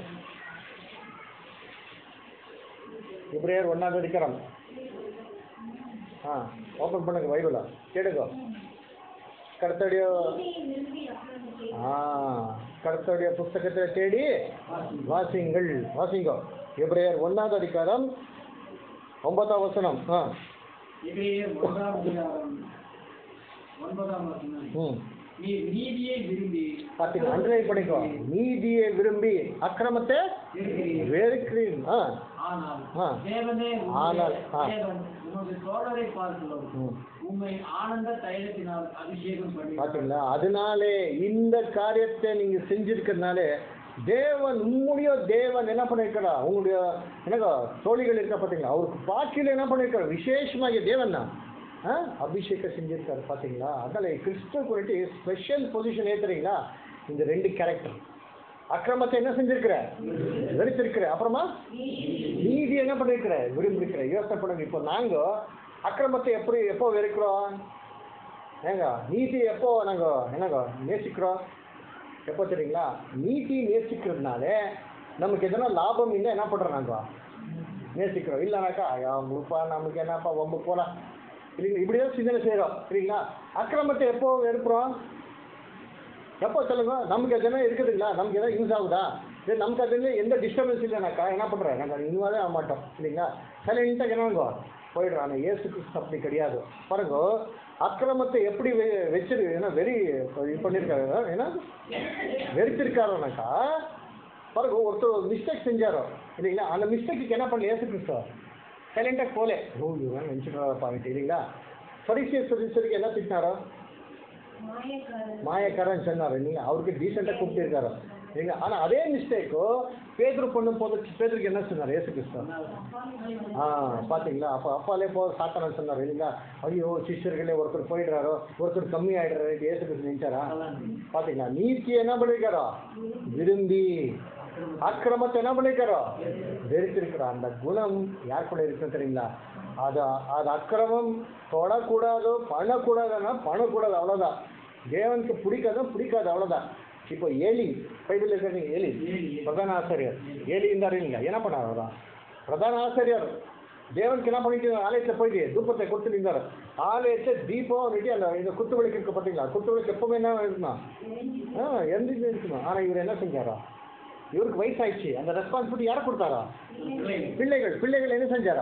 இப்ரேயர் ஒன்றாவது அதிகாரம் ஆ ஓப்பன் பண்ணுங்க பைபிளா கேடுங்க கர்த்தருடைய விரும்பி அப்புறம் ஆ கர்த்தருடைய புஸ்தகத்தை தேடி வாசிங்கள் வாசிங்கோ எப்ரேயர் ஒன்றாவது அதிகாரம் ஒன்பதாம் வசனம் ஆ இவையே ஒன்றாம் அதிகாரம் ஒன்பதாம் வசனம் ம் நீ நீதியை விரும்பி பார்த்தீங்க அன்றைய படிக்கும் நீதியை விரும்பி அக்கிரமத்தை இருக்கிறீர். வெறுக்கிறீன் ஆ ஆனால் ஆ. தேவனே ஆனால், ஆ. தேவன் உமது தோழரை பார்க்கிறோம் ம். உம்மை ஆனந்த தைலத்தினால் அபிஷேகம் பண்ணி பார்த்தீங்களா அதனாலே இந்த காரியத்தை நீங்க செஞ்சிருக்கிறதுனாலே தேவன் உம்முடைய தேவன் என்ன பண்ணிருக்கிறா உங்களுடைய என்னங்க தோழிகள் இருக்கா பார்த்தீங்களா அவருக்கு பாக்கியில் என்ன பண்ணிருக்காரு விசேஷமாக தேவன் தான் ஆ அபிஷேகம் செஞ்சிருக்காரு பார்த்தீங்களா அதனால கிறிஸ்துவ குறித்து ஸ்பெஷல் பொசிஷன் ஏத்துறீங்களா இந்த ரெண்டு கேரக்டர் அக்கிரமத்தை என்ன செஞ்சிருக்கிற வெறுத்திருக்கிற அப்புறமா நீதி என்ன பண்ணிருக்கிற விரும்பிருக்கிற யோசனை பண்ணுங்க இப்போ நாங்க அக்கிரமத்தை எப்படி எப்போ வெறுக்கிறோம் ஏங்க நீதி எப்போ நாங்கள் என்னங்க நேசிக்கிறோம் எப்போ தெரியுங்களா நீதி நேசிக்கிறதுனால நமக்கு எதனா லாபம் இல்லை என்ன பண்ணுறோம் நாங்கள் நேசிக்கிறோம் இல்லைனாக்கா ஐயா முழுப்பா நமக்கு என்னப்பா வம்பு போகலாம் இல்லைங்களா இப்படி தான் சிந்தனை செய்கிறோம் சரிங்களா அக்கிரமத்தை எப்போ வெறுப்புறோம் எப்போ சொல்லுங்க நமக்கு எதனா இருக்குதுங்களா நமக்கு எதாவது யூஸ் ஆகுதா சரி நமக்கு அதுல எந்த டிஸ்டர்பன்ஸ் இல்லைனாக்கா என்ன பண்ணுறேன் நாங்கள் இன்வால்வே ஆக மாட்டோம் இல்லைங்களா சைலண்ட்டாக என்னங்க போயிடுறோம் ஆனால் ஏசு கிறிஸ்து அப்படி கிடையாது பாருங்க அக்கிரமத்தை எப்படி வெ வச்சிரு ஏன்னா வெறி இது பண்ணியிருக்காரு ஏன்னா வெறுத்திருக்காரோனாக்கா பாருங்க ஒருத்தர் மிஸ்டேக் செஞ்சாரோ இல்லைங்களா அந்த மிஸ்டேக்கு என்ன பண்ணல ஏசு கிறிஸ்து சைலண்டாக போலே ஓ இவன் நினச்சிட்டு பாருங்க இல்லைங்களா பரிசு சரி என்ன திட்டினாரோ மாயக்காரன் மாயக்காரன் சொன்னார் இல்லைங்களா அவருக்கு டீசெண்டாக கூப்பிட்டுருக்காரு இல்லைங்களா ஆனால் அதே மிஸ்டேக்கோ பேதுரு பண்ணும் போது பேதுருக்கு என்ன சொன்னார் ஏசு கிறிஸ்து ஆ பாத்தீங்களா அப்போ அப்பாலே போ சாத்தான சொன்னார் இல்லைங்களா ஐயோ சிஷ்யர்களே ஒருத்தர் போயிடுறாரோ ஒருத்தர் கம்மி ஆயிடுறாரு இது ஏசு கிறிஸ்து நினைச்சாரா பாத்தீங்களா நீதி என்ன பண்ணிருக்காரோ விரும்பி அக்கிரமத்தை என்ன பண்ணிருக்காரோ வெறுத்திருக்கிறார் அந்த குணம் யார் கூட இருக்கு தெரியுங்களா அது அது அக்கிரமம் தொடக்கூடாதோ பண்ணக்கூடாதுன்னா பண்ணக்கூடாது அவ்வளோதான் தேவனுக்கு பிடிக்காதோ பிடிக்காது அவ்வளோதான் இப்போ ஏலி பைபிள் இருக்கிறது ஏலி பிரதான ஆசிரியர் ஏலி இருந்தார் இல்லைங்க என்ன பண்ணார் அவரா பிரதான ஆசிரியர் தேவனுக்கு என்ன பண்ணிட்டு ஆலயத்தில் போயிட்டு தூப்பத்தை கொடுத்துட்டு இருந்தார் ஆலயத்தை தீபம் ரெடி அந்த இந்த குத்து விளக்கு இருக்கு பார்த்தீங்களா குத்து விளக்கு எப்பவுமே என்ன இருக்கணும் ஆ எந்திரிச்சு இருக்கணும் ஆனால் இவர் என்ன செஞ்சாரா இவருக்கு வயசாயிடுச்சு அந்த ரெஸ்பான்சிபிலிட்டி யாரை கொடுத்தாரா பிள்ளைகள் பிள்ளைகள் என்ன செஞ்சாரா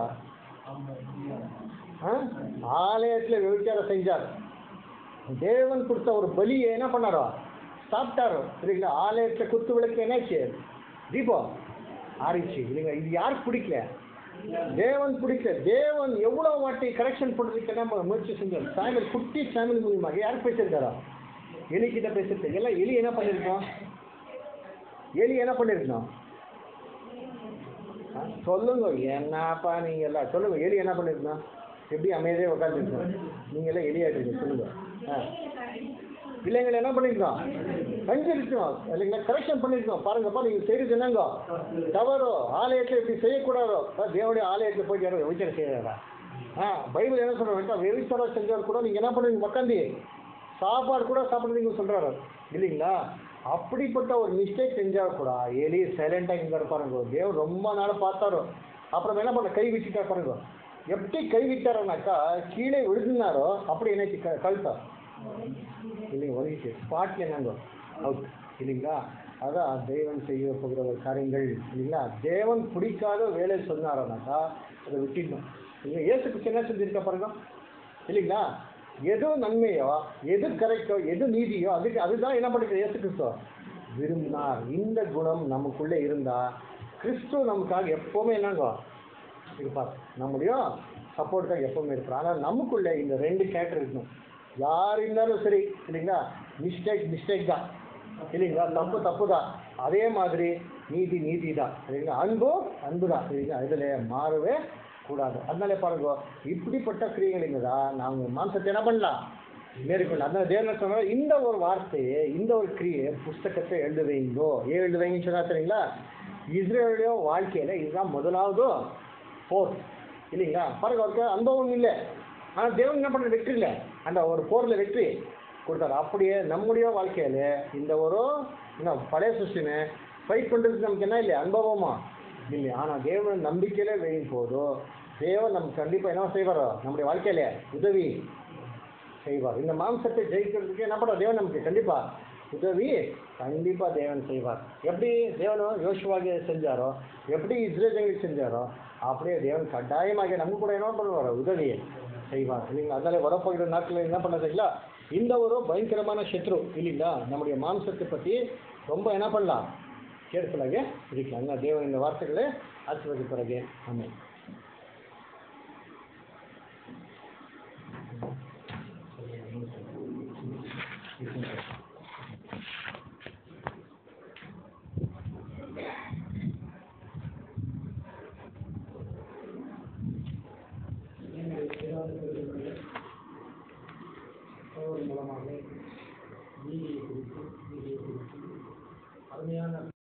ஆ? ஆலயத்தில் விபச்சாரம் செஞ்சார் தேவன் கொடுத்த ஒரு பலியை என்ன பண்ணாரோ சாப்பிட்டாரோ சரிங்களா ஆலயத்தில் குத்து விளக்கு என்னாச்சு தீபம் ஆறிச்சு இல்லைங்க இது யாருக்கு பிடிக்கல தேவன் பிடிக்கல தேவன் எவ்வளோ வாட்டி கரெக்ஷன் பண்ணுறதுக்கு நம்ம முயற்சி செஞ்சோம் சாமியல் குட்டி சாமியல் மூலியமாக யார் பேசியிருக்காரா எலி கிட்ட பேசுறது எல்லாம் எலி என்ன பண்ணியிருக்கோம் எலி என்ன பண்ணியிருக்கணும் ஆ, சொல்லுங்க என்னப்பா நீங்க எல்லாம் சொல்லுங்க எலி என்ன பண்ணிருக்கணும் எப்படி அமைதியாக உட்காந்துருக்கோம் நீங்க எல்லாம் எலி ஆயிட்டு சொல்லுங்க ஆ பிள்ளைங்களை என்ன பண்ணிருக்கோம் கஞ்சிருக்கணும் இல்லைங்களா கரெக்ஷன் பண்ணிருக்கோம் பாருங்கப்பா நீங்க செய்யறது என்னங்க தவறோ ஆலயத்தில் இப்படி செய்யக்கூடாதோ அதான் தேவனுடைய ஆலயத்தில் போய் யாரும் விபச்சாரம் செய்யறாரா ஆ பைபிள் என்ன சொல்றாங்க விபச்சாரம் செஞ்சவர் கூட நீங்க என்ன பண்ணுவீங்க உட்காந்து சாப்பாடு கூட சாப்பிடுறீங்க சொல்றாரு இல்லைங்களா அப்படிப்பட்ட ஒரு மிஸ்டேக் செஞ்சா கூட எலி சைலண்டாக இங்கே பாருங்க தேவன் ரொம்ப நாள் பார்த்தாரோ அப்புறம் என்ன பண்ண கை விட்டுட்டா பாருங்க எப்படி கை விட்டாருனாக்கா கீழே விழுதுனாரோ அப்படி என்னச்சு க கழுத்தா இல்லைங்க ஒதுக்கிட்டு ஸ்பாட்ல என்னங்க அவுட் இல்லைங்களா அதான் தேவன் செய்ய போகிற ஒரு காரியங்கள் இல்லைங்களா தேவன் பிடிக்காத வேலை சொன்னாரோனாக்கா அதை விட்டுடணும் இல்லை இயேசுக்கு என்ன செஞ்சிருக்கா பாருங்க இல்லைங்களா எது நன்மையோ எது கரெக்டோ எது நீதியோ அதுக்கு அதுதான் என்ன பண்ணிக்கிற இயேசு கிறிஸ்துவ விரும்பினார் இந்த குணம் நமக்குள்ளே இருந்தா கிறிஸ்து நமக்காக எப்பவுமே என்னங்கோ இருப்பார் நம்முடைய சப்போர்ட்டுக்காக எப்பவுமே இருப்பார் ஆனால் நமக்குள்ளே இந்த ரெண்டு கேரக்டர் இருக்கணும் யார் இருந்தாலும் சரி இல்லைங்களா மிஸ்டேக் மிஸ்டேக் தான் இல்லைங்களா தப்பு தப்பு தான் அதே மாதிரி நீதி நீதி தான் சரிங்களா அன்பு அன்பு தான் சரிங்களா இதில் மாறவே கூடாது அதனால பாருங்க இப்படிப்பட்ட கிரியைகள் தான் நாங்கள் மாம்சத்தை என்ன பண்ணலாம் மேற்கொள்ள அதனால தேவன் சொன்னார் இந்த ஒரு வார்த்தையை இந்த ஒரு கிரியை புஸ்தகத்தை எழுத வைங்கோ ஏன் எழுத வைங்கன்னு சொன்னா தெரியுங்களா இஸ்ரேலுடைய வாழ்க்கையில இதுதான் முதலாவது போர் இல்லைங்களா பாருங்க அவருக்கு அனுபவம் இல்லை ஆனால் தேவன் என்ன பண்ண வெற்றி இல்லை அந்த ஒரு போரில் வெற்றி கொடுத்தாரு அப்படியே நம்முடைய வாழ்க்கையில இந்த ஒரு என்ன பழைய சிஸ்டமே ஃபைட் பண்ணுறதுக்கு நமக்கு என்ன இல்லை அனுபவமா இல்லை ஆனால் தேவன் நம்பிக்கையில வெயும் போதோ தேவன் நமக்கு கண்டிப்பாக என்ன செய்வாரோ நம்முடைய வாழ்க்கையில உதவி செய்வார் இந்த மாம்சத்தை ஜெயிக்கிறதுக்கு என்ன பண்ணுவார் தேவன் நமக்கு கண்டிப்பா உதவி கண்டிப்பா தேவன் செய்வார் எப்படி தேவனும் யோசுவாக செஞ்சாரோ எப்படி இஸ்ரேலுக்கு செஞ்சாரோ அப்படியே தேவன் கட்டாயமாக நம்ம கூட என்ன பண்ணுவார் உதவி செய்வார் இல்லைங்களா அதனால வரப்போகிற நாட்களில் என்ன பண்ணதுங்களா இந்த ஒரு பயங்கரமான சத்ரு இல்லைங்களா நம்முடைய மாம்சத்தை பற்றி ரொம்ப என்ன பண்ணலாம் கேர்ஃபுல்லாக இருக்கலாம் அதனால தேவன் இந்த வார்த்தைகளை ஆசீர்வதி பிறகு ஆமாம் மூலமாக நீதியை குறித்து நீதியை குறித்து அருமையான